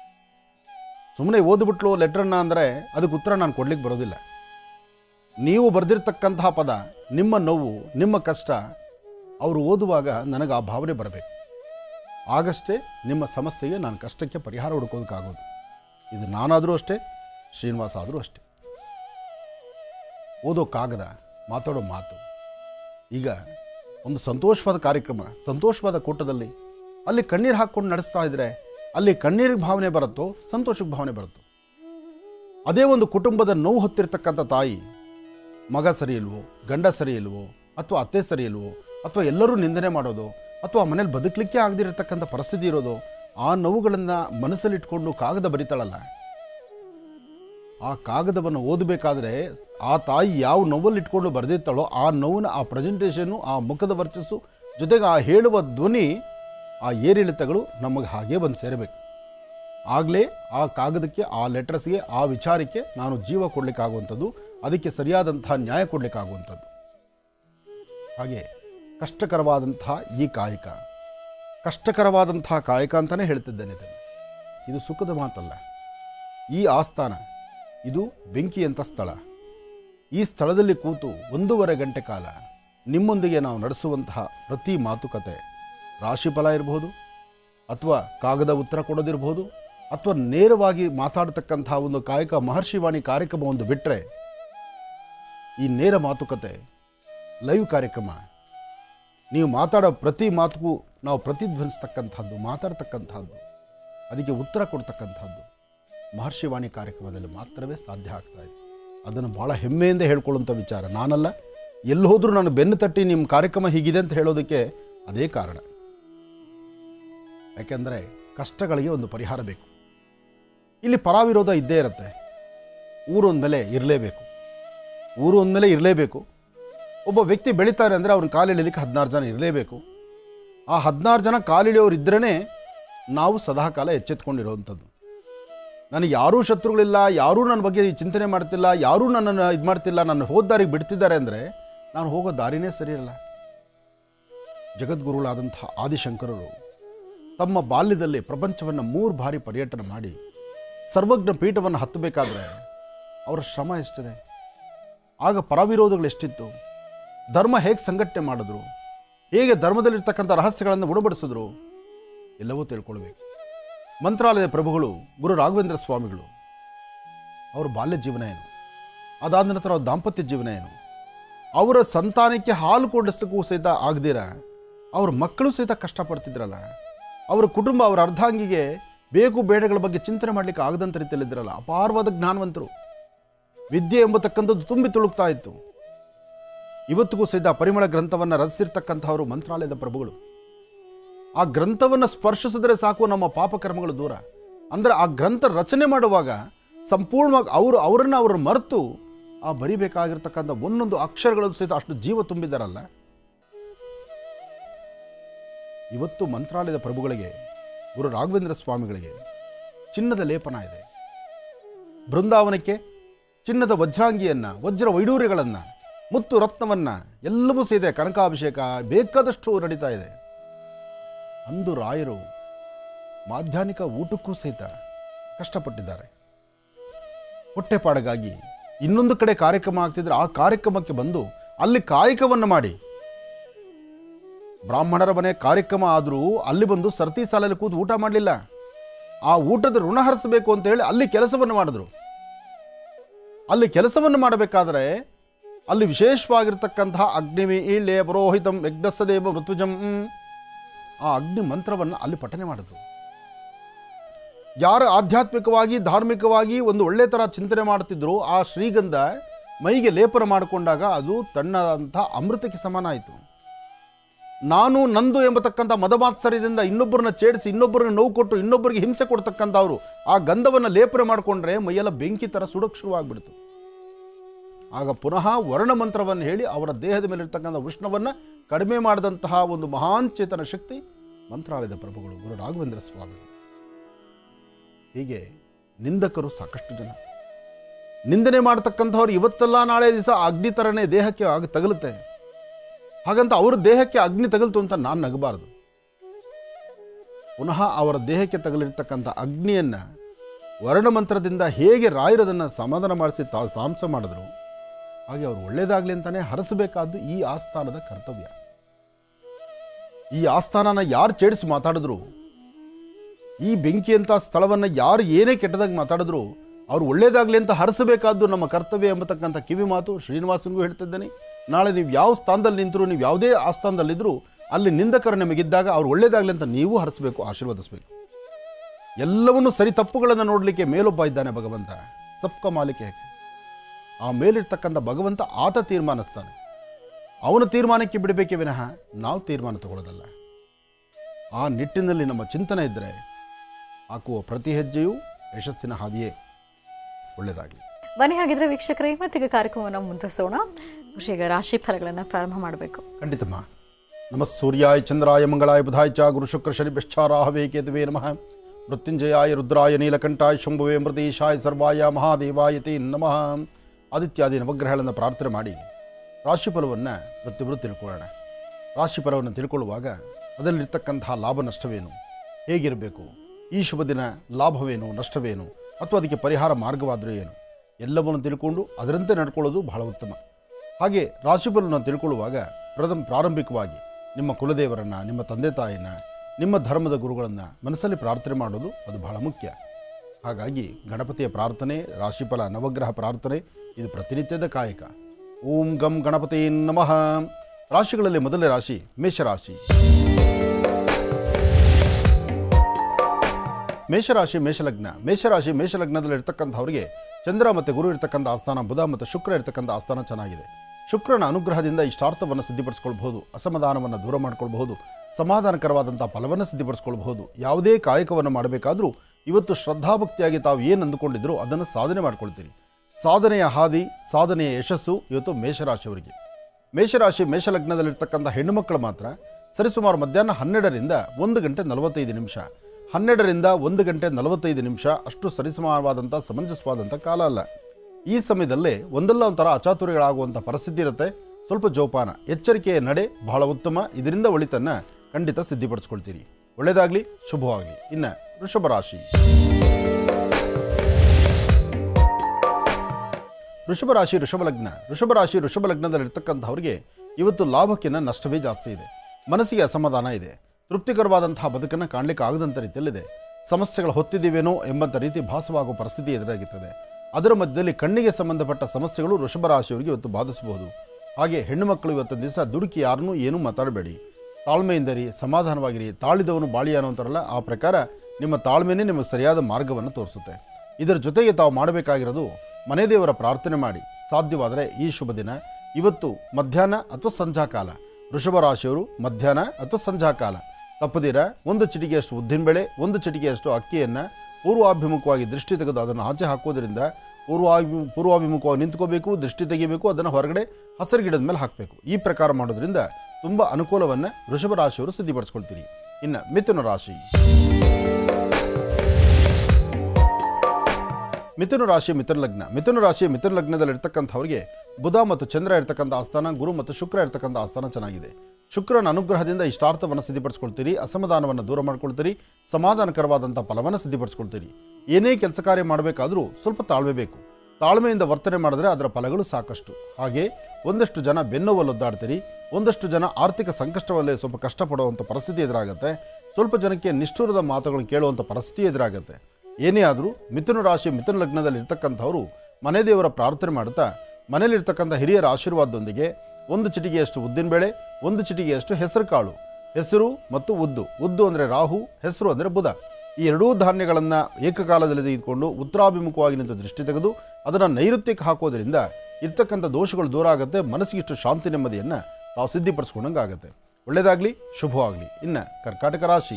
ಸುಮ್ಮನೆ ಓದ್ಬಿಟ್ಲು ಲೆಟ್ರನ್ನ ಅಂದರೆ ಅದಕ್ಕೆ ಉತ್ತರ ನಾನು ಕೊಡ್ಲಿಕ್ಕೆ ಬರೋದಿಲ್ಲ ನೀವು ಬರೆದಿರ್ತಕ್ಕಂತಹ ಪದ ನಿಮ್ಮ ನೋವು ನಿಮ್ಮ ಕಷ್ಟ ಅವರು ಓದುವಾಗ ನನಗೆ ಆ ಭಾವನೆ ಬರಬೇಕು ಆಗಷ್ಟೇ ನಿಮ್ಮ ಸಮಸ್ಯೆಗೆ ನಾನು ಕಷ್ಟಕ್ಕೆ ಪರಿಹಾರ ಹುಡುಕೋದಕ್ಕಾಗೋದು ಇದು ನಾನಾದರೂ ಅಷ್ಟೇ ಶ್ರೀನಿವಾಸ ಆದರೂ ಅಷ್ಟೇ ಓದೋ ಕಾಗದ ಮಾತಾಡೋ ಮಾತು ಈಗ ಒಂದು ಸಂತೋಷವಾದ ಕಾರ್ಯಕ್ರಮ ಸಂತೋಷವಾದ ಕೂಟದಲ್ಲಿ ಅಲ್ಲಿ ಕಣ್ಣೀರು ಹಾಕ್ಕೊಂಡು ನಡೆಸ್ತಾ ಇದ್ರೆ ಅಲ್ಲಿ ಕಣ್ಣೀರಿಗೆ ಭಾವನೆ ಬರುತ್ತೋ ಸಂತೋಷಕ್ಕೆ ಭಾವನೆ ಬರುತ್ತೋ ಅದೇ ಒಂದು ಕುಟುಂಬದ ನೋವು ಹೊತ್ತಿರ್ತಕ್ಕಂಥ ತಾಯಿ ಮಗ ಸರಿ ಇಲ್ವೋ ಗಂಡ ಸರಿ ಇಲ್ವೋ ಅಥವಾ ಅತ್ತೆ ಸರಿ ಇಲ್ವೋ ಅಥವಾ ಎಲ್ಲರೂ ನಿಂದನೆ ಮಾಡೋದು ಅಥವಾ ಮನೇಲಿ ಬದುಕಲಿಕ್ಕೆ ಆಗದಿರತಕ್ಕಂಥ ಪರಿಸ್ಥಿತಿ ಇರೋದು ಆ ನೋವುಗಳನ್ನು ಮನಸ್ಸಲ್ಲಿಟ್ಕೊಂಡು ಕಾಗದ ಬರಿತಾಳಲ್ಲ ಆ ಕಾಗದವನ್ನು ಓದಬೇಕಾದ್ರೆ ಆ ತಾಯಿ ಯಾವ ನೋವಲ್ಲಿ ಇಟ್ಕೊಂಡು ಬರೆದಿರ್ತಾಳೋ ಆ ನೋವಿನ ಆ ಪ್ರೆಸೆಂಟೇಷನ್ನು ಆ ಮುಖದ ವರ್ಚಸ್ಸು ಜೊತೆಗೆ ಆ ಹೇಳುವ ಧ್ವನಿ ಆ ಏರಿಳಿತಗಳು ನಮಗೆ ಹಾಗೇ ಬಂದು ಸೇರಬೇಕು ಆಗಲೇ ಆ ಕಾಗದಕ್ಕೆ ಆ ಲೆಟರ್ಸ್ಗೆ ಆ ವಿಚಾರಕ್ಕೆ ನಾನು ಜೀವ ಕೊಡಲಿಕ್ಕಾಗುವಂಥದ್ದು ಅದಕ್ಕೆ ಸರಿಯಾದಂತಹ ನ್ಯಾಯ ಕೊಡಲಿಕ್ಕಾಗುವಂಥದ್ದು ಹಾಗೆ ಕಷ್ಟಕರವಾದಂತಹ ಈ ಕಾಯಕ ಕಷ್ಟಕರವಾದಂತಹ ಕಾಯಕ ಅಂತಲೇ ಹೇಳ್ತಿದ್ದೇನೆ ಇದನ್ನು ಇದು ಸುಖದ ಮಾತಲ್ಲ ಈ ಆಸ್ಥಾನ ಇದು ಬೆಂಕಿಯಂಥ ಸ್ಥಳ ಈ ಸ್ಥಳದಲ್ಲಿ ಕೂತು ಒಂದೂವರೆ ಗಂಟೆ ಕಾಲ ನಿಮ್ಮೊಂದಿಗೆ ನಾವು ನಡೆಸುವಂತಹ ಪ್ರತಿ ಮಾತುಕತೆ ರಾಶಿಫಲ ಇರಬಹುದು ಅಥವಾ ಕಾಗದ ಉತ್ತರ ಕೊಡೋದಿರಬಹುದು ಅಥವಾ ನೇರವಾಗಿ ಮಾತಾಡ್ತಕ್ಕಂತಹ ಒಂದು ಕಾಯಕ ಮಹರ್ಷಿವಾಣಿ ಕಾರ್ಯಕ್ರಮ ಒಂದು ಬಿಟ್ಟರೆ ಈ ನೇರ ಮಾತುಕತೆ ಲೈವ್ ಕಾರ್ಯಕ್ರಮ ನೀವು ಮಾತಾಡೋ ಪ್ರತಿ ಮಾತುಗೂ ನಾವು ಪ್ರತಿಧ್ವನಿಸ್ತಕ್ಕಂಥದ್ದು ಮಾತಾಡ್ತಕ್ಕಂಥದ್ದು ಅದಕ್ಕೆ ಉತ್ತರ ಕೊಡ್ತಕ್ಕಂಥದ್ದು ಮಹರ್ಷಿವಾಣಿ ಕಾರ್ಯಕ್ರಮದಲ್ಲಿ ಮಾತ್ರವೇ ಸಾಧ್ಯ ಆಗ್ತಾ ಇದೆ ಅದನ್ನು ಭಾಳ ಹೆಮ್ಮೆಯಿಂದ ಹೇಳ್ಕೊಳ್ಳುವಂಥ ವಿಚಾರ ನಾನಲ್ಲ ಎಲ್ಲಿ ಹೋದರೂ ನಾನು ಬೆನ್ನು ತಟ್ಟಿ ನಿಮ್ಮ ಕಾರ್ಯಕ್ರಮ ಹೀಗಿದೆ ಅಂತ ಹೇಳೋದಕ್ಕೆ ಅದೇ ಕಾರಣ ಯಾಕೆಂದರೆ ಕಷ್ಟಗಳಿಗೆ ಒಂದು ಪರಿಹಾರ ಬೇಕು ಇಲ್ಲಿ ಪರಾವಿರೋಧ ಇದ್ದೇ ಇರುತ್ತೆ ಊರು ಅಂದಮೇಲೆ ಇರಲೇಬೇಕು ಊರು ಅಂದಮೇಲೆ ಇರಲೇಬೇಕು ಒಬ್ಬ ವ್ಯಕ್ತಿ ಬೆಳೀತಾರೆ ಅಂದರೆ ಅವ್ರನ್ನ ಕಾಲಿಳಿಲಿಕ್ಕೆ ಹದಿನಾರು ಜನ ಇರಲೇಬೇಕು ಆ ಹದಿನಾರು ಜನ ಕಾಲಿಳಿಯೋರು ಇದ್ರೇ ನಾವು ಸದಾಕಾಲ ಎಚ್ಚೆತ್ಕೊಂಡಿರೋವಂಥದ್ದು ನನಗೆ ಯಾರೂ ಶತ್ರುಗಳಿಲ್ಲ ಯಾರೂ ನನ್ನ ಬಗ್ಗೆ ಚಿಂತನೆ ಮಾಡ್ತಿಲ್ಲ ಯಾರೂ ನನ್ನನ್ನು ಇದು ಮಾಡ್ತಿಲ್ಲ ನನ್ನ ಹೋದ ದಾರಿಗೆ ಬಿಡ್ತಿದ್ದಾರೆ ಅಂದರೆ ನಾನು ಹೋಗೋ ದಾರಿನೇ ಸರಿ ಇರಲ್ಲ ಜಗದ್ಗುರುಗಳಾದಂಥ ಆದಿಶಂಕರರು ತಮ್ಮ ಬಾಲ್ಯದಲ್ಲಿ ಪ್ರಪಂಚವನ್ನು ಮೂರು ಬಾರಿ ಪರ್ಯಟನೆ ಮಾಡಿ ಸರ್ವಜ್ಞ ಪೀಠವನ್ನು ಹತ್ತಬೇಕಾದ್ರೆ ಅವರ ಶ್ರಮ ಎಷ್ಟಿದೆ ಆಗ ಪರವಿರೋಧಗಳು ಎಷ್ಟಿತ್ತು ಧರ್ಮ ಹೇಗೆ ಸಂಘಟನೆ ಮಾಡಿದ್ರು ಹೇಗೆ ಧರ್ಮದಲ್ಲಿರ್ತಕ್ಕಂಥ ರಹಸ್ಯಗಳನ್ನು ಉಣಬಡಿಸಿದ್ರು ಎಲ್ಲವೂ ತಿಳ್ಕೊಳ್ಬೇಕು ಮಂತ್ರಾಲಯದ ಪ್ರಭುಗಳು ಗುರು ರಾಘವೇಂದ್ರ ಸ್ವಾಮಿಗಳು ಅವರ ಬಾಲ್ಯ ಜೀವನ ಏನು ಅದಾದ ನಂತರ ಅವ್ರ ದಾಂಪತ್ಯ ಜೀವನ ಏನು ಅವರ ಸಂತಾನಕ್ಕೆ ಹಾಲು ಕೊಡಿಸಕ್ಕೂ ಸಹಿತ ಆಗದಿರ ಅವ್ರ ಮಕ್ಕಳು ಸಹಿತ ಕಷ್ಟಪಡ್ತಿದ್ರಲ್ಲ ಅವರ ಕುಟುಂಬ ಅವರ ಅರ್ಧಾಂಗಿಗೆ ಬೇಕು ಬೇಡಗಳ ಬಗ್ಗೆ ಚಿಂತನೆ ಮಾಡಲಿಕ್ಕೆ ಆಗದಂಥ ರೀತಿಯಲ್ಲಿದ್ದರಲ್ಲ ಅಪಾರವಾದ ಜ್ಞಾನವಂತರು ವಿದ್ಯೆ ಎಂಬತಕ್ಕಂಥದ್ದು ತುಂಬಿ ತುಳುಕ್ತಾ ಇತ್ತು ಇವತ್ತಿಗೂ ಸಹಿತ ಪರಿಮಳ ಗ್ರಂಥವನ್ನು ರಚಿಸಿರ್ತಕ್ಕಂಥವರು ಮಂತ್ರಾಲಯದ ಪ್ರಭುಗಳು ಆ ಗ್ರಂಥವನ್ನು ಸ್ಪರ್ಶಿಸಿದ್ರೆ ಸಾಕು ನಮ್ಮ ಪಾಪಕರ್ಮಗಳು ದೂರ ಅಂದರೆ ಆ ಗ್ರಂಥ ರಚನೆ ಮಾಡುವಾಗ ಸಂಪೂರ್ಣವಾಗಿ ಅವರು ಅವರನ್ನು ಅವರು ಮರೆತು ಆ ಬರಿಬೇಕಾಗಿರ್ತಕ್ಕಂಥ ಒಂದೊಂದು ಅಕ್ಷರಗಳು ಸಹಿತ ಅಷ್ಟು ಜೀವ ತುಂಬಿದ್ದಾರಲ್ಲ ಇವತ್ತು ಮಂತ್ರಾಲಯದ ಪ್ರಭುಗಳಿಗೆ ಗುರು ರಾಘವೇಂದ್ರ ಸ್ವಾಮಿಗಳಿಗೆ ಚಿನ್ನದ ಲೇಪನ ಇದೆ ಬೃಂದಾವನಕ್ಕೆ ಚಿನ್ನದ ವಜ್ರಾಂಗಿಯನ್ನು ವಜ್ರ ವೈಡೂರ್ಯಗಳನ್ನು ಮುತ್ತು ರತ್ನವನ್ನು ಎಲ್ಲವೂ ಸಹಿತ ಕನಕಾಭಿಷೇಕ ಬೇಕಾದಷ್ಟು ನಡೀತಾ ಇದೆ ಅಂದು ರಾಯರು ಮಾಧ್ಯಾಹ್ನಿಕ ಊಟಕ್ಕೂ ಸಹಿತ ಕಷ್ಟಪಟ್ಟಿದ್ದಾರೆ ಹೊಟ್ಟೆಪಾಡಿಗಾಗಿ ಇನ್ನೊಂದು ಕಡೆ ಕಾರ್ಯಕ್ರಮ ಆಗ್ತಿದ್ರೆ ಆ ಕಾರ್ಯಕ್ರಮಕ್ಕೆ ಬಂದು ಅಲ್ಲಿ ಕಾಯಕವನ್ನು ಮಾಡಿ ಬ್ರಾಹ್ಮಣರ ಮನೆ ಕಾರ್ಯಕ್ರಮ ಆದರೂ ಅಲ್ಲಿ ಬಂದು ಸರ್ತಿ ಸಾಲಲ್ಲಿ ಕೂತು ಊಟ ಮಾಡಲಿಲ್ಲ ಆ ಊಟದ ಋಣ ಹರಿಸಬೇಕು ಅಂತ ಹೇಳಿ ಅಲ್ಲಿ ಕೆಲಸವನ್ನು ಮಾಡಿದ್ರು ಅಲ್ಲಿ ಕೆಲಸವನ್ನು ಮಾಡಬೇಕಾದ್ರೆ ಅಲ್ಲಿ ವಿಶೇಷವಾಗಿರ್ತಕ್ಕಂತಹ ಅಗ್ನಿವಿ ಈಳ್ಳೆ ಪುರೋಹಿತಂ ಯಜ್ಞಸ್ಸದೇವ ಋತುಜಂ ಆ ಅಗ್ನಿ ಮಂತ್ರವನ್ನು ಅಲ್ಲಿ ಪಠನೆ ಮಾಡಿದ್ರು ಯಾರು ಆಧ್ಯಾತ್ಮಿಕವಾಗಿ ಧಾರ್ಮಿಕವಾಗಿ ಒಂದು ಒಳ್ಳೆ ಥರ ಚಿಂತನೆ ಮಾಡ್ತಿದ್ರು ಆ ಶ್ರೀಗಂಧ ಮೈಗೆ ಲೇಪನ ಮಾಡಿಕೊಂಡಾಗ ಅದು ತಣ್ಣಂಥ ಅಮೃತಕ್ಕೆ ಸಮಾನ ಆಯಿತು ನಾನು ನಂದು ಎಂಬತಕ್ಕಂಥ ಮದಮಾತ್ಸರ್ಯದಿಂದ ಇನ್ನೊಬ್ಬರನ್ನ ಛೇಡಿಸಿ ಇನ್ನೊಬ್ಬರನ್ನ ನೋವು ಕೊಟ್ಟು ಇನ್ನೊಬ್ಬರಿಗೆ ಹಿಂಸೆ ಕೊಡ್ತಕ್ಕಂಥವ್ರು ಆ ಗಂಧವನ್ನು ಲೇಪನ ಮಾಡಿಕೊಂಡ್ರೆ ಮೈಯೆಲ್ಲ ಬೆಂಕಿ ಥರ ಸುಡಕ್ಕೆ ಶುರುವಾಗ್ಬಿಡ್ತು ಆಗ ಪುನಃ ವರ್ಣ ಮಂತ್ರವನ್ನು ಹೇಳಿ ಅವರ ದೇಹದ ಮೇಲಿರ್ತಕ್ಕಂಥ ಉಷ್ಣವನ್ನು ಕಡಿಮೆ ಮಾಡಿದಂತಹ ಒಂದು ಮಹಾನ್ ಚೇತನ ಶಕ್ತಿ ಮಂತ್ರಾಲಯದ ಪ್ರಭುಗಳು ಗುರು ರಾಘವೇಂದ್ರ ಸ್ವಾಮಿಗಳು ಹೀಗೆ ನಿಂದಕರು ಸಾಕಷ್ಟು ಜನ ನಿಂದನೆ ಮಾಡ್ತಕ್ಕಂಥವ್ರು ಇವತ್ತೆಲ್ಲ ನಾಳೆ ದಿವಸ ಅಗ್ನಿ ಥರನೇ ದೇಹಕ್ಕೆ ಆಗ ತಗಲುತ್ತೆ ಹಾಗಂತ ಅವ್ರ ದೇಹಕ್ಕೆ ಅಗ್ನಿ ತಗಲ್ತು ಅಂತ ನಾನು ನಗಬಾರ್ದು ಪುನಃ ಅವರ ದೇಹಕ್ಕೆ ತಗಲಿರ್ತಕ್ಕಂಥ ಅಗ್ನಿಯನ್ನು ವರ್ಣಮಂತ್ರದಿಂದ ಹೇಗೆ ರಾಯರದನ್ನು ಸಮಾಧಾನ ಮಾಡಿಸಿ ತಾ ತಾಂಸ ಮಾಡಿದ್ರು ಹಾಗೆ ಅವರು ಒಳ್ಳೇದಾಗಲಿ ಅಂತಲೇ ಹರಸಬೇಕಾದ್ದು ಈ ಆಸ್ಥಾನದ ಕರ್ತವ್ಯ ಈ ಆಸ್ಥಾನನ ಯಾರು ಚೇಡಿಸಿ ಮಾತಾಡಿದ್ರು ಈ ಬೆಂಕಿ ಅಂತ ಸ್ಥಳವನ್ನು ಯಾರು ಏನೇ ಕೆಟ್ಟದಾಗಿ ಮಾತಾಡಿದ್ರು ಅವ್ರು ಒಳ್ಳೇದಾಗಲಿ ಅಂತ ಹರಿಸಬೇಕಾದ್ದು ನಮ್ಮ ಕರ್ತವ್ಯ ಎಂಬತಕ್ಕಂಥ ಕಿವಿ ಮಾತು ಶ್ರೀನಿವಾಸನಿಗೂ ಹೇಳ್ತಿದ್ದೇನೆ ನಾಳೆ ನೀವು ಯಾವ ಸ್ಥಾನದಲ್ಲಿ ನಿಂತರೂ ನೀವು ಯಾವುದೇ ಆಸ್ಥಾನದಲ್ಲಿದ್ದರೂ ಅಲ್ಲಿ ನಿಂದಕರು ನಿಮಗಿದ್ದಾಗ ಅವ್ರು ಒಳ್ಳೇದಾಗಲಿ ಅಂತ ನೀವು ಹರಿಸಬೇಕು ಆಶೀರ್ವದಿಸಬೇಕು ಎಲ್ಲವನ್ನೂ ಸರಿ ತಪ್ಪುಗಳನ್ನು ನೋಡಲಿಕ್ಕೆ ಮೇಲೊಬ್ಬ ಇದ್ದಾನೆ ಭಗವಂತ ಸಪ್ಕ ಮಾಲಿಕೆ ಆ ಮೇಲಿರ್ತಕ್ಕಂಥ ಭಗವಂತ ಆತ ತೀರ್ಮಾನಿಸ್ತಾನೆ ಅವನ ತೀರ್ಮಾನಕ್ಕೆ ಬಿಡಬೇಕೇ ವಿನಃ ನಾವು ತೀರ್ಮಾನ ತಗೊಳ್ಳೋದಲ್ಲ ಆ ನಿಟ್ಟಿನಲ್ಲಿ ನಮ್ಮ ಚಿಂತನೆ ಇದ್ದರೆ ಹಾಕುವ ಪ್ರತಿ ಹೆಜ್ಜೆಯೂ ಯಶಸ್ಸಿನ ಹಾದಿಯೇ ಒಳ್ಳೆಯದಾಗಲಿ ಬನ್ನಿ ಹಾಗಿದ್ರೆ ವೀಕ್ಷಕರೇ ಮತ್ತೀಗ ಕಾರ್ಯಕ್ರಮವನ್ನು ಮುಂದುವರಿಸೋಣ ಖುಷಿಗ ರಾಶಿ ಫಲಗಳನ್ನು ಪ್ರಾರಂಭ ಮಾಡಬೇಕು ಖಂಡಿತಮ್ಮ ನಮ ಸೂರ್ಯಾಯ ಚಂದ್ರಾಯ ಮಂಗಳಾಯ ಬುಧಾಯ ಚ ಗುರು ಶುಕ್ರ ಶನಿ ಬೆಶ್ಚಾರಾಹವೇ ಕೇತುವೆ ನಮಃ ಮೃತ್ಯುಂಜಯಾಯ ರುದ್ರಾಯ ನೀಲಕಂಠಾಯ ಶಂಭುವೆ ಮೃತೀಶಾಯ ಸರ್ವಾಯ ಮಹಾದೇವಾಯ ತೇ ನಮಃ ಆದಿತ್ಯಾದಿ ನವಗ್ರಹಗಳನ್ನು ಪ್ರಾರ್ಥನೆ ಮಾಡಿ ರಾಶಿಫಲವನ್ನು ಪ್ರತಿಯೊಬ್ಬರು ತಿಳ್ಕೊಳ್ಳೋಣ ರಾಶಿಫಲವನ್ನು ತಿಳ್ಕೊಳ್ಳುವಾಗ ಅದರಲ್ಲಿರ್ತಕ್ಕಂತಹ ಲಾಭ ನಷ್ಟವೇನು ಹೇಗಿರಬೇಕು ಈ ಶುಭ ದಿನ ಲಾಭವೇನು ನಷ್ಟವೇನು ಅಥವಾ ಅದಕ್ಕೆ ಪರಿಹಾರ ಮಾರ್ಗವಾದರೂ ಏನು ಎಲ್ಲವನ್ನು ತಿಳ್ಕೊಂಡು ಅದರಂತೆ ನಡ್ಕೊಳ್ಳೋದು ಬಹಳ ಉತ್ತಮ ಹಾಗೆ ರಾಶಿಫಲವನ್ನು ತಿಳ್ಕೊಳ್ಳುವಾಗ ಪ್ರಥಮ ಪ್ರಾರಂಭಿಕವಾಗಿ ನಿಮ್ಮ ಕುಲದೇವರನ್ನು ನಿಮ್ಮ ತಂದೆ ತಾಯಿನ ನಿಮ್ಮ ಧರ್ಮದ ಗುರುಗಳನ್ನು ಮನಸ್ಸಲ್ಲಿ ಪ್ರಾರ್ಥನೆ ಮಾಡೋದು ಅದು ಬಹಳ ಮುಖ್ಯ ಹಾಗಾಗಿ ಗಣಪತಿಯ ಪ್ರಾರ್ಥನೆ ರಾಶಿಫಲ ನವಗ್ರಹ ಪ್ರಾರ್ಥನೆ ಇದು ಪ್ರತಿನಿತ್ಯದ ಕಾಯಕ ಓಂ ಗಂ ಗಣಪತಿ ನಮಃ ರಾಶಿಗಳಲ್ಲಿ ಮೊದಲನೇ ರಾಶಿ ಮೇಷರಾಶಿ ಮೇಷರಾಶಿ ಮೇಷಲಗ್ನ ಮೇಷರಾಶಿ ಮೇಷಲಗ್ನದಲ್ಲಿ ಇರ್ತಕ್ಕಂಥವ್ರಿಗೆ ಚಂದ್ರ ಮತ್ತು ಗುರು ಇರ್ತಕ್ಕಂಥ ಆಸ್ಥಾನ ಬುಧ ಮತ್ತು ಶುಕ್ರ ಇರ್ತಕ್ಕಂಥ ಆಸ್ಥಾನ ಚೆನ್ನಾಗಿದೆ ಶುಕ್ರನ ಅನುಗ್ರಹದಿಂದ ಇಷ್ಟಾರ್ಥವನ್ನು ಸಿದ್ಧಿಪಡಿಸ್ಕೊಳ್ಬಹುದು ಅಸಮಾಧಾನವನ್ನು ದೂರ ಮಾಡ್ಕೊಳ್ಬಹುದು ಸಮಾಧಾನಕರವಾದಂಥ ಫಲವನ್ನು ಸಿದ್ಧಿಪಡಿಸ್ಕೊಳ್ಬಹುದು ಯಾವುದೇ ಕಾಯಕವನ್ನು ಮಾಡಬೇಕಾದ್ರೂ ಇವತ್ತು ಶ್ರದ್ಧಾಭಕ್ತಿಯಾಗಿ ತಾವು ಏನು ಅಂದುಕೊಂಡಿದ್ರೋ ಅದನ್ನು ಸಾಧನೆ ಮಾಡ್ಕೊಳ್ತೀರಿ ಸಾಧನೆಯ ಹಾದಿ ಸಾಧನೆಯ ಯಶಸ್ಸು ಇವತ್ತು ಮೇಷರಾಶಿಯವರಿಗೆ ಮೇಷರಾಶಿ ಮೇಷಲಗ್ನದಲ್ಲಿರ್ತಕ್ಕಂಥ ಹೆಣ್ಣುಮಕ್ಕಳು ಮಾತ್ರ ಸರಿಸುಮಾರು ಮಧ್ಯಾಹ್ನ ಹನ್ನೆರಡರಿಂದ ಒಂದು ಗಂಟೆ ನಲವತ್ತೈದು ನಿಮಿಷ ಹನ್ನೆರಡರಿಂದ ಒಂದು ಗಂಟೆ ನಲವತ್ತೈದು ನಿಮಿಷ ಅಷ್ಟು ಸರಿಸಮವಾದಂಥ ಸಮಂಜಸವಾದಂಥ ಕಾಲ ಅಲ್ಲ ಈ ಸಮಯದಲ್ಲೇ ಒಂದಲ್ಲ ಒಂಥರ ಅಚಾತುರ್ಯಗಳಾಗುವಂಥ ಪರಿಸ್ಥಿತಿ ಇರುತ್ತೆ ಸ್ವಲ್ಪ ಜೋಪಾನ ಎಚ್ಚರಿಕೆಯ ನಡೆ ಬಹಳ ಉತ್ತಮ ಇದರಿಂದ ಒಳಿತನ್ನು ಖಂಡಿತ ಸಿದ್ಧಿಪಡಿಸ್ಕೊಳ್ತೀರಿ ಒಳ್ಳೆಯದಾಗಲಿ ಶುಭವಾಗಲಿ ಇನ್ನು ವೃಷಭ ರಾಶಿ ವೃಷಭ ರಾಶಿ ವೃಷಭ ಲಗ್ನ ವೃಷಭ ರಾಶಿ ವೃಷಭ ಲಗ್ನದಲ್ಲಿರ್ತಕ್ಕಂಥವ್ರಿಗೆ ಇವತ್ತು ಲಾಭಕ್ಕಿಂತ ನಷ್ಟವೇ ಜಾಸ್ತಿ ಇದೆ ಮನಸ್ಸಿಗೆ ಅಸಮಾಧಾನ ಇದೆ ತೃಪ್ತಿಕರವಾದಂತಹ ಬದುಕನ್ನು ಕಾಣಲಿಕ್ಕೆ ಆಗದಂಥ ರೀತಿಯಲ್ಲಿದೆ ಸಮಸ್ಯೆಗಳು ಹೊತ್ತಿದ್ದೀವೇನೋ ಎಂಬಂಥ ರೀತಿ ಭಾಸವಾಗುವ ಪರಿಸ್ಥಿತಿ ಎದುರಾಗುತ್ತದೆ ಅದರ ಮಧ್ಯದಲ್ಲಿ ಕಣ್ಣಿಗೆ ಸಂಬಂಧಪಟ್ಟ ಸಮಸ್ಯೆಗಳು ವೃಷಭ ರಾಶಿಯವರಿಗೆ ಇವತ್ತು ಬಾಧಿಸಬಹುದು ಹಾಗೆ ಹೆಣ್ಣು ಮಕ್ಕಳು ಇವತ್ತಿನ ದಿವಸ ದುಡುಕಿ ಯಾರನ್ನೂ ಏನೂ ಮಾತಾಡಬೇಡಿ ತಾಳ್ಮೆಯಿಂದರಿ ಸಮಾಧಾನವಾಗಿರಿ ತಾಳಿದವನು ಬಾಳಿ ಅನ್ನೋಂತಾರಲ್ಲ ಆ ಪ್ರಕಾರ ನಿಮ್ಮ ತಾಳ್ಮೆನೇ ನಿಮಗೆ ಸರಿಯಾದ ಮಾರ್ಗವನ್ನು ತೋರಿಸುತ್ತೆ ಇದರ ಜೊತೆಗೆ ತಾವು ಮಾಡಬೇಕಾಗಿರೋದು ಮನೆ ದೇವರ ಪ್ರಾರ್ಥನೆ ಮಾಡಿ ಸಾಧ್ಯವಾದರೆ ಈ ಶುಭ ದಿನ ಇವತ್ತು ಮಧ್ಯಾಹ್ನ ಅಥವಾ ಸಂಧ್ಯಾಕಾಲ ವೃಷಭ ರಾಶಿಯವರು ಮಧ್ಯಾಹ್ನ ಅಥವಾ ಸಂಧ್ಯಾಕಾಲ ತಪ್ಪದಿರ ಒಂದು ಚಿಟಿಕೆಯಷ್ಟು ಉದ್ದಿನಬೇಳೆ ಒಂದು ಚಿಟಿಕೆಯಷ್ಟು ಅಕ್ಕಿಯನ್ನು ಪೂರ್ವಾಭಿಮುಖವಾಗಿ ದೃಷ್ಟಿ ತೆಗೆದು ಅದನ್ನು ಆಚೆ ಹಾಕೋದ್ರಿಂದ ಪೂರ್ವಾಭಿ ಪೂರ್ವಾಭಿಮುಖವಾಗಿ ನಿಂತ್ಕೋಬೇಕು ದೃಷ್ಟಿ ತೆಗಿಬೇಕು ಅದನ್ನು ಹೊರಗಡೆ ಹಸಿರು ಗಿಡದ ಮೇಲೆ ಹಾಕಬೇಕು ಈ ಪ್ರಕಾರ ಮಾಡೋದ್ರಿಂದ ತುಂಬ ಅನುಕೂಲವನ್ನು ವೃಷಭ ರಾಶಿಯವರು ಸಿದ್ಧಿಪಡಿಸ್ಕೊಳ್ತೀರಿ ಇನ್ನು ಮಿಥುನ ರಾಶಿ ಮಿಥುನ ರಾಶಿ ಮಿಥುನ ಲಗ್ನ ಮಿಥುನ ರಾಶಿ ಮಿಥುನ ಲಗ್ನದಲ್ಲಿ ಇರ್ತಕ್ಕಂಥವ್ರಿಗೆ ಬುಧ ಮತ್ತು ಚಂದ್ರ ಇರ್ತಕ್ಕಂಥ ಆಸ್ಥಾನ ಗುರು ಮತ್ತು ಶುಕ್ರ ಇರ್ತಕ್ಕಂಥ ಆಸ್ಥಾನ ಚೆನ್ನಾಗಿದೆ ಶುಕ್ರನ ಅನುಗ್ರಹದಿಂದ ಇಷ್ಟಾರ್ಥವನ್ನು ಸಿದ್ಧಿಪಡಿಸ್ಕೊಳ್ತೀರಿ ಅಸಮಾಧಾನವನ್ನು ದೂರ ಮಾಡ್ಕೊಳ್ತೀರಿ ಸಮಾಧಾನಕರವಾದಂಥ ಫಲವನ್ನು ಸಿದ್ಧಿಪಡಿಸ್ಕೊಳ್ತೀರಿ ಏನೇ ಕೆಲಸ ಕಾರ್ಯ ಮಾಡಬೇಕಾದ್ರೂ ಸ್ವಲ್ಪ ತಾಳ್ಮೆ ಬೇಕು ತಾಳ್ಮೆಯಿಂದ ವರ್ತನೆ ಮಾಡಿದ್ರೆ ಅದರ ಫಲಗಳು ಸಾಕಷ್ಟು ಹಾಗೆ ಒಂದಷ್ಟು ಜನ ಬೆನ್ನುವಲ್ಲಿ ಒದ್ದಾಡ್ತೀರಿ ಒಂದಷ್ಟು ಜನ ಆರ್ಥಿಕ ಸಂಕಷ್ಟವಲ್ಲೇ ಸ್ವಲ್ಪ ಕಷ್ಟಪಡುವಂಥ ಪರಿಸ್ಥಿತಿ ಎದುರಾಗುತ್ತೆ ಸ್ವಲ್ಪ ಜನಕ್ಕೆ ನಿಷ್ಠುರದ ಮಾತುಗಳನ್ನು ಕೇಳುವಂಥ ಪರಿಸ್ಥಿತಿ ಎದುರಾಗುತ್ತೆ ಏನೇ ಆದರೂ ಮಿಥುನ ರಾಶಿ ಮಿಥುನ ಲಗ್ನದಲ್ಲಿ ಇರ್ತಕ್ಕಂಥವರು ಮನೆ ದೇವರ ಪ್ರಾರ್ಥನೆ ಮಾಡುತ್ತಾ ಮನೆಯಲ್ಲಿರ್ತಕ್ಕಂಥ ಹಿರಿಯರ ಆಶೀರ್ವಾದದೊಂದಿಗೆ ಒಂದು ಚಿಟಿಗೆಯಷ್ಟು ಉದ್ದಿನಬೇಳೆ ಒಂದು ಚಿಟಿಗೆಯಷ್ಟು ಹೆಸರು ಕಾಳು ಹೆಸರು ಮತ್ತು ಉದ್ದು ಉದ್ದು ಅಂದರೆ ರಾಹು ಹೆಸರು ಅಂದರೆ ಬುಧ ಈ ಎರಡೂ ಧಾನ್ಯಗಳನ್ನು ಏಕಕಾಲದಲ್ಲಿ ತೆಗೆದುಕೊಂಡು ಉತ್ತರಾಭಿಮುಖವಾಗಿ ನಿಂತು ದೃಷ್ಟಿ ತೆಗೆದು ಅದನ್ನು ನೈಋತ್ಯಕ್ಕೆ ಹಾಕೋದ್ರಿಂದ ಇರ್ತಕ್ಕಂಥ ದೋಷಗಳು ದೂರ ಆಗುತ್ತೆ ಮನಸ್ಸಿಗಿಷ್ಟು ಶಾಂತಿ ನೆಮ್ಮದಿಯನ್ನು ತಾವು ಸಿದ್ಧಿಪಡಿಸ್ಕೊಂಡಂಗೆ ಆಗುತ್ತೆ ಒಳ್ಳೆಯದಾಗಲಿ ಶುಭವಾಗಲಿ ಇನ್ನು ಕರ್ಕಾಟಕ ರಾಶಿ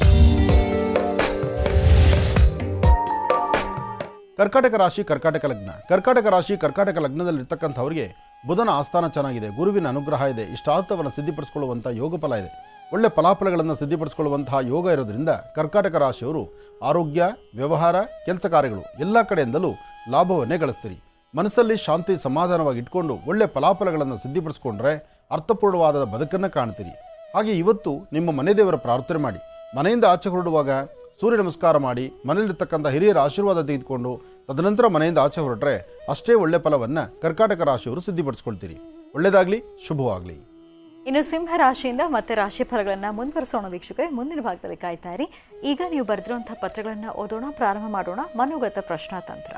ಕರ್ಕಾಟಕ ರಾಶಿ ಕರ್ಕಾಟಕ ಲಗ್ನ ಕರ್ಕಾಟಕ ರಾಶಿ ಕರ್ಕಾಟಕ ಲಗ್ನದಲ್ಲಿರ್ತಕ್ಕಂಥವ್ರಿಗೆ ಬುಧನ ಆಸ್ಥಾನ ಚೆನ್ನಾಗಿದೆ ಗುರುವಿನ ಅನುಗ್ರಹ ಇದೆ ಇಷ್ಟಾರ್ಥವನ್ನು ಸಿದ್ಧಿಪಡಿಸ್ಕೊಳ್ಳುವಂಥ ಯೋಗ ಫಲ ಇದೆ ಒಳ್ಳೆ ಫಲಾಫಲಗಳನ್ನು ಸಿದ್ಧಿಪಡಿಸ್ಕೊಳ್ಳುವಂತಹ ಯೋಗ ಇರೋದ್ರಿಂದ ಕರ್ಕಾಟಕ ರಾಶಿಯವರು ಆರೋಗ್ಯ ವ್ಯವಹಾರ ಕೆಲಸ ಕಾರ್ಯಗಳು ಎಲ್ಲ ಕಡೆಯಿಂದಲೂ ಲಾಭವನ್ನೇ ಗಳಿಸ್ತೀರಿ ಮನಸ್ಸಲ್ಲಿ ಶಾಂತಿ ಸಮಾಧಾನವಾಗಿ ಇಟ್ಕೊಂಡು ಒಳ್ಳೆ ಫಲಾಫಲಗಳನ್ನು ಸಿದ್ಧಿಪಡಿಸ್ಕೊಂಡ್ರೆ ಅರ್ಥಪೂರ್ಣವಾದ ಬದುಕನ್ನು ಕಾಣ್ತೀರಿ ಹಾಗೆ ಇವತ್ತು ನಿಮ್ಮ ಮನೆ ದೇವರ ಪ್ರಾರ್ಥನೆ ಮಾಡಿ ಮನೆಯಿಂದ ಆಚೆ ಹೊರಡುವಾಗ ಸೂರ್ಯ ನಮಸ್ಕಾರ ಮಾಡಿ ಮನೆಯಲ್ಲಿರ್ತಕ್ಕಂಥ ಹಿರಿಯರ ಆಶೀರ್ವಾದ ತೆಗೆದುಕೊಂಡು ತದನಂತರ ಮನೆಯಿಂದ ಆಚೆ ಹೊರಟ್ರೆ ಅಷ್ಟೇ ಒಳ್ಳೆ ಫಲವನ್ನು ಕರ್ಕಾಟಕ ರಾಶಿಯವರು ಸಿದ್ಧಿಪಡಿಸ್ಕೊಳ್ತೀರಿ ಒಳ್ಳೆಯದಾಗಲಿ ಶುಭವಾಗಲಿ ಇನ್ನು ಸಿಂಹ ರಾಶಿಯಿಂದ ಮತ್ತೆ ರಾಶಿ ಫಲಗಳನ್ನು ಮುಂದುವರಿಸೋಣ ವೀಕ್ಷಕರೇ ಮುಂದಿನ ಭಾಗದಲ್ಲಿ ಕಾಯ್ತಾ ಇರಿ ಈಗ ನೀವು ಬರೆದಿರುವಂತಹ ಪತ್ರಗಳನ್ನು ಓದೋಣ ಪ್ರಾರಂಭ ಮಾಡೋಣ ಮನೋಗತ ಪ್ರಶ್ನಾತಂತ್ರ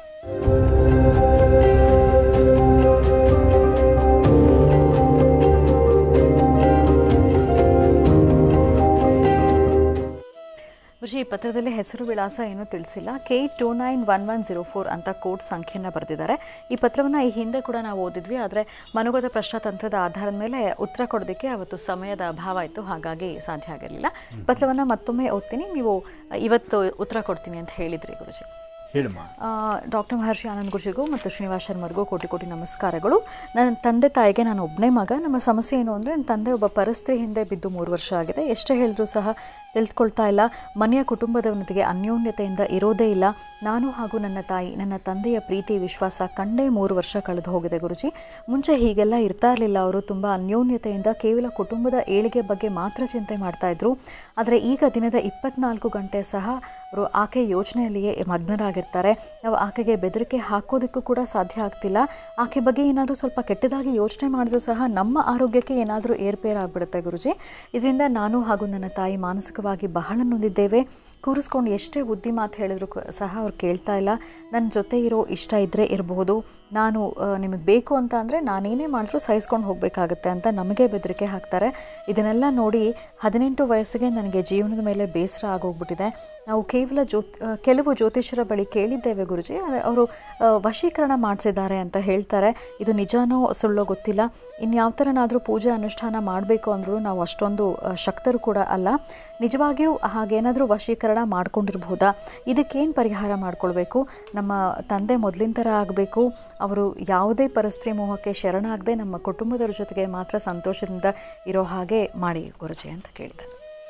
ಋಷಿ ಈ ಪತ್ರದಲ್ಲಿ ಹೆಸರು ವಿಳಾಸ ಏನೂ ತಿಳಿಸಿಲ್ಲ K two nine one one zero four ಅಂತ ಕೋಡ್ ಸಂಖ್ಯೆಯನ್ನು ಬರೆದಿದ್ದಾರೆ ಈ ಪತ್ರವನ್ನು ಈ ಹಿಂದೆ ಕೂಡ ನಾವು ಓದಿದ್ವಿ ಆದರೆ ಮನುಗತ ಪ್ರಶ್ನಾತಂತ್ರದ ಆಧಾರದ ಮೇಲೆ ಉತ್ತರ ಕೊಡೋದಕ್ಕೆ ಅವತ್ತು ಸಮಯದ ಅಭಾವ ಇತ್ತು ಹಾಗಾಗಿ ಸಾಧ್ಯ ಆಗಿರಲಿಲ್ಲ ಪತ್ರವನ್ನು ಮತ್ತೊಮ್ಮೆ ಓದ್ತೀನಿ ನೀವು ಇವತ್ತು ಉತ್ತರ ಕೊಡ್ತೀನಿ ಅಂತ ಹೇಳಿದ್ರಿ ಗುರುಜಿ ಹೇಳಮ್ಮ ಡಾಕ್ಟರ್ ಮಹರ್ಷಿ ಆನಂದ್ ಗುರುಜಿಗೂ ಮತ್ತು ಶ್ರೀನಿವಾಸ್ ಶರ್ಮರಿಗೂ ಕೋಟಿ ಕೋಟಿ ನಮಸ್ಕಾರಗಳು ನನ್ನ ತಂದೆ ತಾಯಿಗೆ ನಾನು ಒಬ್ಬನೇ ಮಗ ನಮ್ಮ ಸಮಸ್ಯೆ ಏನು ಅಂದರೆ ನನ್ನ ತಂದೆ ಒಬ್ಬ ಪರಿಸ್ಥಿತಿ ಹಿಂದೆ ಬಿದ್ದು ಮೂರು ವರ್ಷ ಆಗಿದೆ ಎಷ್ಟೇ ಹೇಳಿದ್ರು ಸಹ ತಿಳಿದುಕೊಳ್ತಾ ಇಲ್ಲ ಮನೆಯ ಕುಟುಂಬದವನೊಂದಿಗೆ ಅನ್ಯೋನ್ಯತೆಯಿಂದ ಇರೋದೇ ಇಲ್ಲ ನಾನು ಹಾಗೂ ನನ್ನ ತಾಯಿ ನನ್ನ ತಂದೆಯ ಪ್ರೀತಿ ವಿಶ್ವಾಸ ಕಂಡೇ ಮೂರು ವರ್ಷ ಕಳೆದು ಹೋಗಿದೆ ಗುರುಜಿ ಮುಂಚೆ ಹೀಗೆಲ್ಲ ಇರ್ತಾ ಇರಲಿಲ್ಲ ಅವರು ತುಂಬ ಅನ್ಯೋನ್ಯತೆಯಿಂದ ಕೇವಲ ಕುಟುಂಬದ ಏಳಿಗೆ ಬಗ್ಗೆ ಮಾತ್ರ ಚಿಂತೆ ಮಾಡ್ತಾ ಇದ್ರು ಆದರೆ ಈಗ ದಿನದ ಇಪ್ಪತ್ನಾಲ್ಕು ಗಂಟೆ ಸಹ ಅವರು ಆಕೆ ಯೋಚನೆಯಲ್ಲಿಯೇ ಮಗ್ನರಾಗಿರ್ತಾರೆ ಇರ್ತಾರೆ ನಾವು ಆಕೆಗೆ ಬೆದರಿಕೆ ಹಾಕೋದಕ್ಕೂ ಕೂಡ ಸಾಧ್ಯ ಆಗ್ತಿಲ್ಲ ಆಕೆ ಬಗ್ಗೆ ಏನಾದರೂ ಸ್ವಲ್ಪ ಕೆಟ್ಟದಾಗಿ ಯೋಚನೆ ಮಾಡಿದ್ರೂ ಸಹ ನಮ್ಮ ಆರೋಗ್ಯಕ್ಕೆ ಏನಾದರೂ ಏರ್ಪೇರಾಗ್ಬಿಡುತ್ತೆ ಗುರುಜಿ ಇದರಿಂದ ನಾನು ಹಾಗೂ ನನ್ನ ತಾಯಿ ಮಾನಸಿಕವಾಗಿ ಬಹಳ ನೊಂದಿದ್ದೇವೆ ಕೂರಿಸ್ಕೊಂಡು ಎಷ್ಟೇ ಬುದ್ಧಿ ಮಾತು ಹೇಳಿದ್ರು ಕ- ಸಹ ಅವ್ರು ಕೇಳ್ತಾ ಇಲ್ಲ ನನ್ನ ಜೊತೆ ಇರೋ ಇಷ್ಟ ಇದ್ದರೆ ಇರಬಹುದು ನಾನು ನಿಮಗೆ ಬೇಕು ಅಂತ ಅಂದರೆ ನಾನೇನೇ ಮಾಡಿದ್ರೂ ಸಹಿಸ್ಕೊಂಡು ಹೋಗಬೇಕಾಗತ್ತೆ ಅಂತ ನಮಗೆ ಬೆದರಿಕೆ ಹಾಕ್ತಾರೆ ಇದನ್ನೆಲ್ಲ ನೋಡಿ ಹದಿನೆಂಟು ವಯಸ್ಸಿಗೆ ನನಗೆ ಜೀವನದ ಮೇಲೆ ಬೇಸರ ಆಗೋಗ್ಬಿಟ್ಟಿದೆ ನಾವು ಕೇವಲ ಜ್ಯೋತ್ ಆ, ಕೆಲವು ಜ್ಯೋತಿಷರ ಬಳಿ ಕೇಳಿದ್ದೇವೆ ಗುರುಜಿ ಆದ್ರೆ ಅವರು ಆ, ವಶೀಕರಣ ಮಾಡಿಸಿದ್ದಾರೆ ಅಂತ ಹೇಳ್ತಾರೆ ಇದು ನಿಜಾನೋ ಸುಳ್ಳೋ ಗೊತ್ತಿಲ್ಲ ಇನ್ಯಾವ ಥರನಾದರೂ ಪೂಜೆ ಅನುಷ್ಠಾನ ಮಾಡಬೇಕು ಅಂದರೂ ನಾವು ಅಷ್ಟೊಂದು ಆ, ಶಕ್ತರು ಕೂಡ ಅಲ್ಲ ನಿಜವಾಗಿಯೂ ಹಾಗೇನಾದರೂ ವಶೀಕರಣ ಮಾಡ್ಕೊಂಡಿರ್ಬೋದಾ ಇದಕ್ಕೇನು ಪರಿಹಾರ ಮಾಡ್ಕೊಳ್ಬೇಕು ನಮ್ಮ ತಂದೆ ಮೊದಲಿನ ಥರ ಆಗಬೇಕು ಅವರು ಯಾವುದೇ ಪರಿಸ್ಥಿತಿ ಮೋಹಕ್ಕೆ ಶರಣಾಗದೆ ನಮ್ಮ ಕುಟುಂಬದವ್ರ ಜೊತೆಗೆ ಮಾತ್ರ ಸಂತೋಷದಿಂದ ಇರೋ ಹಾಗೆ ಮಾಡಿ ಗುರುಜಿ ಅಂತ ಕೇಳಿದೆ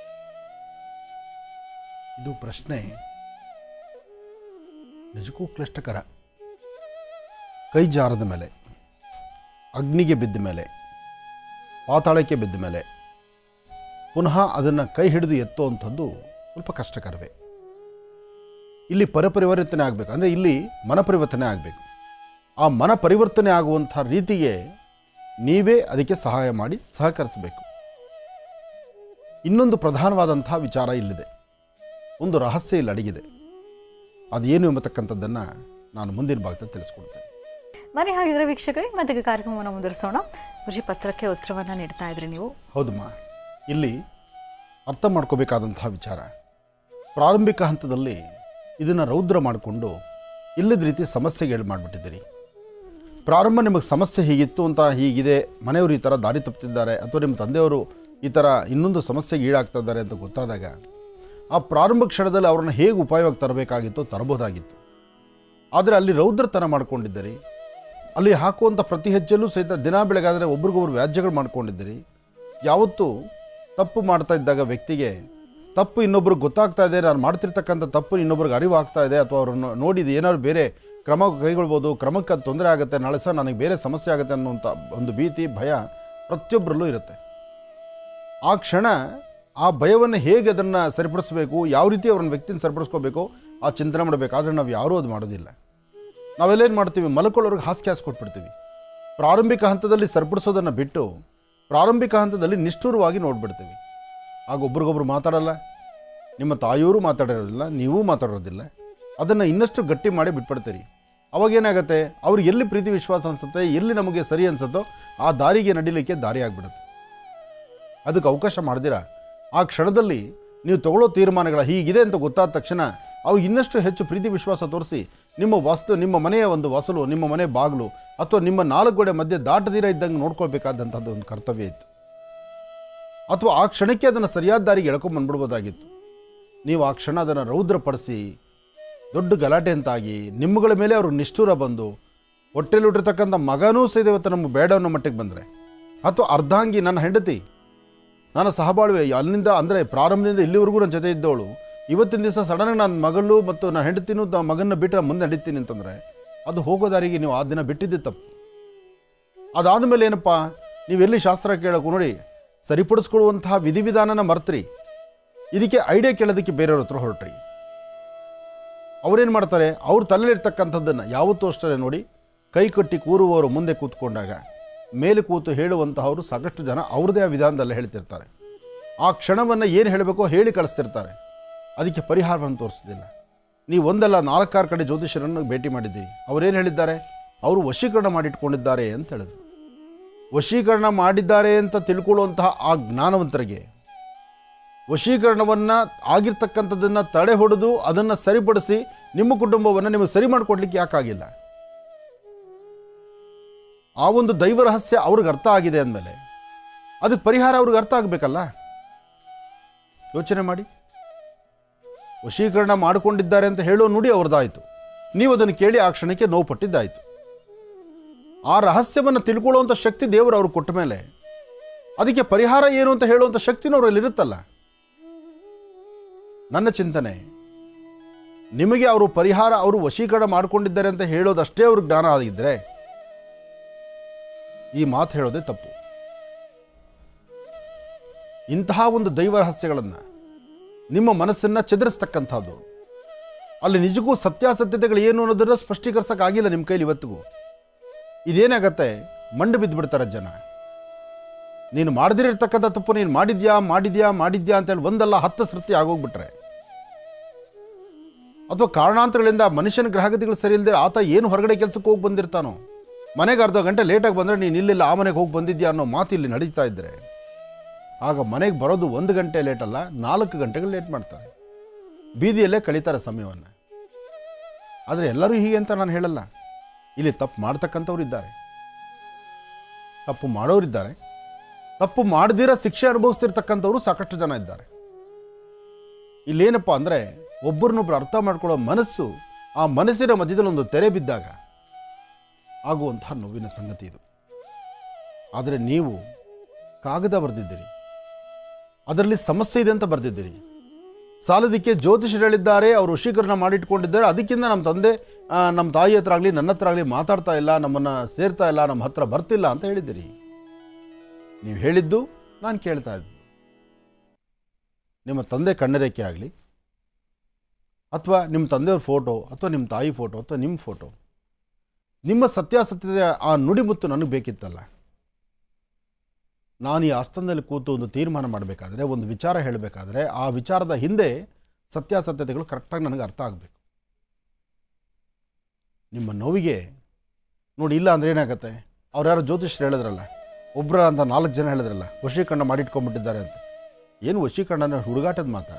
ಇದು ಪ್ರಶ್ನೆ ನಿಜಕ್ಕೂ ಕ್ಲಿಷ್ಟಕರ ಕೈ ಜಾರದ ಮೇಲೆ ಅಗ್ನಿಗೆ ಬಿದ್ದ ಮೇಲೆ ಪಾತಾಳಕ್ಕೆ ಬಿದ್ದ ಮೇಲೆ ಪುನಃ ಅದನ್ನು ಕೈ ಹಿಡಿದು ಎತ್ತುವಂಥದ್ದು ಸ್ವಲ್ಪ ಕಷ್ಟಕರವೇ ಇಲ್ಲಿ ಪರಪರಿವರ್ತನೆ ಆಗಬೇಕು ಅಂದರೆ ಇಲ್ಲಿ ಮನಪರಿವರ್ತನೆ ಆಗಬೇಕು ಆ ಮನ ಪರಿವರ್ತನೆ ಆಗುವಂಥ ರೀತಿಗೆ ನೀವೇ ಅದಕ್ಕೆ ಸಹಾಯ ಮಾಡಿ ಸಹಕರಿಸಬೇಕು ಇನ್ನೊಂದು ಪ್ರಧಾನವಾದಂಥ ವಿಚಾರ ಇಲ್ಲಿದೆ ಒಂದು ರಹಸ್ಯ ಇಲ್ಲಿ ಅಡಗಿದೆ ಅದೇನು ಎಂಬತಕ್ಕಂಥದ್ದನ್ನು ನಾನು ಮುಂದಿನ ಭಾಗದಲ್ಲಿ ತಿಳಿಸ್ಕೊಡ್ತೇನೆ ಮನೆ ಹಾಗಿದ್ರೆ ವೀಕ್ಷಕರೇ ಮತ್ತೆ ಕಾರ್ಯಕ್ರಮವನ್ನು ಮುಂದುವರಿಸೋಣ ಗುರುಜಿ ಪತ್ರಕ್ಕೆ ಉತ್ತರವನ್ನು ನೀಡ್ತಾ ಇದ್ರಿ ನೀವು ಹೌದಮ್ಮ ಇಲ್ಲಿ ಅರ್ಥ ಮಾಡ್ಕೋಬೇಕಾದಂತಹ ವಿಚಾರ ಪ್ರಾರಂಭಿಕ ಹಂತದಲ್ಲಿ ಇದನ್ನು ರೌದ್ರ ಮಾಡಿಕೊಂಡು ಇಲ್ಲದ ರೀತಿ ಸಮಸ್ಯೆಗೆ ಏಳು ಮಾಡಿಬಿಟ್ಟಿದ್ದೀರಿ ಪ್ರಾರಂಭ ನಿಮಗೆ ಸಮಸ್ಯೆ ಹೀಗಿತ್ತು ಅಂತ ಹೀಗಿದೆ ಮನೆಯವರು ಈ ಥರ ದಾರಿ ತಪ್ಪುತ್ತಿದ್ದಾರೆ ಅಥವಾ ನಿಮ್ಮ ತಂದೆಯವರು ಈ ಥರ ಇನ್ನೊಂದು ಸಮಸ್ಯೆಗೆ ಈಡಾಗ್ತಾ ಇದ್ದಾರೆ ಅಂತ ಗೊತ್ತಾದಾಗ ಆ ಪ್ರಾರಂಭ ಕ್ಷಣದಲ್ಲಿ ಅವ್ರನ್ನ ಹೇಗೆ ಉಪಾಯವಾಗಿ ತರಬೇಕಾಗಿತ್ತು ತರಬಹುದಾಗಿತ್ತು ಆದರೆ ಅಲ್ಲಿ ರೌದ್ರತನ ಮಾಡ್ಕೊಂಡಿದ್ದೀರಿ ಅಲ್ಲಿ ಹಾಕುವಂಥ ಪ್ರತಿ ಹೆಜ್ಜೆಲ್ಲೂ ಸಹಿತ ದಿನ ಬೆಳಗಾದರೆ ಒಬ್ರಿಗೊಬ್ರು ವ್ಯಾಜ್ಯಗಳು ಮಾಡ್ಕೊಂಡಿದ್ದೀರಿ ಯಾವತ್ತೂ ತಪ್ಪು ಮಾಡ್ತಾ ಇದ್ದಾಗ ವ್ಯಕ್ತಿಗೆ ತಪ್ಪು ಇನ್ನೊಬ್ರಿಗೆ ಗೊತ್ತಾಗ್ತಾ ಇದೆ ನಾನು ಮಾಡ್ತಿರ್ತಕ್ಕಂಥ ತಪ್ಪು ಇನ್ನೊಬ್ರಿಗೆ ಅರಿವು ಆಗ್ತಾ ಇದೆ ಅಥವಾ ಅವ್ರನ್ನ ನೋಡಿದ ಏನಾದ್ರು ಬೇರೆ ಕ್ರಮ ಕೈಗೊಳ್ಬೋದು ಕ್ರಮಕ್ಕೆ ಅದು ತೊಂದರೆ ಆಗುತ್ತೆ ನಾಳೆ ಸಹ ನನಗೆ ಬೇರೆ ಸಮಸ್ಯೆ ಆಗುತ್ತೆ ಅನ್ನುವಂಥ ಒಂದು ಭೀತಿ ಭಯ ಪ್ರತಿಯೊಬ್ಬರಲ್ಲೂ ಇರುತ್ತೆ ಆ ಕ್ಷಣ ಆ ಭಯವನ್ನು ಹೇಗೆ ಅದನ್ನು ಸರಿಪಡಿಸಬೇಕು ಯಾವ ರೀತಿ ಅವ್ರನ್ನ ವ್ಯಕ್ತಿನ ಸರಿಪಡಿಸ್ಕೋಬೇಕು ಆ ಚಿಂತನೆ ಮಾಡಬೇಕು ಆದರೆ ನಾವು ಯಾರೂ ಅದು ಮಾಡೋದಿಲ್ಲ ನಾವೆಲ್ಲೇನು ಮಾಡ್ತೀವಿ ಮಲ್ಕೊಳ್ಳೋರಿಗೆ ಹಾಸ್ಯ ಹಾಸ್ ಕೊಟ್ಬಿಡ್ತೀವಿ ಪ್ರಾರಂಭಿಕ ಹಂತದಲ್ಲಿ ಸರಿಪಡಿಸೋದನ್ನು ಬಿಟ್ಟು ಪ್ರಾರಂಭಿಕ ಹಂತದಲ್ಲಿ ನಿಷ್ಠುರವಾಗಿ ನೋಡ್ಬಿಡ್ತೀವಿ ಆಗ ಒಬ್ರಿಗೊಬ್ರು ಮಾತಾಡಲ್ಲ ನಿಮ್ಮ ತಾಯಿಯವರು ಮಾತಾಡಿರೋದಿಲ್ಲ ನೀವೂ ಮಾತಾಡೋದಿಲ್ಲ ಅದನ್ನು ಇನ್ನಷ್ಟು ಗಟ್ಟಿ ಮಾಡಿ ಬಿಟ್ಬಿಡ್ತೀರಿ ಅವಾಗ ಏನಾಗುತ್ತೆ ಅವ್ರಿಗೆ ಎಲ್ಲಿ ಪ್ರೀತಿ ವಿಶ್ವಾಸ ಅನಿಸುತ್ತೆ ಎಲ್ಲಿ ನಮಗೆ ಸರಿ ಅನಿಸುತ್ತೋ ಆ ದಾರಿಗೆ ನಡಿಲಿಕ್ಕೆ ದಾರಿ ಆಗಿಬಿಡುತ್ತೆ ಅದಕ್ಕೆ ಅವಕಾಶ ಮಾಡ್ದಿರ ಆ ಕ್ಷಣದಲ್ಲಿ ನೀವು ತಗೊಳ್ಳೋ ತೀರ್ಮಾನಗಳ ಹೀಗಿದೆ ಅಂತ ಗೊತ್ತಾದ ತಕ್ಷಣ ಅವ್ರಿಗೆ ಇನ್ನಷ್ಟು ಹೆಚ್ಚು ಪ್ರೀತಿ ವಿಶ್ವಾಸ ತೋರಿಸಿ ನಿಮ್ಮ ವಾಸ್ತು ನಿಮ್ಮ ಮನೆಯ ಒಂದು ವಸಲು ನಿಮ್ಮ ಮನೆ ಬಾಗಿಲು ಅಥವಾ ನಿಮ್ಮ ನಾಲ್ಕು ಗೋಡೆ ಮಧ್ಯೆ ದಾಟದಿರ ಇದ್ದಂಗೆ ನೋಡ್ಕೊಳ್ಬೇಕಾದಂಥದ್ದು ಒಂದು ಕರ್ತವ್ಯ ಇತ್ತು ಅಥವಾ ಆ ಕ್ಷಣಕ್ಕೆ ಅದನ್ನು ಸರಿಯಾದ ದಾರಿಗೆ ಎಳ್ಕೊಂಬಂದ್ಬಿಡ್ಬೋದಾಗಿತ್ತು ನೀವು ಆ ಕ್ಷಣ ಅದನ್ನು ರೌದ್ರಪಡಿಸಿ ದೊಡ್ಡ ಗಲಾಟೆ ಅಂತಾಗಿ ನಿಮ್ಮಗಳ ಮೇಲೆ ಅವರು ನಿಷ್ಠೂರ ಬಂದು ಹೊಟ್ಟೆಲಿಟ್ಟಿರ್ತಕ್ಕಂಥ ಮಗನೂ ಸಹಿತ ಇವತ್ತು ನಮ್ಮ ಬೇಡ ಅನ್ನೋ ಮಟ್ಟಿಗೆ ಬಂದರೆ ಅಥವಾ ಅರ್ಧಾಂಗಿ ನನ್ನ ಹೆಂಡತಿ ನನ್ನ ಸಹಬಾಳ್ವೆ ಅಲ್ಲಿಂದ ಅಂದರೆ ಪ್ರಾರಂಭದಿಂದ ಇಲ್ಲಿವರೆಗೂ ನನ್ನ ಜೊತೆ ಇದ್ದವಳು ಇವತ್ತಿನ ದಿವಸ ಸಡನ್ನಾಗಿ ನನ್ನ ಮಗಳು ಮತ್ತು ನನ್ನ ಹೆಂಡತಿನೂ ತ ಮಗನ ಬಿಟ್ಟು ನಾನು ಮುಂದೆ ನಡೀತೀನಿ ಅಂತಂದರೆ ಅದು ಹೋಗೋ ದಾರಿಗೆ ನೀವು ಆ ದಿನ ಬಿಟ್ಟಿದ್ದೆ ತಪ್ಪು ಅದಾದ ಮೇಲೆ ಏನಪ್ಪ ನೀವೆಲ್ಲಿ ಶಾಸ್ತ್ರ ಕೇಳೋಕು ನೋಡಿ ಸರಿಪಡಿಸ್ಕೊಳ್ಳುವಂತಹ ವಿಧಿವಿಧಾನನ ಮರ್ತ್ರಿ ಇದಕ್ಕೆ ಐಡಿಯಾ ಕೇಳೋದಕ್ಕೆ ಬೇರೆಯವ್ರ ಹತ್ರ ಹೊರಟ್ರಿ ಅವ್ರೇನು ಮಾಡ್ತಾರೆ ಅವ್ರ ತಲೆಯಲ್ಲಿರ್ತಕ್ಕಂಥದ್ದನ್ನು ಯಾವತ್ತೂ ಅಷ್ಟೇ ನೋಡಿ ಕೈ ಕಟ್ಟಿ ಕೂರುವವರು ಮುಂದೆ ಕೂತ್ಕೊಂಡಾಗ ಮೇಲೆ ಕೂತು ಹೇಳುವಂತಹವರು ಸಾಕಷ್ಟು ಜನ ಅವ್ರದ್ದೇ ಆ ವಿಧಾನದಲ್ಲಿ ಹೇಳ್ತಿರ್ತಾರೆ ಆ ಕ್ಷಣವನ್ನು ಏನು ಹೇಳಬೇಕೋ ಹೇಳಿ ಕಳಿಸ್ತಿರ್ತಾರೆ ಅದಕ್ಕೆ ಪರಿಹಾರವನ್ನು ತೋರಿಸೋದಿಲ್ಲ ನೀವು ಒಂದಲ್ಲ ನಾಲ್ಕಾರು ಕಡೆ ಜ್ಯೋತಿಷರನ್ನು ಭೇಟಿ ಮಾಡಿದ್ದೀರಿ ಅವರೇನು ಹೇಳಿದ್ದಾರೆ ಅವರು ವಶೀಕರಣ ಮಾಡಿಟ್ಕೊಂಡಿದ್ದಾರೆ ಅಂತ ಹೇಳಿದ್ರು ವಶೀಕರಣ ಮಾಡಿದ್ದಾರೆ ಅಂತ ತಿಳ್ಕೊಳ್ಳುವಂತಹ ಆ ಜ್ಞಾನವಂತರಿಗೆ ವಶೀಕರಣವನ್ನು ಆಗಿರ್ತಕ್ಕಂಥದ್ದನ್ನು ತಡೆ ಹೊಡೆದು ಅದನ್ನು ಸರಿಪಡಿಸಿ ನಿಮ್ಮ ಕುಟುಂಬವನ್ನು ನಿಮಗೆ ಸರಿ ಮಾಡಿಕೊಡ್ಲಿಕ್ಕೆ ಯಾಕಾಗಿಲ್ಲ ಆ ಒಂದು ದೈವ ರಹಸ್ಯ ಅವ್ರಿಗೆ ಅರ್ಥ ಆಗಿದೆ ಅಂದಮೇಲೆ ಅದಕ್ಕೆ ಪರಿಹಾರ ಅವ್ರಿಗೆ ಅರ್ಥ ಆಗಬೇಕಲ್ಲ ಯೋಚನೆ ಮಾಡಿ ವಶೀಕರಣ ಮಾಡಿಕೊಂಡಿದ್ದಾರೆ ಅಂತ ಹೇಳೋ ನುಡಿ ಅವ್ರದ್ದಾಯಿತು ನೀವು ಅದನ್ನು ಕೇಳಿ ಆ ಕ್ಷಣಕ್ಕೆ ನೋವು ಪಟ್ಟಿದ್ದಾಯಿತು ಆ ರಹಸ್ಯವನ್ನು ತಿಳ್ಕೊಳ್ಳುವಂಥ ಶಕ್ತಿ ದೇವರು ಅವ್ರಿಗೆ ಕೊಟ್ಟ ಮೇಲೆ ಅದಕ್ಕೆ ಪರಿಹಾರ ಏನು ಅಂತ ಹೇಳುವಂಥ ಶಕ್ತಿನೂ ಅವರಲ್ಲಿ ಇರುತ್ತಲ್ಲ ನನ್ನ ಚಿಂತನೆ ನಿಮಗೆ ಅವರು ಪರಿಹಾರ ಅವರು ವಶೀಕರಣ ಮಾಡಿಕೊಂಡಿದ್ದಾರೆ ಅಂತ ಹೇಳೋದಷ್ಟೇ ಅವ್ರಿಗೆ ಜ್ಞಾನ ಆಗಿದ್ದರೆ ಈ ಮಾತು ಹೇಳೋದೇ ತಪ್ಪು ಇಂತಹ ಒಂದು ದೈವ ರಹಸ್ಯಗಳನ್ನು ನಿಮ್ಮ ಮನಸ್ಸನ್ನು ಚದುರಿಸ್ತಕ್ಕಂಥದ್ದು ಅಲ್ಲಿ ನಿಜಕ್ಕೂ ಸತ್ಯಾಸತ್ಯತೆಗಳು ಏನು ಅನ್ನೋದನ್ನ ಸ್ಪಷ್ಟೀಕರಿಸೋಕ್ಕಾಗಿಲ್ಲ ನಿಮ್ಮ ಕೈಲಿ ಇವತ್ತಿಗೂ ಇದೇನಾಗತ್ತೆ ಮಂಡು ಬಿದ್ದುಬಿಡ್ತಾರೆ ಜನ ನೀನು ಮಾಡದಿರತಕ್ಕಂಥ ತಪ್ಪು ನೀನು ಮಾಡಿದ್ಯಾ ಮಾಡಿದ್ಯಾ ಮಾಡಿದ್ಯಾ ಅಂತೇಳಿ ಒಂದಲ್ಲ ಹತ್ತು ಸೃತಿ ಆಗೋಗ್ಬಿಟ್ರೆ ಅಥವಾ ಕಾರಣಾಂತರಗಳಿಂದ ಮನುಷ್ಯನ ಗ್ರಹಗತಿಗಳು ಸರಿ ಇಲ್ಲದೆ ಆತ ಏನು ಹೊರಗಡೆ ಕೆಲಸಕ್ಕೆ ಹೋಗಿ ಬಂದಿರ್ತಾನೋ ಮನೆಗೆ ಅರ್ಧ ಗಂಟೆ ಲೇಟಾಗಿ ಬಂದರೆ ನೀನು ಇಲ್ಲಿಲ್ಲ ಆ ಮನೆಗೆ ಹೋಗಿ ಬಂದಿದ್ಯಾ ಅನ್ನೋ ಮಾತು ಇಲ್ಲಿ ನಡೀತಾ ಇದ್ದರೆ ಆಗ ಮನೆಗೆ ಬರೋದು ಒಂದು ಗಂಟೆ ಲೇಟ್ ಅಲ್ಲ ನಾಲ್ಕು ಗಂಟೆಗಳು ಲೇಟ್ ಮಾಡ್ತಾರೆ ಬೀದಿಯಲ್ಲೇ ಕಳೀತಾರೆ ಸಮಯವನ್ನು ಆದರೆ ಎಲ್ಲರೂ ಹೀಗೆ ಅಂತ ನಾನು ಹೇಳಲ್ಲ ಇಲ್ಲಿ ತಪ್ಪು ಮಾಡ್ತಕ್ಕಂಥವ್ರು ಇದ್ದಾರೆ ತಪ್ಪು ಮಾಡೋರಿದ್ದಾರೆ ತಪ್ಪು ಮಾಡದಿರ ಶಿಕ್ಷೆ ಅನುಭವಿಸ್ತಿರ್ತಕ್ಕಂಥವ್ರು ಸಾಕಷ್ಟು ಜನ ಇದ್ದಾರೆ ಇಲ್ಲೇನಪ್ಪ ಅಂದರೆ ಒಬ್ಬರನ್ನೊಬ್ರು ಅರ್ಥ ಮಾಡ್ಕೊಳ್ಳೋ ಮನಸ್ಸು ಆ ಮನಸ್ಸಿನ ಮಧ್ಯದಲ್ಲಿ ಒಂದು ತೆರೆ ಬಿದ್ದಾಗ ಆಗುವಂತಹ ನೋವಿನ ಸಂಗತಿ ಇದು ಆದರೆ ನೀವು ಕಾಗದ ಬರೆದಿದ್ದೀರಿ ಅದರಲ್ಲಿ ಸಮಸ್ಯೆ ಇದೆ ಅಂತ ಬರೆದಿದ್ದೀರಿ ಸಾಲದಕ್ಕೆ ಜ್ಯೋತಿಷರು ಹೇಳಿದ್ದಾರೆ ಅವರು ವಶೀಕರಣ ಮಾಡಿಟ್ಕೊಂಡಿದ್ದಾರೆ ಅದಕ್ಕಿಂತ ನಮ್ಮ ತಂದೆ ಆ, ನಮ್ಮ ತಾಯಿ ಹತ್ರ ಆಗಲಿ ನನ್ನ ಹತ್ರ ಆಗಲಿ ಮಾತಾಡ್ತಾ ಇಲ್ಲ ನಮ್ಮನ್ನು ಸೇರ್ತಾ ಇಲ್ಲ ನಮ್ಮ ಹತ್ರ ಬರ್ತಿಲ್ಲ ಅಂತ ಹೇಳಿದ್ದೀರಿ ನೀವು ಹೇಳಿದ್ದು ನಾನು ಕೇಳ್ತಾ ಇದ್ದೆ ನಿಮ್ಮ ತಂದೆ ಕಣ್ಣರೇಖೆ ಆಗಲಿ ಅಥವಾ ನಿಮ್ಮ ತಂದೆಯವ್ರ ಫೋಟೋ ಅಥವಾ ನಿಮ್ಮ ತಾಯಿ ಫೋಟೋ ಅಥವಾ ನಿಮ್ಮ ಫೋಟೋ ನಿಮ್ಮ ಸತ್ಯಾಸತ್ಯತೆಯ ಆ ನುಡಿಮುತ್ತು ನನಗೆ ಬೇಕಿತ್ತಲ್ಲ ನಾನು ಈ ಆಸ್ಥಾನದಲ್ಲಿ ಕೂತು ಒಂದು ತೀರ್ಮಾನ ಮಾಡಬೇಕಾದ್ರೆ ಒಂದು ವಿಚಾರ ಹೇಳಬೇಕಾದ್ರೆ ಆ ವಿಚಾರದ ಹಿಂದೆ ಸತ್ಯಾಸತ್ಯತೆಗಳು ಕರೆಕ್ಟಾಗಿ ನನಗೆ ಅರ್ಥ ಆಗಬೇಕು ನಿಮ್ಮ ನೋವಿಗೆ ನೋಡಿ ಇಲ್ಲ ಅಂದ್ರೆ ಏನಾಗತ್ತೆ ಅವ್ರು ಯಾರೋ ಜ್ಯೋತಿಷ್ಯರು ಹೇಳಿದ್ರಲ್ಲ ಒಬ್ಬರ ಅಂತ ನಾಲ್ಕು ಜನ ಹೇಳಿದ್ರಲ್ಲ ವಶೀಕರಣ ಮಾಡಿಟ್ಕೊಂಡ್ಬಿಟ್ಟಿದ್ದಾರೆ ಅಂತ ಏನು ವಶೀಕರಣ ಅಂದರೆ ಹುಡುಗಾಟದ ಮಾತಾ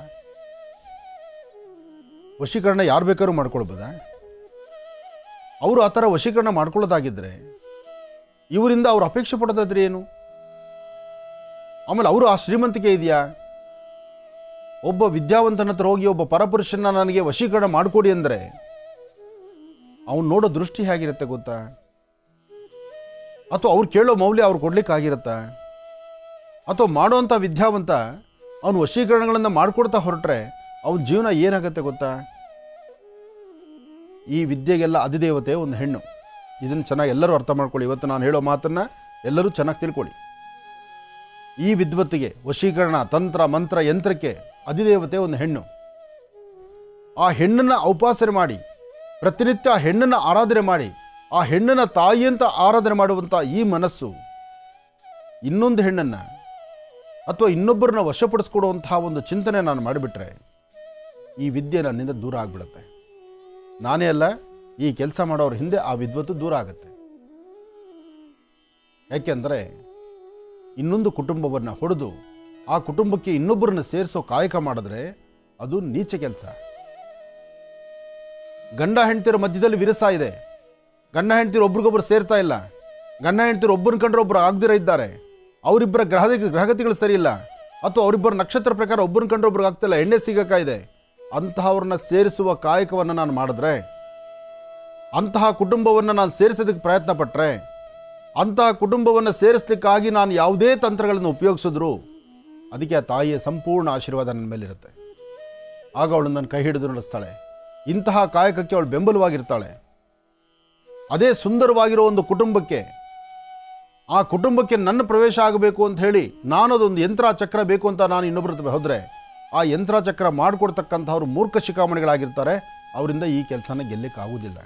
ವಶೀಕರಣ ಯಾರು ಬೇಕಾದ್ರೂ ಮಾಡ್ಕೊಳ್ಬೋದಾ ಅವರು ಆ ಥರ ವಶೀಕರಣ ಮಾಡ್ಕೊಳ್ಳೋದಾಗಿದ್ದರೆ ಇವರಿಂದ ಅವ್ರು ಅಪೇಕ್ಷೆ ಪಡೋದಾದ್ರೆ ಏನು ಆಮೇಲೆ ಅವರು ಆ ಶ್ರೀಮಂತಿಕೆ ಇದೆಯಾ ಒಬ್ಬ ವಿದ್ಯಾವಂತನ ಹತ್ರ ಹೋಗಿ ಒಬ್ಬ ಪರಪುರುಷನ ನನಗೆ ವಶೀಕರಣ ಮಾಡಿಕೊಡಿ ಅಂದರೆ ಅವನು ನೋಡೋ ದೃಷ್ಟಿ ಹೇಗಿರುತ್ತೆ ಗೊತ್ತಾ ಅಥವಾ ಅವ್ರು ಕೇಳೋ ಮೌಲ್ಯ ಅವ್ರು ಕೊಡ್ಲಿಕ್ಕಾಗಿರುತ್ತಾ ಅಥವಾ ಮಾಡೋವಂಥ ವಿದ್ಯಾವಂತ ಅವನು ವಶೀಕರಣಗಳನ್ನು ಮಾಡಿಕೊಡ್ತಾ ಹೊರಟ್ರೆ ಅವನ ಜೀವನ ಏನಾಗುತ್ತೆ ಗೊತ್ತಾ ಈ ವಿದ್ಯೆಗೆಲ್ಲ ಅಧಿದೇವತೆ ಒಂದು ಹೆಣ್ಣು ಇದನ್ನು ಚೆನ್ನಾಗಿ ಎಲ್ಲರೂ ಅರ್ಥ ಮಾಡ್ಕೊಳ್ಳಿ ಇವತ್ತು ನಾನು ಹೇಳೋ ಮಾತನ್ನು ಎಲ್ಲರೂ ಚೆನ್ನಾಗಿ ತಿಳ್ಕೊಳ್ಳಿ ಈ ವಿದ್ವತ್ತಿಗೆ ವಶೀಕರಣ ತಂತ್ರ ಮಂತ್ರ ಯಂತ್ರಕ್ಕೆ ಅಧಿದೇವತೆ ಒಂದು ಹೆಣ್ಣು ಆ ಹೆಣ್ಣನ್ನು ಉಪಾಸನೆ ಮಾಡಿ ಪ್ರತಿನಿತ್ಯ ಆ ಹೆಣ್ಣನ್ನು ಆರಾಧನೆ ಮಾಡಿ ಆ ಹೆಣ್ಣನ ತಾಯಿ ಅಂತ ಆರಾಧನೆ ಮಾಡುವಂಥ ಈ ಮನಸ್ಸು ಇನ್ನೊಂದು ಹೆಣ್ಣನ್ನು ಅಥವಾ ಇನ್ನೊಬ್ಬರನ್ನ ವಶಪಡಿಸ್ಕೊಡುವಂತಹ ಒಂದು ಚಿಂತನೆ ನಾನು ಮಾಡಿಬಿಟ್ರೆ ಈ ವಿದ್ಯೆ ನನ್ನಿಂದ ದೂರ ಆಗಿಬಿಡುತ್ತೆ ನಾನೇ ಅಲ್ಲ ಈ ಕೆಲಸ ಮಾಡೋರ ಹಿಂದೆ ಆ ವಿದ್ವತ್ತು ದೂರ ಆಗುತ್ತೆ ಯಾಕೆಂದರೆ ಇನ್ನೊಂದು ಕುಟುಂಬವನ್ನು ಹೊಡೆದು ಆ ಕುಟುಂಬಕ್ಕೆ ಇನ್ನೊಬ್ಬರನ್ನ ಸೇರಿಸೋ ಕಾಯಕ ಮಾಡಿದ್ರೆ ಅದು ನೀಚ ಕೆಲಸ ಗಂಡ ಹೆಂಡತಿರ ಮಧ್ಯದಲ್ಲಿ ವಿರಸ ಇದೆ ಗಂಡ ಹೆಂಡತಿರು ಒಬ್ರಿಗೊಬ್ರು ಸೇರ್ತಾ ಇಲ್ಲ ಗಂಡ ಹೆಂಡತಿರು ಒಬ್ಬರನ್ನ ಕಂಡ್ರೆ ಒಬ್ಬರು ಆಗದಿರ ಇದ್ದಾರೆ ಅವರಿಬ್ಬರ ಗ್ರಹ ಗ್ರಹಗತಿಗಳು ಸರಿ ಇಲ್ಲ ಅಥವಾ ಅವರಿಬ್ಬರ ನಕ್ಷತ್ರ ಪ್ರಕಾರ ಒಬ್ಬರನ್ನ ಕಂಡ್ರೆ ಒಬ್ರಿಗೆ ಆಗ್ತಿಲ್ಲ ಎಣ್ಣೆ ಸಿಗಕ್ಕಾಗಿದೆ ಅಂತಹವ್ರನ್ನ ಸೇರಿಸುವ ಕಾಯಕವನ್ನು ನಾನು ಮಾಡಿದ್ರೆ ಅಂತಹ ಕುಟುಂಬವನ್ನು ನಾನು ಸೇರಿಸೋದಕ್ಕೆ ಪ್ರಯತ್ನ ಪಟ್ಟರೆ ಅಂತಹ ಕುಟುಂಬವನ್ನು ಸೇರಿಸ್ಲಿಕ್ಕಾಗಿ ನಾನು ಯಾವುದೇ ತಂತ್ರಗಳನ್ನು ಉಪಯೋಗಿಸಿದ್ರು ಅದಕ್ಕೆ ಆ ತಾಯಿಯ ಸಂಪೂರ್ಣ ಆಶೀರ್ವಾದ ನನ್ನ ಮೇಲಿರುತ್ತೆ ಆಗ ಅವಳು ನನ್ನ ಕೈ ಹಿಡಿದು ನಡೆಸ್ತಾಳೆ ಇಂತಹ ಕಾಯಕಕ್ಕೆ ಅವಳು ಬೆಂಬಲವಾಗಿರ್ತಾಳೆ ಅದೇ ಸುಂದರವಾಗಿರೋ ಒಂದು ಕುಟುಂಬಕ್ಕೆ ಆ ಕುಟುಂಬಕ್ಕೆ ನನ್ನ ಪ್ರವೇಶ ಆಗಬೇಕು ಅಂತ ಹೇಳಿ ನಾನು ಅದೊಂದು ಯಂತ್ರ ಚಕ್ರ ಬೇಕು ಅಂತ ನಾನು ಇನ್ನೊಬ್ಬರ ಹತ್ರ ಹೋದರೆ ಆ ಯಂತ್ರ ಚಕ್ರ ಮಾಡಿಕೊಡ್ತಕ್ಕಂಥವ್ರು ಮೂರ್ಖ ಶಿಖಾಮಣಿಗಳಾಗಿರ್ತಾರೆ ಅವರಿಂದ ಈ ಕೆಲಸನ ಗೆಲ್ಲಕ್ಕೆ ಆಗುವುದಿಲ್ಲ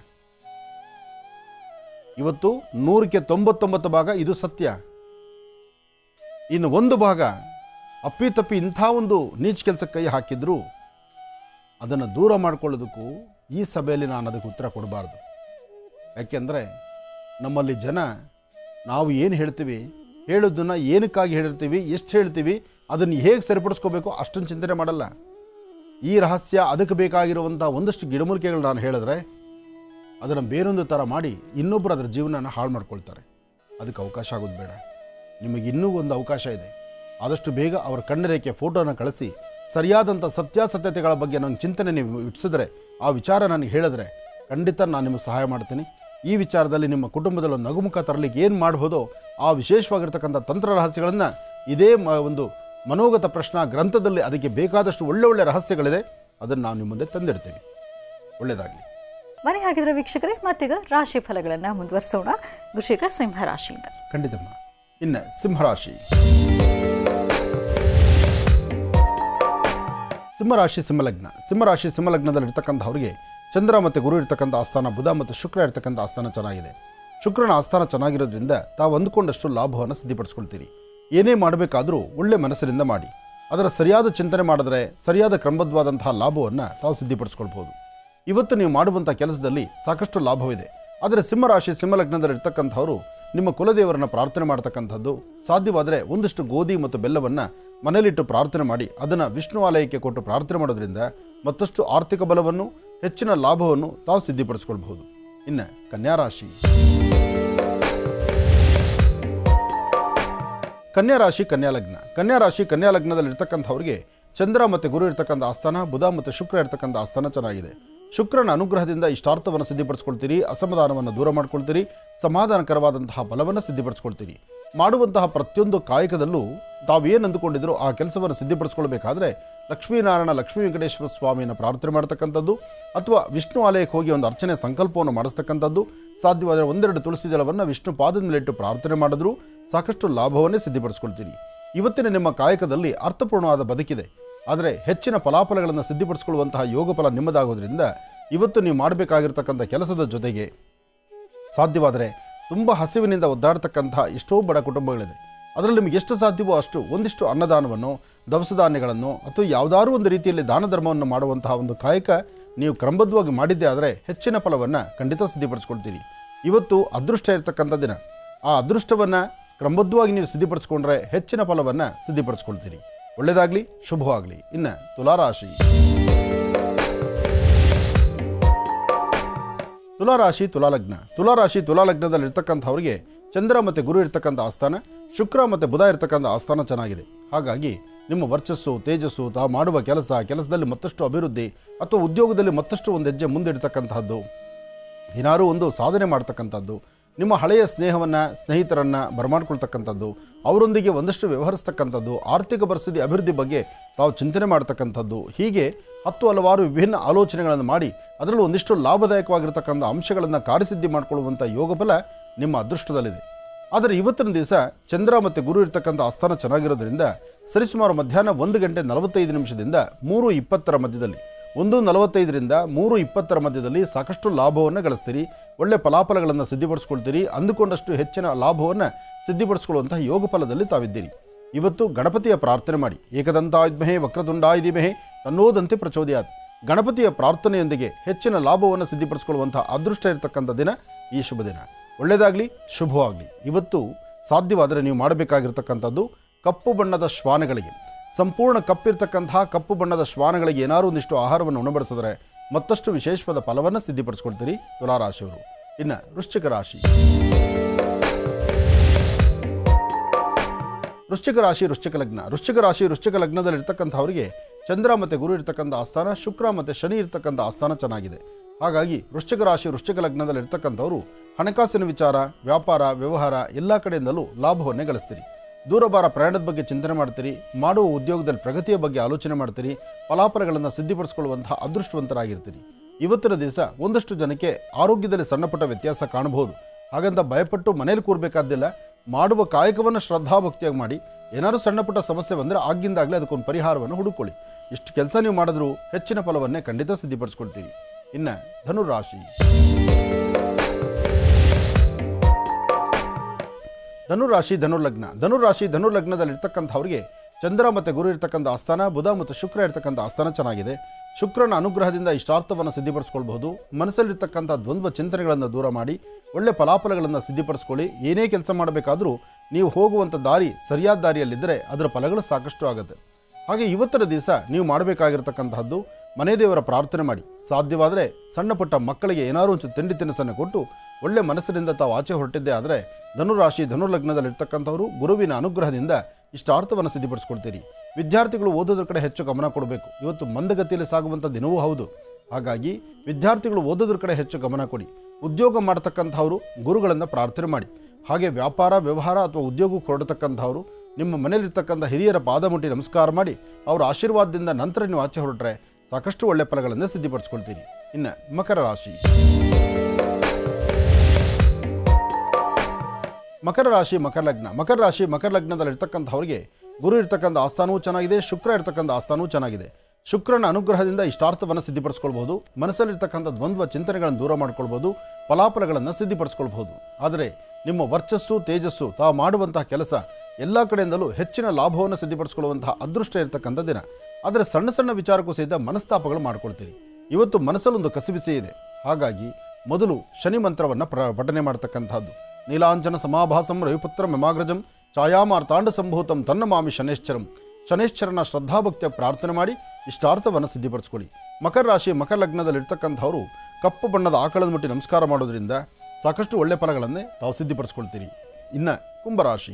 ಇವತ್ತು ನೂರಕ್ಕೆ ತೊಂಬತ್ತೊಂಬತ್ತು ಭಾಗ ಇದು ಸತ್ಯ ಇನ್ನು ಒಂದು ಭಾಗ ಅಪ್ಪಿತಪ್ಪಿ ಇಂಥ ಒಂದು ನೀಚ ಕೆಲಸಕ್ಕೆ ಕೈ ಹಾಕಿದ್ರು ಅದನ್ನು ದೂರ ಮಾಡ್ಕೊಳ್ಳೋದಕ್ಕೂ ಈ ಸಭೆಯಲ್ಲಿ ನಾನು ಅದಕ್ಕೆ ಉತ್ತರ ಕೊಡಬಾರ್ದು ಯಾಕೆಂದರೆ ನಮ್ಮಲ್ಲಿ ಜನ ನಾವು ಏನು ಹೇಳ್ತೀವಿ ಹೇಳೋದನ್ನು ಏನಕ್ಕಾಗಿ ಹೇಳಿರ್ತೀವಿ ಎಷ್ಟು ಹೇಳ್ತೀವಿ ಅದನ್ನು ಹೇಗೆ ಸರಿಪಡಿಸ್ಕೋಬೇಕು ಅಷ್ಟೊಂದು ಚಿಂತನೆ ಮಾಡಲ್ಲ ಈ ರಹಸ್ಯ ಅದಕ್ಕೆ ಬೇಕಾಗಿರುವಂಥ ಒಂದಷ್ಟು ಗಿಡಮೂಲಿಕೆಗಳು ನಾನು ಹೇಳಿದ್ರೆ ಅದನ್ನು ಬೇರೊಂದು ಥರ ಮಾಡಿ ಇನ್ನೊಬ್ಬರು ಅದರ ಜೀವನನ ಹಾಳು ಮಾಡ್ಕೊಳ್ತಾರೆ ಅದಕ್ಕೆ ಅವಕಾಶ ಆಗೋದು ಬೇಡ ನಿಮಗೆ ಇನ್ನೂ ಒಂದು ಅವಕಾಶ ಇದೆ ಆದಷ್ಟು ಬೇಗ ಅವರ ಕಣ್ಣರೇಖೆ ಫೋಟೋನ ಕಳಿಸಿ ಸರಿಯಾದಂಥ ಸತ್ಯಾಸತ್ಯತೆಗಳ ಬಗ್ಗೆ ನಂಗೆ ಚಿಂತನೆ ನೀವು ಇಟ್ಟಿಸಿದ್ರೆ ಆ ವಿಚಾರ ನನಗೆ ಹೇಳಿದ್ರೆ ಖಂಡಿತ ನಾನು ನಿಮಗೆ ಸಹಾಯ ಮಾಡ್ತೀನಿ ಈ ವಿಚಾರದಲ್ಲಿ ನಿಮ್ಮ ಕುಟುಂಬದಲ್ಲಿ ಒಂದು ನಗುಮುಖ ತರಲಿಕ್ಕೆ ಏನು ಮಾಡ್ಬೋದೋ ಆ ವಿಶೇಷವಾಗಿರ್ತಕ್ಕಂಥ ತಂತ್ರ ರಹಸ್ಯಗಳನ್ನು ಇದೇ ಮ ಒಂದು ಮನೋಗತ ಪ್ರಶ್ನಾ ಗ್ರಂಥದಲ್ಲಿ ಅದಕ್ಕೆ ಬೇಕಾದಷ್ಟು ಒಳ್ಳೆ ಒಳ್ಳೆ ರಹಸ್ಯಗಳಿದೆ ಅದನ್ನು ನಾವು ನಿಮ್ಮ ಮುಂದೆ ತಂದಿಡ್ತೀವಿ ಒಳ್ಳೆಯದಾಗಲಿ ಬನ್ನಿ ಹಾಗಿದ್ರೆ ವೀಕ್ಷಕರೇ ಮತ್ತೀಗ ರಾಶಿ ಫಲಗಳನ್ನು ಮುಂದುವರಿಸೋಣ ವೃಷಿಕ ಸಿಂಹ ರಾಶಿಯಿಂದ ಖಂಡಿತಮ್ಮ ಇನ್ನು ಸಿಂಹರಾಶಿ ಸಿಂಹರಾಶಿ ಸಿಂಹಲಗ್ನ ಸಿಂಹರಾಶಿ ಸಿಂಹಲಗ್ನದಲ್ಲಿ ಇರ್ತಕ್ಕಂಥವ್ರಿಗೆ ಚಂದ್ರ ಮತ್ತು ಗುರು ಇರ್ತಕ್ಕಂಥ ಆಸ್ಥಾನ ಬುಧ ಮತ್ತು ಶುಕ್ರ ಇರ್ತಕ್ಕಂಥ ಆಸ್ಥಾನ ಚೆನ್ನಾಗಿದೆ ಶುಕ್ರನ ಆಸ್ಥಾನ ಚೆನ್ನಾಗಿರೋದ್ರಿಂದ ತಾವು ಅಂದುಕೊಂಡಷ್ಟು ಲಾಭವನ್ನು ಸಿದ್ಧಿಪಡಿಸ್ಕೊಳ್ತೀರಿ ಏನೇ ಮಾಡಬೇಕಾದರೂ ಒಳ್ಳೆ ಮನಸ್ಸಿನಿಂದ ಮಾಡಿ ಅದರ ಸರಿಯಾದ ಚಿಂತನೆ ಮಾಡಿದ್ರೆ ಸರಿಯಾದ ಕ್ರಮಬದ್ಧವಾದಂತಹ ಲಾಭವನ್ನು ತಾವು ಸಿದ್ಧಿಪಡಿಸ್ಕೊಳ್ಬೋದು ಇವತ್ತು ನೀವು ಮಾಡುವಂಥ ಕೆಲಸದಲ್ಲಿ ಸಾಕಷ್ಟು ಲಾಭವಿದೆ ಆದರೆ ಸಿಂಹರಾಶಿ ಸಿಂಹಲಗ್ನದಲ್ಲಿ ಇರ್ತಕ್ಕಂಥವರು ನಿಮ್ಮ ಕುಲದೇವರನ್ನ ಪ್ರಾರ್ಥನೆ ಮಾಡ್ತಕ್ಕಂಥದ್ದು ಸಾಧ್ಯವಾದರೆ ಒಂದಿಷ್ಟು ಗೋಧಿ ಮತ್ತು ಬೆಲ್ಲವನ್ನು ಮನೆಯಲ್ಲಿಟ್ಟು ಪ್ರಾರ್ಥನೆ ಮಾಡಿ ಅದನ್ನು ವಿಷ್ಣು ಆಲಯಕ್ಕೆ ಕೊಟ್ಟು ಪ್ರಾರ್ಥನೆ ಮಾಡೋದ್ರಿಂದ ಮತ್ತಷ್ಟು ಆರ್ಥಿಕ ಬಲವನ್ನು ಹೆಚ್ಚಿನ ಲಾಭವನ್ನು ತಾವು ಸಿದ್ಧಿಪಡಿಸ್ಕೊಳ್ಬಹುದು ಇನ್ನು ಕನ್ಯಾ ರಾಶಿ ಕನ್ಯಾ ರಾಶಿ ಕನ್ಯಾ ಲಗ್ನ ಕನ್ಯಾ ರಾಶಿ ಕನ್ಯಾ ಲಗ್ನದಲ್ಲಿ ಇರ್ತಕ್ಕಂಥವ್ರಿಗೆ ಚಂದ್ರ ಮತ್ತು ಗುರು ಇರ್ತಕ್ಕಂಥ ಆಸ್ಥಾನ ಬುಧ ಮತ್ತು ಶುಕ್ರ ಇರ್ತಕ್ಕಂಥ ಆಸ್ಥಾನ ಚೆನ್ನಾಗಿದೆ ಶುಕ್ರನ ಅನುಗ್ರಹದಿಂದ ಇಷ್ಟಾರ್ಥವನ್ನು ಸಿದ್ಧಿಪಡಿಸ್ಕೊಳ್ತೀರಿ ಅಸಮಾಧಾನವನ್ನು ದೂರ ಮಾಡ್ಕೊಳ್ತೀರಿ ಸಮಾಧಾನಕರವಾದಂತಹ ಬಲವನ್ನು ಸಿದ್ಧಿಪಡಿಸ್ಕೊಳ್ತೀರಿ ಮಾಡುವಂತಹ ಪ್ರತಿಯೊಂದು ಕಾಯಕದಲ್ಲೂ ತಾವೇನು ಅಂದುಕೊಂಡಿದ್ರು ಆ ಕೆಲಸವನ್ನು ಸಿದ್ಧಿಪಡಿಸ್ಕೊಳ್ಬೇಕಾದ್ರೆ ಲಕ್ಷ್ಮೀನಾರಾಯಣ ಲಕ್ಷ್ಮೀ ವೆಂಕಟೇಶ್ವರ ಸ್ವಾಮಿಯನ್ನು ಪ್ರಾರ್ಥನೆ ಮಾಡ್ತಕ್ಕಂಥದ್ದು ಅಥವಾ ವಿಷ್ಣು ಆಲಯಕ್ಕೆ ಹೋಗಿ ಒಂದು ಅರ್ಚನೆ ಸಂಕಲ್ಪವನ್ನು ಮಾಡಿಸ್ತಕ್ಕಂಥದ್ದು ಸಾಧ್ಯವಾದರೆ ಒಂದೆರಡು ತುಳಸಿ ಜಲವನ್ನು ವಿಷ್ಣು ಪಾದದ ಮೇಲಿಟ್ಟು ಪ್ರಾರ್ಥನೆ ಮಾಡಿದ್ರೂ ಸಾಕಷ್ಟು ಲಾಭವನ್ನೇ ಸಿದ್ಧಿಪಡಿಸ್ಕೊಳ್ತೀರಿ ಇವತ್ತಿನ ನಿಮ್ಮ ಕಾಯಕದಲ್ಲಿ ಅರ್ಥಪೂರ್ಣವಾದ ಬದುಕಿದೆ ಆದರೆ ಹೆಚ್ಚಿನ ಫಲಾಫಲಗಳನ್ನು ಸಿದ್ಧಿಪಡಿಸ್ಕೊಳ್ಳುವಂತಹ ಯೋಗ ಫಲ ನಿಮ್ಮದಾಗೋದ್ರಿಂದ ಇವತ್ತು ನೀವು ಮಾಡಬೇಕಾಗಿರ್ತಕ್ಕಂಥ ಕೆಲಸದ ಜೊತೆಗೆ ಸಾಧ್ಯವಾದರೆ ತುಂಬ ಹಸಿವಿನಿಂದ ಒದ್ದಾಡ್ತಕ್ಕಂತಹ ಎಷ್ಟೋ ಬಡ ಕುಟುಂಬಗಳಿದೆ ಅದರಲ್ಲಿ ನಿಮಗೆ ಎಷ್ಟು ಸಾಧ್ಯವೋ ಅಷ್ಟು ಒಂದಿಷ್ಟು ಅನ್ನದಾನವನ್ನು ದವಸ ಧಾನ್ಯಗಳನ್ನು ಅಥವಾ ಯಾವುದಾದ್ರೂ ಒಂದು ರೀತಿಯಲ್ಲಿ ದಾನ ಧರ್ಮವನ್ನು ಮಾಡುವಂತಹ ಒಂದು ಕಾಯಕ ನೀವು ಕ್ರಮಬದ್ಧವಾಗಿ ಮಾಡಿದ್ದೇ ಆದರೆ ಹೆಚ್ಚಿನ ಫಲವನ್ನು ಖಂಡಿತ ಸಿದ್ಧಿಪಡಿಸ್ಕೊಳ್ತೀರಿ ಇವತ್ತು ಅದೃಷ್ಟ ಇರತಕ್ಕಂಥ ದಿನ ಆ ಅದೃಷ್ಟವನ್ನು ಕ್ರಮಬದ್ಧವಾಗಿ ನೀವು ಸಿದ್ಧಿಪಡಿಸ್ಕೊಂಡ್ರೆ ಹೆಚ್ಚಿನ ಫಲವನ್ನು ಸಿದ್ಧಿಪಡಿಸ್ಕೊಳ್ತೀರಿ ಒಳ್ಳೆಯದಾಗಲಿ ಶುಭವಾಗಲಿ ಇನ್ನು ತುಲಾರಾಶಿ ತುಲಾರಾಶಿ ತುಲಾಲಗ್ನ ತುಲಾರಾಶಿ ತುಲಾಲಗ್ನದಲ್ಲಿ ಇರ್ತಕ್ಕಂಥವ್ರಿಗೆ ಚಂದ್ರ ಮತ್ತು ಗುರು ಇರ್ತಕ್ಕಂಥ ಆಸ್ಥಾನ ಶುಕ್ರ ಮತ್ತು ಬುಧ ಇರ್ತಕ್ಕಂಥ ಆಸ್ಥಾನ ಚೆನ್ನಾಗಿದೆ ಹಾಗಾಗಿ ನಿಮ್ಮ ವರ್ಚಸ್ಸು ತೇಜಸ್ಸು ತಾವು ಮಾಡುವ ಕೆಲಸ ಕೆಲಸದಲ್ಲಿ ಮತ್ತಷ್ಟು ಅಭಿವೃದ್ಧಿ ಅಥವಾ ಉದ್ಯೋಗದಲ್ಲಿ ಮತ್ತಷ್ಟು ಒಂದು ಹೆಜ್ಜೆ ಮುಂದಿಡ್ತಕ್ಕಂತಹದ್ದು ಏನಾದರೂ ಒಂದು ಸಾಧನೆ ಮಾಡ್ತಕ್ಕಂಥದ್ದು ನಿಮ್ಮ ಹಳೆಯ ಸ್ನೇಹವನ್ನು ಸ್ನೇಹಿತರನ್ನು ಬರಮಾಡ್ಕೊಳ್ತಕ್ಕಂಥದ್ದು ಅವರೊಂದಿಗೆ ಒಂದಷ್ಟು ವ್ಯವಹರಿಸ್ತಕ್ಕಂಥದ್ದು ಆರ್ಥಿಕ ಪರಿಸ್ಥಿತಿ ಅಭಿವೃದ್ಧಿ ಬಗ್ಗೆ ತಾವು ಚಿಂತನೆ ಮಾಡ್ತಕ್ಕಂಥದ್ದು ಹೀಗೆ ಹತ್ತು ಹಲವಾರು ವಿಭಿನ್ನ ಆಲೋಚನೆಗಳನ್ನು ಮಾಡಿ ಅದರಲ್ಲೂ ಒಂದಿಷ್ಟು ಲಾಭದಾಯಕವಾಗಿರ್ತಕ್ಕಂಥ ಅಂಶಗಳನ್ನು ಕಾರ್ಯಸಿದ್ಧಿ ಮಾಡಿಕೊಳ್ಳುವಂಥ ಯೋಗಫಲ ನಿಮ್ಮ ಅದೃಷ್ಟದಲ್ಲಿದೆ ಆದರೆ ಇವತ್ತಿನ ದಿವಸ ಚಂದ್ರ ಮತ್ತು ಗುರು ಇರ್ತಕ್ಕಂಥ ಆಸ್ಥಾನ ಚೆನ್ನಾಗಿರೋದ್ರಿಂದ ಸರಿಸುಮಾರು ಮಧ್ಯಾಹ್ನ ಒಂದು ಗಂಟೆ ನಲವತ್ತೈದು ನಿಮಿಷದಿಂದ ಮೂರು ಇಪ್ಪತ್ತರ ಮಧ್ಯದಲ್ಲಿ ಒಂದು ನಲವತ್ತೈದರಿಂದ ಮೂರು ಇಪ್ಪತ್ತರ ಮಧ್ಯದಲ್ಲಿ ಸಾಕಷ್ಟು ಲಾಭವನ್ನು ಗಳಿಸ್ತೀರಿ ಒಳ್ಳೆ ಫಲಾಫಲಗಳನ್ನು ಸಿದ್ಧಿಪಡಿಸ್ಕೊಳ್ತೀರಿ ಅಂದುಕೊಂಡಷ್ಟು ಹೆಚ್ಚಿನ ಲಾಭವನ್ನು ಸಿದ್ಧಿಪಡಿಸ್ಕೊಳ್ಳುವಂತಹ ಯೋಗ ಫಲದಲ್ಲಿ ತಾವಿದ್ದೀರಿ ಇವತ್ತು ಗಣಪತಿಯ ಪ್ರಾರ್ಥನೆ ಮಾಡಿ ಏಕದಂತಾಯುಧ್ಮಹೇ ವಕ್ರತುಂಡಾಯುಧಿಮಹೇ ತನ್ನೋದಂತೆ ಪ್ರಚೋದಯಾತ್ ಗಣಪತಿಯ ಪ್ರಾರ್ಥನೆಯೊಂದಿಗೆ ಹೆಚ್ಚಿನ ಲಾಭವನ್ನು ಸಿದ್ಧಿಪಡಿಸ್ಕೊಳ್ಳುವಂತಹ ಅದೃಷ್ಟ ಇರತಕ್ಕಂಥ ದಿನ ಈ ಶುಭ ದಿನ ಒಳ್ಳೆಯದಾಗಲಿ ಶುಭವಾಗಲಿ ಇವತ್ತು ಸಾಧ್ಯವಾದರೆ ನೀವು ಮಾಡಬೇಕಾಗಿರ್ತಕ್ಕಂಥದ್ದು ಕಪ್ಪು ಬಣ್ಣದ ಶ್ವಾನಗಳಿಗೆ ಸಂಪೂರ್ಣ ಕಪ್ಪಿರ್ತಕ್ಕಂತಹ ಕಪ್ಪು ಬಣ್ಣದ ಶ್ವಾನಗಳಿಗೆ ಏನಾದರೂ ಒಂದಿಷ್ಟು ಆಹಾರವನ್ನು ಉಣಬಡಿಸಿದ್ರೆ ಮತ್ತಷ್ಟು ವಿಶೇಷವಾದ ಫಲವನ್ನು ಸಿದ್ಧಿಪಡಿಸ್ಕೊಳ್ತೀರಿ ತುಲಾರಾಶಿಯವರು ಇನ್ನು ವೃಶ್ಚಿಕ ರಾಶಿ ವೃಶ್ಚಿಕ ರಾಶಿ ವೃಶ್ಚಿಕ ಲಗ್ನ ವೃಶ್ಚಿಕ ರಾಶಿ ವೃಶ್ಚಿಕ ಲಗ್ನದಲ್ಲಿ ಇರ್ತಕ್ಕಂಥವರಿಗೆ ಚಂದ್ರ ಮತ್ತು ಗುರು ಇರ್ತಕ್ಕಂಥ ಆಸ್ಥಾನ ಶುಕ್ರ ಮತ್ತು ಶನಿ ಇರ್ತಕ್ಕಂಥ ಆಸ್ಥಾನ ಚೆನ್ನಾಗಿದೆ ಹಾಗಾಗಿ ವೃಶ್ಚಿಕ ರಾಶಿ ವೃಶ್ಚಿಕ ಲಗ್ನದಲ್ಲಿ ಇರ್ತಕ್ಕಂಥವರು ಹಣಕಾಸಿನ ವಿಚಾರ ವ್ಯಾಪಾರ ವ್ಯವಹಾರ ಎಲ್ಲ ಕಡೆಯಿಂದಲೂ ಲಾಭವನ್ನೇ ಗಳಿಸ್ತೀರಿ ದೂರಭಾರ ಪ್ರಯಾಣದ ಬಗ್ಗೆ ಚಿಂತನೆ ಮಾಡ್ತೀರಿ ಮಾಡುವ ಉದ್ಯೋಗದಲ್ಲಿ ಪ್ರಗತಿಯ ಬಗ್ಗೆ ಆಲೋಚನೆ ಮಾಡ್ತೀರಿ ಫಲಾಫಲಗಳನ್ನು ಸಿದ್ಧಿಪಡಿಸ್ಕೊಳ್ಳುವಂತಹ ಅದೃಷ್ಟವಂತರಾಗಿರ್ತೀರಿ ಇವತ್ತಿನ ದಿವಸ ಒಂದಷ್ಟು ಜನಕ್ಕೆ ಆರೋಗ್ಯದಲ್ಲಿ ಸಣ್ಣಪುಟ್ಟ ವ್ಯತ್ಯಾಸ ಕಾಣಬಹುದು ಹಾಗಂತ ಭಯಪಟ್ಟು ಮನೇಲಿ ಕೂರಬೇಕಾದ್ದಿಲ್ಲ ಮಾಡುವ ಕಾಯಕವನ್ನು ಶ್ರದ್ಧಾಭಕ್ತಿಯಾಗಿ ಮಾಡಿ ಏನಾದರೂ ಸಣ್ಣ ಪುಟ್ಟ ಸಮಸ್ಯೆ ಬಂದರೆ ಆಗಿಂದಾಗಲೇ ಅದಕ್ಕೊಂದು ಪರಿಹಾರವನ್ನು ಹುಡುಕೊಳ್ಳಿ ಇಷ್ಟು ಕೆಲಸ ನೀವು ಮಾಡಿದ್ರೂ ಹೆಚ್ಚಿನ ಫಲವನ್ನೇ ಖಂಡಿತ ಸಿದ್ಧಿಪಡಿಸ್ಕೊಳ್ತೀರಿ ಇನ್ನು ಧನುರಾಶಿ ಧನುರಾಶಿ ಧನುರ್ಲಗ್ನ ಧನುರಾಶಿ ಧನುರ್ಲಗ್ನದಲ್ಲಿ ಇರ್ತಕ್ಕಂಥವ್ರಿಗೆ ಚಂದ್ರ ಮತ್ತು ಗುರು ಇರ್ತಕ್ಕಂಥ ಆಸ್ಥಾನ ಬುಧ ಮತ್ತು ಶುಕ್ರ ಇರ್ತಕ್ಕಂಥ ಆಸ್ಥಾನ ಚೆನ್ನಾಗಿದೆ ಶುಕ್ರನ ಅನುಗ್ರಹದಿಂದ ಇಷ್ಟಾರ್ಥವನ್ನು ಸಿದ್ಧಿಪಡಿಸ್ಕೊಳ್ಬಹುದು ಮನಸ್ಸಲ್ಲಿರ್ತಕ್ಕಂಥ ದ್ವಂದ್ವ ಚಿಂತನೆಗಳನ್ನು ದೂರ ಮಾಡಿ ಒಳ್ಳೆ ಫಲಾಫಲಗಳನ್ನು ಸಿದ್ಧಿಪಡಿಸ್ಕೊಳ್ಳಿ ಏನೇ ಕೆಲಸ ಮಾಡಬೇಕಾದರೂ ನೀವು ಹೋಗುವಂಥ ದಾರಿ ಸರಿಯಾದ ದಾರಿಯಲ್ಲಿದ್ದರೆ ಅದರ ಫಲಗಳು ಸಾಕಷ್ಟು ಆಗುತ್ತೆ ಹಾಗೆ ಇವತ್ತರ ದಿವಸ ನೀವು ಮಾಡಬೇಕಾಗಿರ್ತಕ್ಕಂತಹದ್ದು ಮನೆ ದೇವರ ಪ್ರಾರ್ಥನೆ ಮಾಡಿ ಸಾಧ್ಯವಾದರೆ ಸಣ್ಣ ಪುಟ್ಟ ಮಕ್ಕಳಿಗೆ ಏನಾದರೂ ಒಂದು ತಿಂಡಿ ತಿನಿಸನ್ನು ಕೊಟ್ಟು ಒಳ್ಳೆ ಮನಸ್ಸಿನಿಂದ ತಾವು ಆಚೆ ಹೊರಟಿದ್ದೇ ಆದರೆ ಧನುರಾಶಿ ಧನುರ್ಲಗ್ನದಲ್ಲಿರ್ತಕ್ಕಂಥವರು ಗುರುವಿನ ಅನುಗ್ರಹದಿಂದ ಇಷ್ಟಾರ್ಥವನ್ನು ಸಿದ್ಧಿಪಡಿಸ್ಕೊಳ್ತೀರಿ ವಿದ್ಯಾರ್ಥಿಗಳು ಓದೋದ್ರ ಕಡೆ ಹೆಚ್ಚು ಗಮನ ಕೊಡಬೇಕು ಇವತ್ತು ಮಂದಗತಿಯಲ್ಲಿ ಸಾಗುವಂಥ ದಿನವೂ ಹೌದು ಹಾಗಾಗಿ ವಿದ್ಯಾರ್ಥಿಗಳು ಓದೋದ್ರ ಕಡೆ ಹೆಚ್ಚು ಗಮನ ಕೊಡಿ ಉದ್ಯೋಗ ಮಾಡತಕ್ಕಂಥವರು ಗುರುಗಳನ್ನು ಪ್ರಾರ್ಥನೆ ಮಾಡಿ ಹಾಗೆ ವ್ಯಾಪಾರ ವ್ಯವಹಾರ ಅಥವಾ ಉದ್ಯೋಗಕ್ಕೆ ಹೊರಡತಕ್ಕಂಥವರು ನಿಮ್ಮ ಮನೆಯಲ್ಲಿರ್ತಕ್ಕಂಥ ಹಿರಿಯರ ಪಾದ ಮುಟ್ಟಿ ನಮಸ್ಕಾರ ಮಾಡಿ ಅವರ ಆಶೀರ್ವಾದದಿಂದ ನಂತರ ನೀವು ಆಚೆ ಹೊರಟ್ರೆ ಸಾಕಷ್ಟು ಒಳ್ಳೆ ಫಲಗಳನ್ನು ಸಿದ್ಧಿಪಡಿಸ್ಕೊಳ್ತೀರಿ ಇನ್ನು ಮಕರ ರಾಶಿ ಮಕರ ರಾಶಿ ಮಕರ ಲಗ್ನ ಮಕರ ರಾಶಿ ಮಕರ ಲಗ್ನದಲ್ಲಿ ಇರ್ತಕ್ಕಂಥವ್ರಿಗೆ ಗುರು ಇರ್ತಕ್ಕಂಥ ಆಸ್ಥಾನವೂ ಚೆನ್ನಾಗಿದೆ ಶುಕ್ರ ಇರ್ತಕ್ಕಂಥ ಆಸ್ಥಾನವೂ ಚೆನ್ನಾಗಿದೆ ಶುಕ್ರನ ಅನುಗ್ರಹದಿಂದ ಇಷ್ಟಾರ್ಥವನ್ನು ಸಿದ್ಧಿಪಡಿಸ್ಕೊಳ್ಬಹುದು ಮನಸ್ಸಲ್ಲಿರ್ತಕ್ಕಂಥ ದ್ವಂದ್ವ ಚಿಂತನೆಗಳನ್ನು ದೂರ ಮಾಡ್ಕೊಳ್ಬೋದು ಫಲಾಫಲಗಳನ್ನು ಸಿದ್ಧಿಪಡಿಸ್ಕೊಳ್ಬಹುದು ಆದರೆ ನಿಮ್ಮ ವರ್ಚಸ್ಸು ತೇಜಸ್ಸು ತಾವು ಮಾಡುವಂತಹ ಕೆಲಸ ಎಲ್ಲ ಕಡೆಯಿಂದಲೂ ಹೆಚ್ಚಿನ ಲಾಭವನ್ನು ಸಿದ್ಧಿಪಡಿಸ್ಕೊಳ್ಳುವಂತಹ ಅದೃಷ್ಟ ಇರತಕ್ಕಂಥ ದಿನ ಆದರೆ ಸಣ್ಣ ಸಣ್ಣ ವಿಚಾರಕ್ಕೂ ಸಹಿತ ಮನಸ್ತಾಪಗಳು ಮಾಡ್ಕೊಳ್ತೀರಿ ಇವತ್ತು ಮನಸ್ಸಲ್ಲೊಂದು ಕಸಿಬಿಸಿ ಇದೆ ಹಾಗಾಗಿ ಮೊದಲು ಶನಿ ಮಂತ್ರವನ್ನು ಪ್ರ ಪಠನೆ ಮಾಡ್ತಕ್ಕಂಥದ್ದು ನೀಲಾಂಜನ ಸಮಾಭಾಸಂ ರವಿಪುತ್ರ ಮೆಮಾಗ್ರಜಂ ಛಾಯಾಮಾರ್ತಾಂಡ ಸಂಭೂತಂ ತನ್ನ ಮಾಮಿ ಶನೇಶ್ಚರಂ ಶನೇಶ್ಚರನ ಶ್ರದ್ಧಾಭಕ್ತಿಯ ಪ್ರಾರ್ಥನೆ ಮಾಡಿ ಇಷ್ಟಾರ್ಥವನ್ನು ಸಿದ್ಧಿಪಡಿಸ್ಕೊಳ್ಳಿ ಮಕರ ರಾಶಿ ಮಕರ ಲಗ್ನದಲ್ಲಿರ್ತಕ್ಕಂಥವರು ಕಪ್ಪು ಬಣ್ಣದ ಆಕಳದ ಮುಟ್ಟಿ ನಮಸ್ಕಾರ ಮಾಡೋದ್ರಿಂದ ಸಾಕಷ್ಟು ಒಳ್ಳೆ ಫಲಗಳನ್ನೇ ತಾವು ಸಿದ್ಧಿಪಡಿಸ್ಕೊಳ್ತೀರಿ ಇನ್ನು ಕುಂಭರಾಶಿ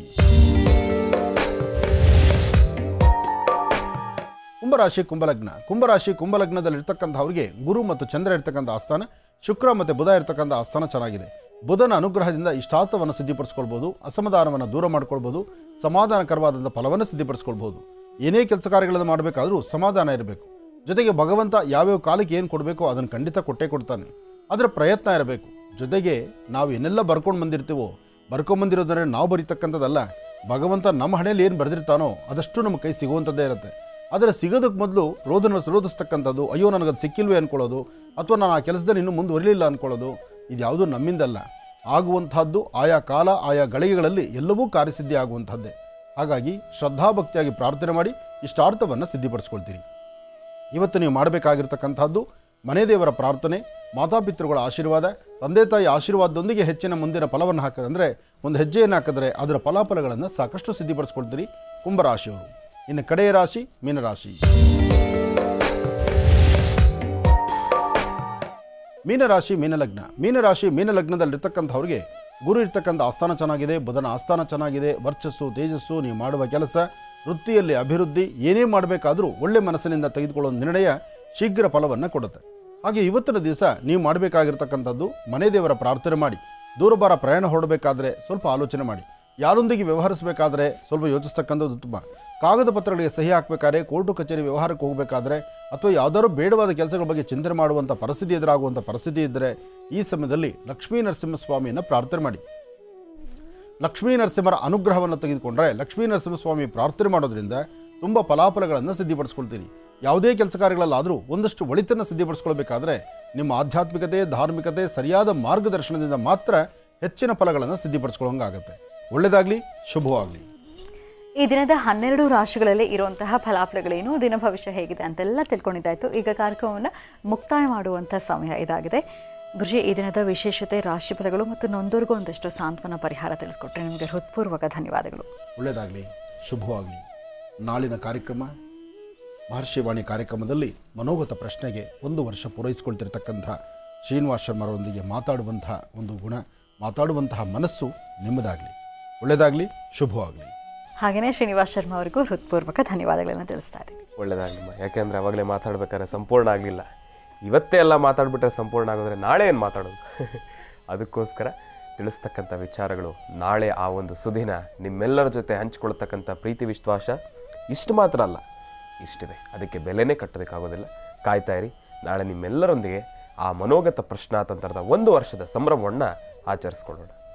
ಕುಂಭರಾಶಿ ಕುಂಭಲಗ್ನ ಕುಂಭರಾಶಿ ಕುಂಭಲಗ್ನದಲ್ಲಿ ಇರ್ತಕ್ಕಂಥವ್ರಿಗೆ ಗುರು ಮತ್ತು ಚಂದ್ರ ಇರ್ತಕ್ಕಂಥ ಆಸ್ಥಾನ ಶುಕ್ರ ಮತ್ತು ಬುಧ ಇರ್ತಕ್ಕಂಥ ಆಸ್ಥಾನ ಚೆನ್ನಾಗಿದೆ ಬುಧನ ಅನುಗ್ರಹದಿಂದ ಇಷ್ಟಾರ್ಥವನ್ನು ಸಿದ್ಧಿಪಡಿಸ್ಕೊಳ್ಬೋದು ಅಸಮಾಧಾನವನ್ನು ದೂರ ಮಾಡ್ಕೊಳ್ಬೋದು ಸಮಾಧಾನಕರವಾದಂಥ ಫಲವನ್ನು ಸಿದ್ಧಿಪಡಿಸ್ಕೊಳ್ಬೋದು ಏನೇ ಕೆಲಸ ಕಾರ್ಯಗಳನ್ನು ಮಾಡಬೇಕಾದ್ರೂ ಸಮಾಧಾನ ಇರಬೇಕು ಜೊತೆಗೆ ಭಗವಂತ ಯಾವ್ಯಾವ ಕಾಲಕ್ಕೆ ಏನು ಕೊಡಬೇಕೋ ಅದನ್ನು ಖಂಡಿತ ಕೊಟ್ಟೇ ಕೊಡ್ತಾನೆ ಅದರ ಪ್ರಯತ್ನ ಇರಬೇಕು ಜೊತೆಗೆ ನಾವು ಏನೆಲ್ಲ ಬರ್ಕೊಂಡು ಬಂದಿರ್ತೀವೋ ಬರ್ಕೊಂಬಂದಿರೋದಂದ್ರೆ ನಾವು ಬರೀತಕ್ಕಂಥದ್ದಲ್ಲ ಭಗವಂತ ನಮ್ಮ ಹಣೆಯಲ್ಲಿ ಏನು ಬರೆದಿರ್ತಾನೋ ಅದಷ್ಟು ನಮ್ಮ ಕೈ ಸಿಗುವಂಥದ್ದೇ ಇರುತ್ತೆ ಆದರೆ ಸಿಗೋದಕ್ಕೆ ಮೊದಲು ರೋಧನ ರೋಧಿಸ್ತಕ್ಕಂಥದ್ದು ಅಯ್ಯೋ ನನಗದು ಸಿಕ್ಕಿಲ್ವೇ ಅಂದ್ಕೊಳ್ಳೋದು ಅಥವಾ ನಾನು ಆ ಕೆಲಸದಲ್ಲಿ ಇನ್ನೂ ಮುಂದುವರಿಲಿಲ್ಲ ಅಂದ್ಕೊಳ್ಳೋದು ಇದು ಯಾವುದೂ ನಮ್ಮಿಂದಲ್ಲ ಆಗುವಂತಹದ್ದು ಆಯಾ ಕಾಲ ಆಯಾ ಗಳಿಗೆಗಳಲ್ಲಿ ಎಲ್ಲವೂ ಕಾರ್ಯಸಿದ್ಧಿ ಆಗುವಂಥದ್ದೇ ಹಾಗಾಗಿ ಶ್ರದ್ಧಾಭಕ್ತಿಯಾಗಿ ಪ್ರಾರ್ಥನೆ ಮಾಡಿ ಇಷ್ಟಾರ್ಥವನ್ನು ಸಿದ್ಧಿಪಡಿಸ್ಕೊಳ್ತೀರಿ ಇವತ್ತು ನೀವು ಮಾಡಬೇಕಾಗಿರ್ತಕ್ಕಂಥದ್ದು ಮನೆ ದೇವರ ಪ್ರಾರ್ಥನೆ ಮಾತಾಪಿತೃಗಳ ಆಶೀರ್ವಾದ ತಂದೆ ತಾಯಿ ಆಶೀರ್ವಾದದೊಂದಿಗೆ ಹೆಚ್ಚಿನ ಮುಂದಿನ ಫಲವನ್ನು ಹಾಕಿದ್ರೆ ಅಂದರೆ ಒಂದು ಹೆಜ್ಜೆಯನ್ನು ಹಾಕಿದ್ರೆ ಅದರ ಫಲಾಫಲಗಳನ್ನು ಸಾಕಷ್ಟು ಸಿದ್ಧಿಪಡಿಸ್ಕೊಳ್ತೀರಿ ಕುಂಭರಾಶಿಯವರು ಇನ್ನು ಕಡೆಯ ರಾಶಿ ಮೀನರಾಶಿ ಮೀನರಾಶಿ ಮೀನಲಗ್ನ ಮೀನರಾಶಿ ಮೀನಲಗ್ನದಲ್ಲಿರ್ತಕ್ಕಂಥವ್ರಿಗೆ ಗುರು ಇರ್ತಕ್ಕಂಥ ಆಸ್ಥಾನ ಚೆನ್ನಾಗಿದೆ ಬುಧನ ಆಸ್ಥಾನ ಚೆನ್ನಾಗಿದೆ ವರ್ಚಸ್ಸು ತೇಜಸ್ಸು ನೀವು ಮಾಡುವ ಕೆಲಸ ವೃತ್ತಿಯಲ್ಲಿ ಅಭಿವೃದ್ಧಿ ಏನೇ ಮಾಡಬೇಕಾದರೂ ಒಳ್ಳೆ ಮನಸ್ಸಿನಿಂದ ತೆಗೆದುಕೊಳ್ಳೋ ನಿರ್ಣಯ ಶೀಘ್ರ ಫಲವನ್ನು ಕೊಡುತ್ತೆ ಹಾಗೆ ಇವತ್ತಿನ ದಿವಸ ನೀವು ಮಾಡಬೇಕಾಗಿರ್ತಕ್ಕಂಥದ್ದು ಮನೆ ದೇವರ ಪ್ರಾರ್ಥನೆ ಮಾಡಿ ದೂರಬಾರ ಪ್ರಯಾಣ ಹೊರಡಬೇಕಾದ್ರೆ ಸ್ವಲ್ಪ ಆಲೋಚನೆ ಮಾಡಿ ಯಾರೊಂದಿಗೆ ವ್ಯವಹರಿಸಬೇಕಾದ್ರೆ ಸ್ವಲ್ಪ ಯೋಚಿಸ್ತಕ್ಕಂಥದ್ದು ಉತ್ತಮ ಕಾಗದ ಪತ್ರಗಳಿಗೆ ಸಹಿ ಹಾಕಬೇಕಾದ್ರೆ ಕೋರ್ಟು ಕಚೇರಿ ವ್ಯವಹಾರಕ್ಕೆ ಹೋಗಬೇಕಾದ್ರೆ ಅಥವಾ ಯಾವುದಾದ್ರು ಬೇಡವಾದ ಕೆಲಸಗಳ ಬಗ್ಗೆ ಚಿಂತನೆ ಮಾಡುವಂಥ ಪರಿಸ್ಥಿತಿ ಎದುರಾಗುವಂಥ ಪರಿಸ್ಥಿತಿ ಇದ್ದರೆ ಈ ಸಮಯದಲ್ಲಿ ಲಕ್ಷ್ಮೀ ನರಸಿಂಹಸ್ವಾಮಿಯನ್ನು ಪ್ರಾರ್ಥನೆ ಮಾಡಿ ಲಕ್ಷ್ಮೀ ನರಸಿಂಹರ ಅನುಗ್ರಹವನ್ನು ತೆಗೆದುಕೊಂಡ್ರೆ ಲಕ್ಷ್ಮೀ ನರಸಿಂಹಸ್ವಾಮಿ ಪ್ರಾರ್ಥನೆ ಮಾಡೋದ್ರಿಂದ ತುಂಬ ಫಲಾಫಲಗಳನ್ನು ಸಿದ್ಧಿಪಡಿಸ್ಕೊಳ್ತೀರಿ ಯಾವುದೇ ಕೆಲಸ ಕಾರ್ಯಗಳಲ್ಲಾದರೂ ಒಂದಷ್ಟು ಒಳಿತನ್ನು ಸಿದ್ಧಿಪಡಿಸ್ಕೊಳ್ಬೇಕಾದ್ರೆ ನಿಮ್ಮ ಆಧ್ಯಾತ್ಮಿಕತೆ ಧಾರ್ಮಿಕತೆ ಸರಿಯಾದ ಮಾರ್ಗದರ್ಶನದಿಂದ ಮಾತ್ರ ಹೆಚ್ಚಿನ ಫಲಗಳನ್ನು ಸಿದ್ಧಿಪಡಿಸ್ಕೊಳ್ಳೋಂಗಾಗತ್ತೆ ಒಳ್ಳೆಯದಾಗಲಿ ಶುಭವಾಗಲಿ ಈ ದಿನದ ಹನ್ನೆರಡು ರಾಶಿಗಳಲ್ಲಿ ಇರುವಂತಹ ಫಲಾಫಲಗಳೇನು ದಿನ ಭವಿಷ್ಯ ಹೇಗಿದೆ ಅಂತೆಲ್ಲ ತಿಳ್ಕೊಂಡಿದ್ದಾಯ್ತು ಈಗ ಕಾರ್ಯಕ್ರಮವನ್ನು ಮುಕ್ತಾಯ ಮಾಡುವಂಥ ಸಮಯ ಇದಾಗಿದೆ ಗುರುಜಿ ಈ ದಿನದ ವಿಶೇಷತೆ ರಾಶಿ ಫಲಗಳು ಮತ್ತು ನೊಂದೋರ್ಗೂ ಒಂದಷ್ಟು ಸಾಂತ್ವನ ಪರಿಹಾರ ತಿಳಿಸ್ಕೊಟ್ರೆ ನಿಮಗೆ ಹೃತ್ಪೂರ್ವಕ ಧನ್ಯವಾದಗಳು ಒಳ್ಳೆಯದಾಗಲಿ ಶುಭವಾಗಲಿ ನಾಳಿನ ಕಾರ್ಯಕ್ರಮ ಮಹರ್ಷಿವಾಣಿ ಕಾರ್ಯಕ್ರಮದಲ್ಲಿ ಮನೋಗತ ಪ್ರಶ್ನೆಗೆ ಒಂದು ವರ್ಷ ಪೂರೈಸಿಕೊಳ್ತಿರ್ತಕ್ಕಂಥ ಶ್ರೀನಿವಾಸ್ ಶರ್ಮರೊಂದಿಗೆ ಮಾತಾಡುವಂತಹ ಒಂದು ಗುಣ ಮಾತಾಡುವಂತಹ ಮನಸ್ಸು ನಿಮ್ಮದಾಗಲಿ ಒಳ್ಳೆಯದಾಗಲಿ ಶುಭವಾಗಲಿ ಹಾಗೆಯೇ ಶ್ರೀನಿವಾಸ್ ಶರ್ಮಾ ಅವರಿಗೂ ಹೃತ್ಪೂರ್ವಕ ಧನ್ಯವಾದಗಳನ್ನು ತಿಳಿಸ್ತಾ ಇದ್ದೀನಿ ಒಳ್ಳೇದಾಗಲಿಮ್ಮ ಯಾಕೆಂದರೆ ಅವಾಗಲೇ ಮಾತಾಡ್ಬೇಕಾದ್ರೆ ಸಂಪೂರ್ಣ ಆಗಲಿಲ್ಲ ಇವತ್ತೇ ಎಲ್ಲ ಮಾತಾಡ್ಬಿಟ್ರೆ ಸಂಪೂರ್ಣ ಆಗೋದ್ರೆ ನಾಳೆ ಏನು ಮಾತಾಡೋದು ಅದಕ್ಕೋಸ್ಕರ ತಿಳಿಸ್ತಕ್ಕಂಥ ವಿಚಾರಗಳು ನಾಳೆ ಆ ಒಂದು ಸುದಿನ ನಿಮ್ಮೆಲ್ಲರ ಜೊತೆ ಹಂಚಿಕೊಳ್ತಕ್ಕಂಥ ಪ್ರೀತಿ ವಿಶ್ವಾಸ ಇಷ್ಟು ಮಾತ್ರ ಅಲ್ಲ ಇಷ್ಟಿದೆ ಅದಕ್ಕೆ ಬೆಲೆನೇ ಕಟ್ಟೋದಕ್ಕಾಗೋದಿಲ್ಲ ಕಾಯ್ತಾ ಇರಿ ನಾಳೆ ನಿಮ್ಮೆಲ್ಲರೊಂದಿಗೆ ಆ ಮನೋಗತ ಪ್ರಶ್ನಾತಂತ್ರದ ಒಂದು ವರ್ಷದ ಸಂಭ್ರಮವನ್ನು ಆಚರಿಸ್ಕೊಳ್ಳೋಣ